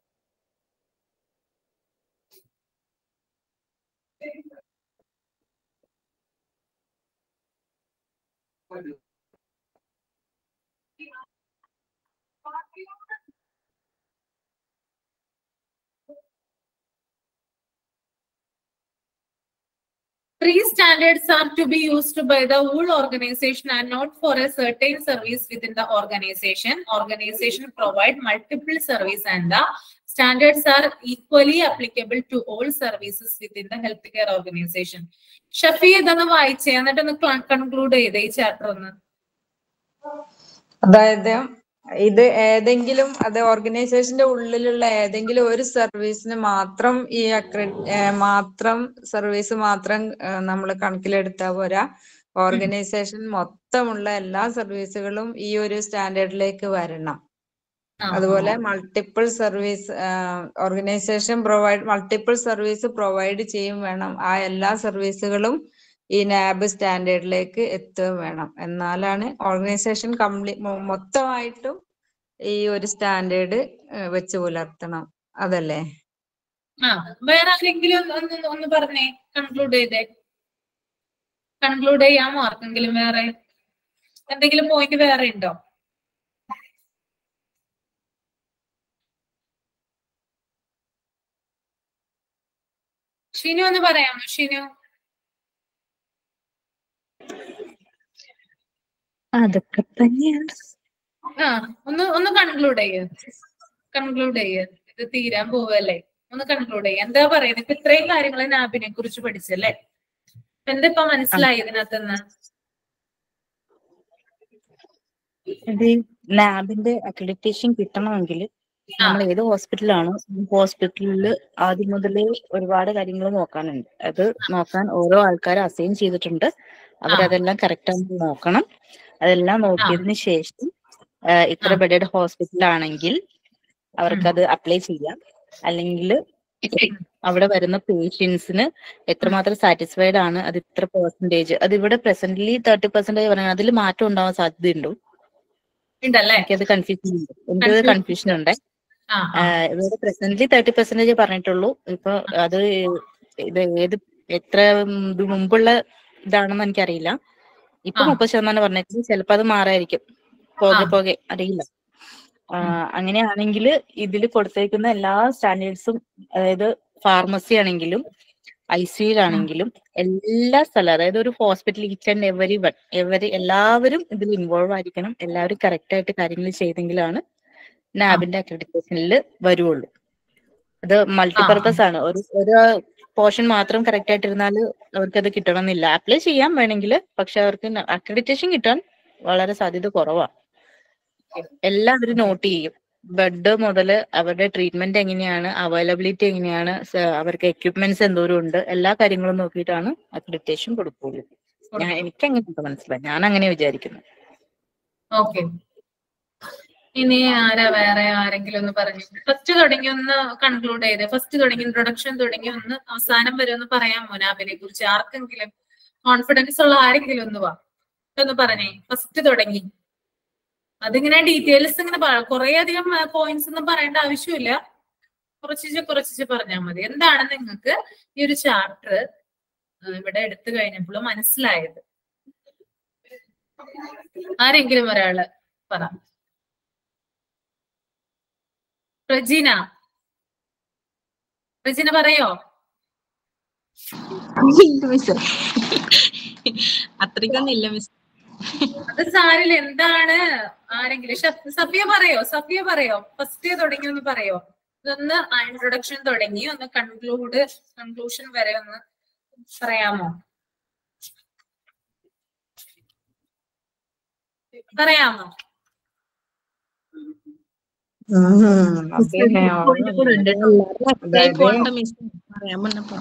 Three standards are to be used by the whole organization and not for a certain service within the organization. Organization provide multiple service and the standards are equally applicable to all services within the healthcare organization. Shafi ഇതൊന്ന് വായിച്ചേ എന്നിട്ടൊന്ന് conclude ചെയ്തേ ഈ chapter ഒന്ന് അതായത് ഇത് ഏതെങ്കിലും അത് ഓർഗനൈസേഷന്റെ ഉള്ളിലുള്ള ഏതെങ്കിലും ഒരു സർവീസിന് മാത്രം ഈ അക്ര മാത്രം സർവീസ് മാത്രം നമ്മൾ കണക്കിലെടുത്താൽ പോരാ ഓർഗനൈസേഷൻ മൊത്തമുള്ള എല്ലാ സർവീസുകളും ഈ ഒരു സ്റ്റാൻഡേർഡിലേക്ക് വരണം ആ, അതുപോലെ multiple service organization provide multiple service provide ചെയ്യും വേണം ആ എല്ലാ സർവീസുകളും ഈ നാബ് സ്റ്റാൻഡേർഡിലേക്ക് എത്തുകയും വേണം എന്നാലാണ് ഓർഗനൈസേഷൻ കംപ്ലീ മൊത്തമായിട്ടും ഈ ഒരു സ്റ്റാൻഡേർഡ് വെച്ച് പുലർത്തണം അതല്ലേ ആ വേറെ ആരെങ്കിലും ഒന്ന് ഒന്ന് ഒന്ന് പറഞ്ഞേ കൺക്ലൂഡ് ചെയ്തേ കൺക്ലൂഡ് ചെയ്യാമോ ആർക്കെങ്കിലും വേറെ എന്തെങ്കിലും പോയിന്റ് വേറെ ഉണ്ടോ ഷിനു ഒന്ന് പറയാമോ ഷിനു അതൊക്കെ തന്നെയാണ് ആ ഒന്ന് ഒന്ന് കൺക്ലൂഡ് ചെയ്യ കൺക്ലൂഡ് ചെയ്യ ഇത് തീരാൻ പോവല്ലേ ഒന്ന് കൺക്ലൂഡ് ചെയ്യ എന്താ പറയുന്നത് ഇപ്പൊ ഇത്രയും കാര്യങ്ങൾ നാബിനെ കുറിച്ച് പഠിച്ചല്ലേ എന്താ ഇപ്പൊ മനസ്സിലായി ഇതിനകത്തുനിന്ന് ഇത് ലാബിന്റെ അക്രഡിറ്റേഷൻ കിട്ടണമെങ്കിൽ നമ്മൾ ഏത് ഹോസ്പിറ്റലാണോ ഹോസ്പിറ്റലിൽ ആദ്യം മുതലേ ഒരുപാട് കാര്യങ്ങൾ നോക്കാനുണ്ട് അത് നോക്കാൻ ഓരോ ആൾക്കാരെ അസൈൻ ചെയ്തിട്ടുണ്ട് അവരതെല്ലാം കറക്റ്റ് ആണെന്ന് നോക്കണം അതെല്ലാം നോക്കിയതിന് ശേഷം ആ, ഇത്ര ആ. ബെഡഡ് ഹോസ്പിറ്റലാണെങ്കിൽ അവർക്കത് അപ്ലൈ ചെയ്യാം അല്ലെങ്കിൽ അവിടെ വരുന്ന പേഷ്യൻസിന് എത്രമാത്രം സാറ്റിസ്ഫൈഡ് ആണ് അത് ഇത്ര പെർസെന്റേജ് അത് ഇവിടെ പ്രസന്റ്ലി തേർട്ടി പെർസെന്റേജ് പറയുന്നത് അതിൽ മാറ്റം ഉണ്ടാവാൻ സാധ്യതയുണ്ടോ ഉണ്ടല്ലേ എനിക്കത് കൺഫ്യൂഷൻ ഉണ്ട് എനിക്കത് Confusion. കൺഫ്യൂഷൻ ഉണ്ട് ആ ആ. ആഹ് ഇവിടെ പ്രസന്റ്ലി തേർട്ടി പെർസെന്റേജ് പറഞ്ഞിട്ടുള്ളൂ ഇപ്പൊ അത് ഇത് ഏത് എത്ര ഇത് മുമ്പുള്ള ഇതാണെന്ന് എനിക്കറിയില്ല ഇപ്പൊ ആ. മുപ്പത് ശതമാനം പറഞ്ഞേക്കുന്നത് ചിലപ്പോ അത് മാറായിരിക്കും പോകെ ആ. പോകെ അറിയില്ല ആഹ് അങ്ങനെയാണെങ്കിൽ ഇതിൽ കൊടുത്തേക്കുന്ന എല്ലാ സ്റ്റാൻഡേർഡ്സും അതായത് ഫാർമസി ആണെങ്കിലും ഐ സിയിലാണെങ്കിലും എല്ലാ സ്ഥലം അതായത് ഒരു hospital each and every one every എല്ലാവരും ഇതിൽ ഇൻവോൾവ് ആയിരിക്കണം എല്ലാവരും കറക്റ്റ് ആയിട്ട് കാര്യങ്ങൾ ചെയ്തെങ്കിലാണ് നാബിന്റെ അക്രഡിറ്റേഷനിൽ വരുവുള്ളൂ അത് മൾട്ടിപർപ്പസ് ആണ് ഒരു ഒരു പോർഷൻ മാത്രം കറക്റ്റ് ആയിട്ടിരുന്നാൽ അവർക്ക് അത് കിട്ടണമെന്നില്ല അപ്ലൈ ചെയ്യാൻ വേണമെങ്കിൽ പക്ഷെ അവർക്ക് അക്രഡിറ്റേഷൻ കിട്ടാൻ വളരെ സാധ്യത കുറവാണ് ഓക്കെ എല്ലാം അവര് നോട്ട് ചെയ്യും ബെഡ് മുതൽ അവരുടെ ട്രീറ്റ്മെന്റ് എങ്ങനെയാണ് അവൈലബിലിറ്റി എങ്ങനെയാണ് സ- അവർക്ക് എക്യുപ്മെന്റ്സ് എന്തോരം ഉണ്ട് എല്ലാ കാര്യങ്ങളും നോക്കിയിട്ടാണ് അക്രഡിറ്റേഷൻ കൊടുക്കുള്ളൂ ഞാൻ എനിക്ക് അങ്ങനെ മനസ്സിലായി ഞാൻ അങ്ങനെ വിചാരിക്കുന്നു ഓക്കെ ഇനി ആരാ വേറെ ആരെങ്കിലും ഒന്ന് പറഞ്ഞു ഫസ്റ്റ് തുടങ്ങി ഒന്ന് കൺക്ലൂഡ് ചെയ്ത് ഫസ്റ്റ് തുടങ്ങി ഇൻട്രൊഡക്ഷൻ തുടങ്ങി ഒന്ന് അവസാനം വരെ ഒന്ന് പറയാമോ നാബിനെ കുറിച്ച് ആർക്കെങ്കിലും കോൺഫിഡൻസ് ഉള്ള ആരെങ്കിലും ഒന്ന് വാ ഒന്ന് പറഞ്ഞേ ഫസ്റ്റ് തുടങ്ങി അതിങ്ങനെ ഡീറ്റെയിൽസ് ഇങ്ങനെ കുറെ അധികം പോയിന്റ്സ് ഒന്നും പറയേണ്ട ആവശ്യമില്ല കുറച്ച് കുറച്ച് പറഞ്ഞാൽ മതി എന്താണ് നിങ്ങൾക്ക് ഈ ഒരു ചാപ്റ്റർ ഇവിടെ എടുത്തു കഴിഞ്ഞപ്പോൾ മനസ്സിലായത് ആരെങ്കിലും ഒരാള് പറ റജീന റജീന പറയോ മിസ് അത്രയ്ക്കൊന്നും ഇല്ല മിസ് അത് സാരില്ല എന്താണ് ആരെങ്കിലും ഷഫ്- സഫിയ പറയോ സഫിയ പറയോ ഫസ്റ്റ് തുടങ്ങി ഒന്ന് പറയോ ഇതൊന്ന് ഇൻട്രൊഡക്ഷൻ തുടങ്ങി ഒന്ന് കൺക്ലൂഡ് കൺക്ലൂഷൻ വരെ ഒന്ന് പറയാമോ പറയാമോ അതായത് പോണ്ട മിസ് പറയാൻ പറഞ്ഞപ്പോ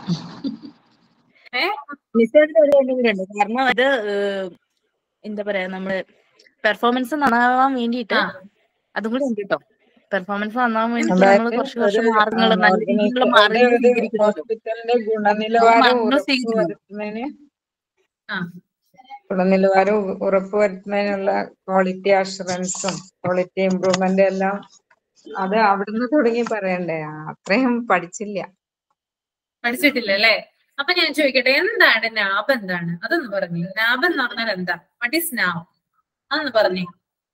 ഏ നിശ്ചയത്തിന് ഒരു കാര്യം കൂടിയുണ്ട്. കാരണം അത് ഏഹ്, എന്താ പറയാ നമ്മള് പെർഫോമൻസ് നന്നാവാൻ വേണ്ടിയിട്ട് ആ. അതും കൂടി ഉണ്ട് കേട്ടോ പെർഫോമൻസ് നന്നാവാൻ വേണ്ടിയിട്ട് അതായത് നമ്മൾ കുറച്ച് ഒരു കുറച്ച് മാർഗങ്ങൾ നല്ല രീതിയിലുള്ള ഓർഗനൈസേഷൻ മാർഗങ്ങൾ ഒരു സ്വീകരിക്കുന്നുണ്ട് ഹോസ്പിറ്റലിന്റെ ഗുണനിലവാരം മാർഗങ്ങൾ സ്വീകരിക്കുന്നു ഉറപ്പുവരുത്തുന്നതിന് ആ ഗുണനിലവാരം ഉ- ഉറപ്പുവരുത്തുന്നതിനുള്ള ക്വാളിറ്റി അഷുറൻസും ക്വാളിറ്റി ഇമ്പ്രൂവ്മെന്റ് എല്ലാം അത് അവിടുന്ന് തുടങ്ങി പറയണ്ടേ ആ, അത്രയും പഠിച്ചില്ല പഠിച്ചിട്ടില്ല അല്ലേ അപ്പൊ ഞാൻ ചോദിക്കട്ടെ എന്താണ് നാബ് എന്താണ് അതൊന്ന് പറഞ്ഞു നാബ് എന്ന് പറഞ്ഞാൽ എന്താ വട്ട് ഈസ് നാബ് അതൊന്ന് പറഞ്ഞു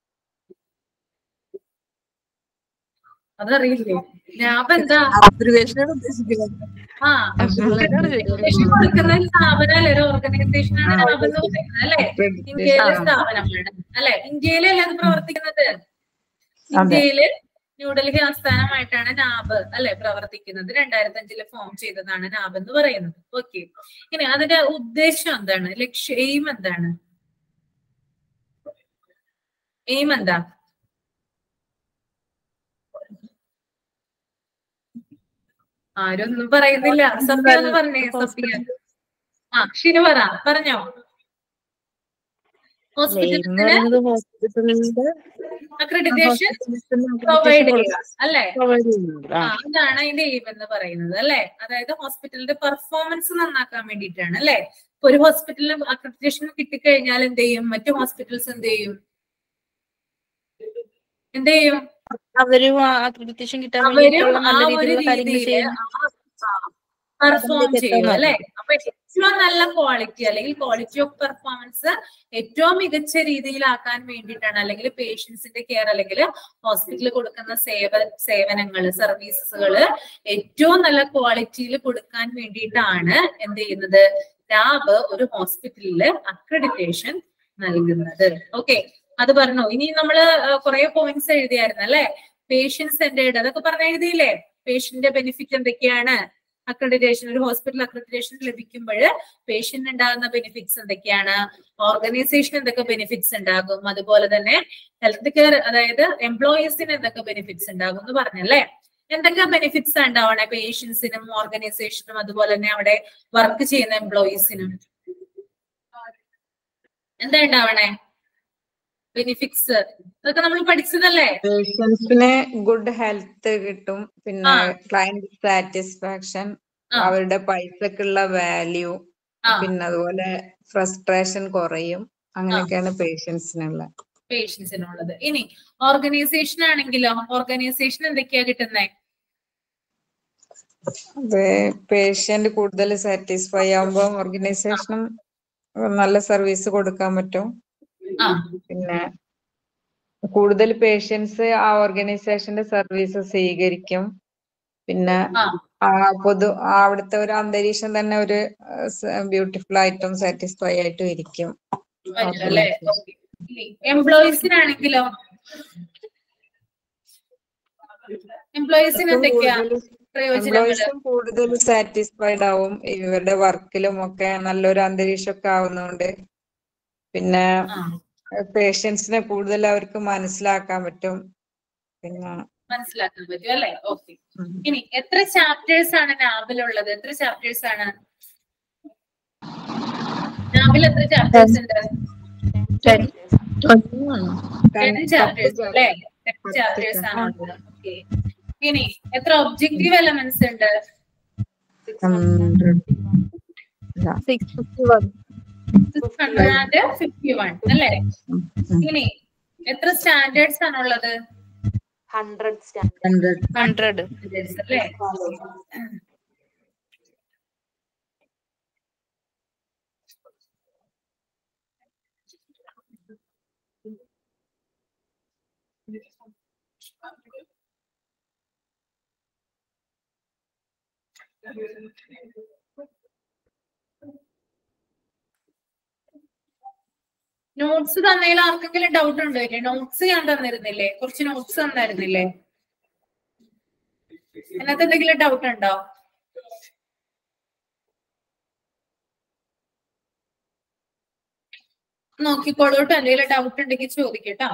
അതറിയില്ലേ നാബ് എന്താ അബ്രിവേഷനാണ് ഉദ്ദേശിക്കുന്നത് ആ അബ്രിവേഷനാണ് ചോദിക്കുന്നത് accreditation കൊടുക്കുന്ന ഒരു സ്ഥാപനമല്ലേ ഒരു ഓർഗനൈസേഷൻ ആണ് നാബ് എന്ന് പറയുന്നത് അല്ലെ ഇന്ത്യയിലെ ആ. സ്ഥാപനമാണ് അല്ലെ ഇന്ത്യയിലല്ലേ അത് പ്രവർത്തിക്കുന്നത് ഇന്ത്യയില് ന്യൂഡൽഹി ആസ്ഥാനമായിട്ടാണ് നാബ് അല്ലെ പ്രവർത്തിക്കുന്നത് രണ്ടായിരത്തി അഞ്ചില് ഫോം ചെയ്തതാണ് നാബ് എന്ന് പറയുന്നത് ഓക്കെ ഇനി അതിന്റെ ഉദ്ദേശം എന്താണ് ലക്ഷ്യ എയിം എന്താണ് എയിം എന്താ ആരും ഒന്നും പറയുന്നില്ല സഫിയ ഒന്ന് പറഞ്ഞേ സഫിയ ആ ഷിനു പറ പറഞ്ഞോ എന്ന് ഹോസ്പിറ്റലിന് പറയുന്നത് ഹോസ്പിറ്റലിന്റെ അക്രഡിറ്റേഷൻ പ്രൊവൈഡ് ചെയ്യുക അല്ലെ പ്രൊവൈഡ് ചെയ്യുന്നുണ്ട് ആ ആ അതാണ് അതിന്റെ എയിം എന്ന് പറയുന്നത് അല്ലെ അതായത് ഹോസ്പിറ്റലിന്റെ പെർഫോമൻസ് നന്നാക്കാൻ വേണ്ടിയിട്ടാണ് അല്ലെ ഇപ്പൊ ഒരു ഹോസ്പിറ്റലിന് അക്രഡിറ്റേഷൻ കിട്ടിക്കഴിഞ്ഞാൽ എന്ത് ചെയ്യും മറ്റു ഹോസ്പിറ്റൽസ് എന്ത് ചെയ്യും എന്ത് ചെയ്യും അവരും അക്രഡിറ്റേഷൻ കിട്ടാൻ അവരും വേണ്ടിയിട്ടുള്ള ആ നല്ല ഒരു രീതിയിലുള്ള കാര്യങ്ങൾ രീതിയിൽ ചെയ്യുന്നു പെർഫോം അതിലേക്ക് ചെയ്യും എത്താൻ അല്ലെ അപ്പൊ ഏറ്റവും നല്ല ക്വാളിറ്റി അല്ലെങ്കിൽ ക്വാളിറ്റി ഓഫ് പെർഫോമൻസ് ഏറ്റവും മികച്ച രീതിയിലാക്കാൻ വേണ്ടിയിട്ടാണ് അല്ലെങ്കിൽ പേഷ്യൻസിന്റെ കെയർ അല്ലെങ്കിൽ ഹോസ്പിറ്റലിൽ കൊടുക്കുന്ന സേവ സേവനങ്ങൾ സർവീസുകൾ ഏറ്റവും നല്ല ക്വാളിറ്റിയിൽ കൊടുക്കാൻ വേണ്ടിയിട്ടാണ് എന്ത് ചെയ്യുന്നത് ലാബ് ഒരു ഹോസ്പിറ്റലില് അക്രഡിറ്റേഷൻ നൽകുന്നത് ഓക്കെ അത് പറഞ്ഞു ഇനി നമ്മള് കുറെ പോയിന്റ്സ് എഴുതിയായിരുന്നു അല്ലെ പേഷ്യൻ സെന്റേർഡ് അതൊക്കെ പറഞ്ഞ എഴുതിയില്ലേ പേഷ്യന്റിന്റെ ബെനിഫിറ്റ് എന്തൊക്കെയാണ് അക്രഡിറ്റേഷൻ ഒരു ഹോസ്പിറ്റൽ അക്രഡിറ്റേഷൻ ലഭിക്കുമ്പോൾ പേഷ്യന്റ് ഉണ്ടാകുന്ന ബെനിഫിറ്റ്സ് എന്തൊക്കെയാണ് ഓർഗനൈസേഷൻ എന്തൊക്കെ ബെനിഫിറ്റ്സ് ഉണ്ടാകും അതുപോലെ തന്നെ ഹെൽത്ത് കെയർ അതായത് എംപ്ലോയീസിന് എന്തൊക്കെ ബെനിഫിറ്റ്സ് ഉണ്ടാകും എന്ന് പറഞ്ഞല്ലേ എന്തൊക്കെ ബെനിഫിറ്റ്സ് ഉണ്ടാവണേ പേഷ്യൻസിനും ഓർഗനൈസേഷനും അതുപോലെ തന്നെ അവിടെ വർക്ക് ചെയ്യുന്ന എംപ്ലോയീസിനും എന്താ ഉണ്ടാവണേ ബെനിഫിറ്റ്സ് അതൊക്കെ നമ്മൾ പഠിച്ചതല്ലേ പേഷ്യൻസിന് ഗുഡ് ഹെൽത്ത് കിട്ടും പിന്നെ ആ. ക്ലയന്റ് സാറ്റിസ്ഫാക്ഷൻ ആ. അവരുടെ പൈസക്കുള്ള വാല്യൂ ആ പിന്നെ അതുപോലെ ഫ്രസ്ട്രേഷൻ കുറയും അങ്ങനെയൊക്കെയാണ് പേഷ്യൻസിനുള്ള പേഷ്യൻസിനുള്ളത് ഇനി ഓർഗനൈസേഷൻ ആണെങ്കിലോ ഓർഗനൈസേഷൻ എന്തൊക്കെയാ കിട്ടുന്നേ അത് പേഷ്യന്റ് കൂടുതൽ സാറ്റിസ്ഫൈ ആവുമ്പോൾ ഓർഗനൈസേഷനും നല്ല സർവീസ് കൊടുക്കാൻ പറ്റും ആ പിന്നെ കൂടുതൽ പേഷ്യൻസ് ആ ഓർഗനൈസേഷന്റെ സർവീസ് സ്വീകരിക്കും പിന്നെ ആ ആ പൊതു ആ അവിടുത്തെ ഒരു അന്തരീക്ഷം തന്നെ ഒരു ബ്യൂട്ടിഫുൾ ആയിട്ടും സാറ്റിസ്ഫൈ ആയിട്ടും ഇരിക്കും പറ്റും അല്ലേ എംപ്ലോയീസിനാണെങ്കിലോ എംപ്ലോയീസിന് എന്തൊക്കെയാ പ്രയോജനങ്ങള് എംപ്ലോയീസും കൂടുതൽ സാറ്റിസ്ഫൈഡ് ആവും ഇവരുടെ വർക്കിലും ഒക്കെ നല്ലൊരു അന്തരീക്ഷമൊക്കെ ആവുന്നതുകൊണ്ട് പിന്നെ ആ പേഷ്യൻസിനെ കൂടുതൽ അവർക്ക് മനസ്സിലാക്കാൻ പറ്റും പിന്നെ മനസ്സിലാക്കാൻ പറ്റും അല്ലെ ഓക്കെ ഉം. ഇനി എത്ര ചാപ്റ്റേഴ്സ് ആണ് നാവിലുള്ളത് എത്ര ചാപ്റ്റേഴ്സ് ആണ് നാവിൽ എത്ര ചാപ്റ്റേഴ്സ് ഉണ്ട് ടെൻ ചാപ്റ്റേഴ്സ് അല്ലെ ടെൻ ചാപ്റ്റേഴ്സ് ആണ് ഉള്ളത് ഓക്കെ ഇനി എത്ര ഒബ്ജക്റ്റീവ് എലമെന്റ്സ് ഉണ്ട് hundred six fifty one six hundred and fifty one അല്ലെ ഇനി എത്ര സ്റ്റാൻഡേർഡ്സ് ആണുള്ളത് ഹൺഡ്രഡ് ഹൺഡ്രഡ് ഹൺഡ്രഡ് Standards അല്ലേ നോട്ട്സ് തന്നതിൽ ആർക്കെങ്കിലും ഡൗട്ട് ഉണ്ടോ ഇല്ലേ നോട്ട്സ് ഞാൻ തന്നിരുന്നില്ലേ കുറച്ച് നോട്ട്സ് തന്നായിരുന്നില്ലേ അതിനകത്ത് എന്തെങ്കിലും ഡൗട്ട് ഉണ്ടോ നോക്കിക്കോളൂട്ടോ എന്തെങ്കിലും ഡൗട്ട് ഉണ്ടെങ്കിൽ ചോദിക്കട്ടോ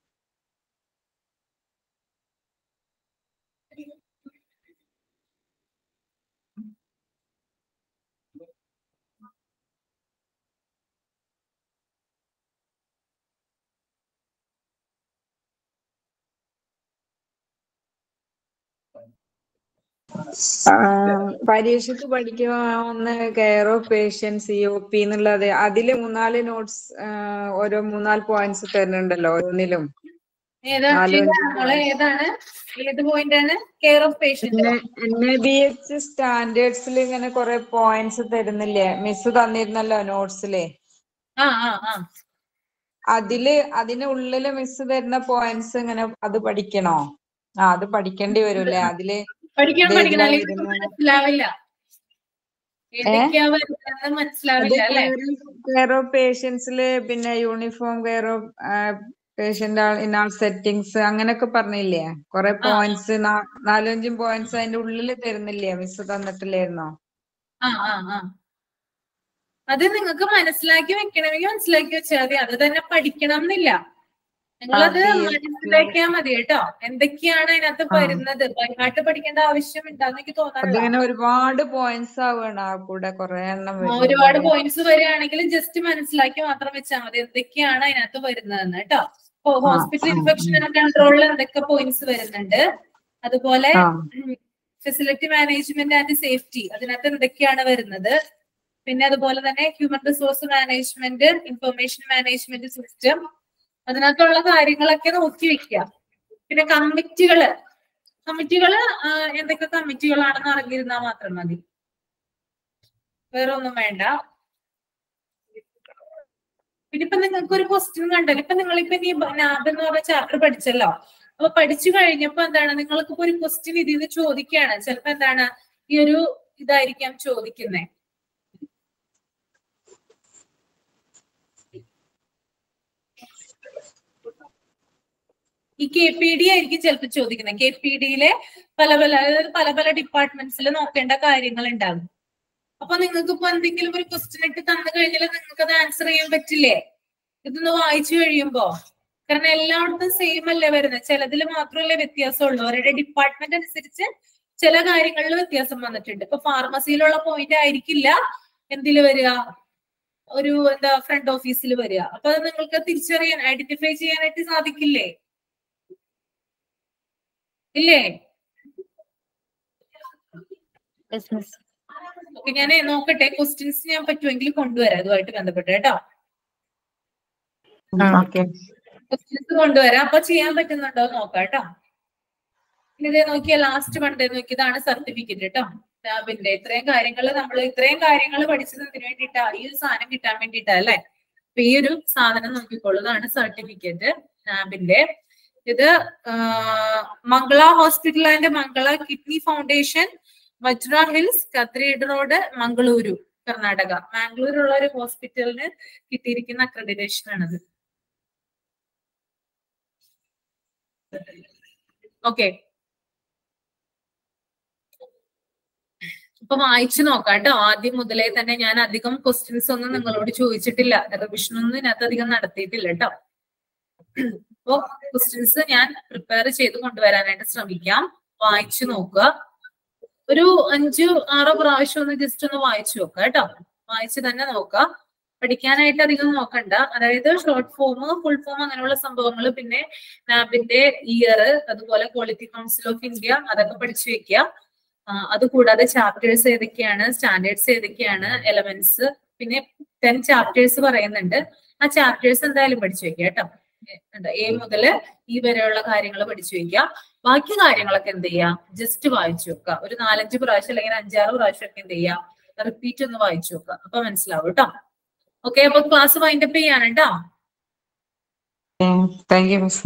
ആ, പരീക്ഷയ്ക്ക് പഠിക്കുന്ന care of patients C O P എന്നുള്ളത് അതില് മൂന്നാല് നോട്ട്സ് ഓരോ മൂന്നാല് പോയിന്റ്സ് തരുന്നുണ്ടല്ലോ ഓരോന്നിലും ഏതാ നാല് ഏതാണ് അഞ്ച് മോളെ ഏതാണ് ഏത് പോയിന്റ് ആണ് care of patient N A B H സ്റ്റാൻഡേർഡ്സിൽ ഇങ്ങനെ കുറെ പോയിന്റ്സ് തരുന്നില്ലേ മിസ് തന്നിരുന്നല്ലോ നോട്ട്സില് ആ ആ ആ അതില് അതിനുള്ളില് മിസ് തരുന്ന പോയിന്റ്സ് ഇങ്ങനെ അത് പഠിക്കണോ ആ അത് പഠിക്കേണ്ടി വരൂല്ലേ അതില് പഠിക്കണം ഇത് പഠിക്കണം ഇതിലാ അല്ലെങ്കിൽ വരുന്നത്. മനസ്സിലാവില്ല ഏതൊക്കെയാ വരുന്നതെന്ന് മനസ്സിലാവില്ല അല്ലെ കെയർ ഓഫ് പേഷ്യൻസില് പിന്നെ uniform care of patient in all settings അങ്ങനെയൊക്കെ പറഞ്ഞില്ലേ കുറെ പോയിന്റ്സ് നാലഞ്ചും പോയിന്റ്സ് അതിന്റെ ഉള്ളില് തരുന്നില്ലേ മിസ് തന്നിട്ടില്ലായിരുന്നോ ആ ആ ആ അത് നിങ്ങൾക്ക് മനസ്സിലാക്കി വെക്കണമെങ്കിൽ മനസ്സിലാക്കി വെച്ചാൽ മതി അത് തന്നെ പഠിക്കണം എന്നില്ല നിങ്ങളത് ആ, yes, മനസ്സിലാക്കിയാൽ മതി കേട്ടോ എന്തൊക്കെയാണ് അതിനകത്ത് ആ. വരുന്നത് ബൈഹാർട്ട് പഠിക്കേണ്ട ആവശ്യം ഉണ്ടാന്ന് എനിക്ക് തോന്നാറില്ല അതിങ്ങനെ ഒരുപാട് പോയിന്റ്സ് ആവുകയാണ് ആ കൂടെ കുറെ എണ്ണം ആ, വരുന്നുണ്ട്. ഒരുപാട് പോയിന്റ്സ് വരികയാണെങ്കിൽ ജസ്റ്റ് മനസ്സിലാക്കി മാത്രം വെച്ചാൽ മതി എന്തൊക്കെയാണ് അതിനകത്ത് വരുന്നതെന്ന് കേട്ടോ ഇപ്പൊ ഹോസ്പിറ്റൽ ആ, ഇൻഫെക്ഷൻ കൺട്രോളിൽ എന്തൊക്കെ പോയിന്റ്സ് വരുന്നുണ്ട് അതുപോലെ ആ. ഫെസിലിറ്റി മാനേജ്മെന്റ് ആൻഡ് സേഫ്റ്റി അതിനകത്ത് എന്തൊക്കെയാണ് വരുന്നത് പിന്നെ അതുപോലെ തന്നെ human resource management information management system അതിനകത്തുള്ള കാര്യങ്ങളൊക്കെ നോക്കി വെക്കുക പിന്നെ കമ്മിറ്റികള് കമ്മിറ്റികള് ആ, എന്തൊക്കെ കമ്മിറ്റികളാണെന്ന് അറിഞ്ഞിരുന്നാൽ മാത്രം മതി വേറെ ഒന്നും വേണ്ട പിന്നെ ഇപ്പൊ നിങ്ങൾക്ക് ഒരു ക്വസ്റ്റ്യൻ കണ്ടല്ലോ ഇപ്പൊ നിങ്ങളിപ്പോ ഈ നാബ് എന്ന് പറഞ്ഞ ചാപ്റ്റർ പഠിച്ചല്ലോ അപ്പൊ പഠിച്ചു കഴിഞ്ഞപ്പോ എന്താണ് നിങ്ങൾക്ക് ഇപ്പൊ ഒരു ക്വസ്റ്റ്യൻ ഇതിൽ നിന്ന് ചോദിക്കുകയാണ് ചിലപ്പോ എന്താണ് ഈ ഒരു ഇതായിരിക്കാം ചോദിക്കുന്നത് ഈ കെ പി ഡി ആയിരിക്കും ചിലപ്പോൾ ചോദിക്കുന്നത് കെ പി ഡിയിലെ പല പല അതായത് പല പല ഡിപ്പാർട്ട്മെന്റ്സിൽ നോക്കേണ്ട കാര്യങ്ങൾ ഉണ്ടാകും അപ്പൊ നിങ്ങൾക്ക് ഇപ്പൊ എന്തെങ്കിലും ഒരു ക്വസ്റ്റ്യൻ ഇട്ട് തന്നു കഴിഞ്ഞാൽ നിങ്ങൾക്ക് അത് ആൻസർ ചെയ്യാൻ പറ്റില്ലേ ഇതൊന്ന് വായിച്ചു കഴിയുമ്പോ കാരണം എല്ലായിടത്തും സെയിം അല്ലേ വരുന്നത് ചിലതിൽ മാത്രമല്ലേ വ്യത്യാസമുള്ളൂ അവരുടെ ഡിപ്പാർട്ട്മെന്റ് അനുസരിച്ച് ചില കാര്യങ്ങളിൽ വ്യത്യാസം വന്നിട്ടുണ്ട് ഇപ്പൊ ഫാർമസിയിലുള്ള പോയിന്റ് ആയിരിക്കില്ല എന്തിൽ വരിക ഒരു എന്താ ഫ്രണ്ട് ഓഫീസിൽ വരിക അപ്പൊ അത് നിങ്ങൾക്ക് തിരിച്ചറിയാൻ ഐഡന്റിഫൈ ചെയ്യാനായിട്ട് സാധിക്കില്ലേ ഇല്ലേ യെസ് മിസ് ഓക്കെ ഞാൻ നോക്കട്ടെ ക്വസ്റ്റ്യൻസ് ഞാൻ പറ്റുമെങ്കിൽ കൊണ്ടുവരാം അതുമായിട്ട് ബന്ധപ്പെട്ട് കേട്ടോ ആ. ഓക്കെ ക്വസ്റ്റ്യൻസ് കൊണ്ടുവരാം അപ്പൊ ചെയ്യാൻ പറ്റുന്നുണ്ടോ എന്ന് നോക്കാം കേട്ടോ ഇനി ഇതേ നോക്കിയാൽ ലാസ്റ്റ് പണ്ടേ നോക്കി ഇതാണ് സർട്ടിഫിക്കറ്റ് കേട്ടോ ലാബിന്റെ ഇത്രയും കാര്യങ്ങൾ നമ്മൾ ഇത്രയും കാര്യങ്ങൾ പഠിച്ചത് എന്തിനു വേണ്ടിയിട്ടാ ഈ ഒരു സാധനം കിട്ടാൻ വേണ്ടിയിട്ടാ അല്ലെ അപ്പൊ ഈ ഒരു സാധനം നോക്കിക്കോളൂ ഇതാണ് സർട്ടിഫിക്കറ്റ് ലാബിന്റെ ഇത് ആ, Mangala hospital and Mangala kidney foundation Vajra hills കത്രീഡ് റോഡ് മംഗളൂരു കർണാടക മാംഗ്ലൂരുള്ള ഒരു ഹോസ്പിറ്റലിന് കിട്ടിയിരിക്കുന്ന അക്രഡിറ്റേഷൻ ആണിത് ഓക്കെ അപ്പൊ വായിച്ചു നോക്കാം കേട്ടോ ആദ്യം മുതലേ തന്നെ ഞാൻ അധികം ക്വസ്റ്റ്യൻസ് ഒന്നും നിങ്ങളോട് ചോദിച്ചിട്ടില്ല റിവിഷൻ ഒന്നും ഇതിനകത്ത് അധികം നടത്തിയിട്ടില്ല കേട്ടോ അപ്പൊ ക്വസ്റ്റ്യൻസ് ഞാൻ പ്രിപ്പയർ ചെയ്ത് കൊണ്ടുവരാനായിട്ട് ശ്രമിക്കാം വായിച്ചു നോക്കുക ഒരു അഞ്ചു ആറോ പ്രാവശ്യം ഒന്ന് ജസ്റ്റ് ഒന്ന് വായിച്ചു നോക്കുക കേട്ടോ വായിച്ച് തന്നെ നോക്കുക പഠിക്കാനായിട്ട് അധികം നോക്കണ്ട അതായത് ഷോർട്ട് ഫോം ഫുൾ ഫോം അങ്ങനെയുള്ള സംഭവങ്ങൾ പിന്നെ നാബിന്റെ ഇയർ അതുപോലെ ക്വാളിറ്റി കൗൺസിൽ ഓഫ് ഇന്ത്യ അതൊക്കെ പഠിച്ചു വെക്കുക ആ, അതുകൂടാതെ ചാപ്റ്റേഴ്സ് ഏതൊക്കെയാണ് സ്റ്റാൻഡേർഡ്സ് ഏതൊക്കെയാണ് എലമെന്റ്സ് പിന്നെ ടെൻ ചാപ്റ്റേഴ്സ് പറയുന്നുണ്ട് ആ ചാപ്റ്റേഴ്സ് എന്തായാലും പഠിച്ചു വെക്കുക കേട്ടോ എ മുതൽ ഈ വരെയുള്ള കാര്യങ്ങൾ പഠിച്ചു വെക്കുക ബാക്കി കാര്യങ്ങളൊക്കെ എന്ത് ചെയ്യാം ജസ്റ്റ് വായിച്ചു വെക്കുക ഒരു നാലഞ്ച് പ്രാവശ്യം അല്ലെങ്കിൽ അഞ്ചാറ് പ്രാവശ്യം ഒക്കെ എന്ത് ചെയ്യാം റിപ്പീറ്റ് ഒന്ന് വായിച്ചു വെക്കുക അപ്പൊ മനസ്സിലാവും കേട്ടോ ഓക്കെ അപ്പൊ ക്ലാസ് വൈൻഡപ്പ് ചെയ്യാണ് കേട്ടോ താങ്ക് യു മിസ്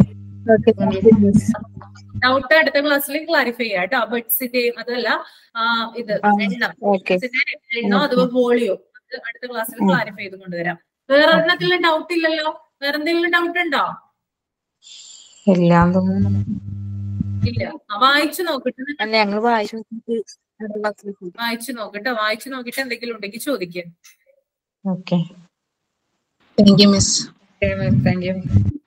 ഡൗട്ട് അടുത്ത ക്ലാസ്സിൽ ക്ലാരിഫൈ ചെയ്യാം കേട്ടോ ബഡ്സിന്റെയും അതല്ല ആ, ഇത് ആ, എണ്ണം ഓക്കെ ബഡ്സിന്റെ എണ്ണോ അതുപോലെ വോളിയോ അത് അടുത്ത ക്ലാസ്സിൽ ക്ലാരിഫൈ ചെയ്ത് കൊണ്ടുവരാം വേറെ ഒരെണ്ണത്തിലും ഡൗട്ട് ഇല്ലല്ലോ വേറെ എന്തെങ്കിലും ഡൗട്ട് ഉണ്ടോ എല്ലാം തോന്നുന്നു ഇല്ല ആ, വായിച്ചു നോക്കിട്ട് അല്ല ഞങ്ങൾ വായിച്ചു നോക്കിയിട്ട് അടുത്ത ക്ലാസ്സിൽ പോയി. വായിച്ചു നോക്കട്ടോ വായിച്ചു നോക്കിട്ട് എന്തെങ്കിലും ഉണ്ടെങ്കിൽ ചോദിക്കുക okay thank you miss thank U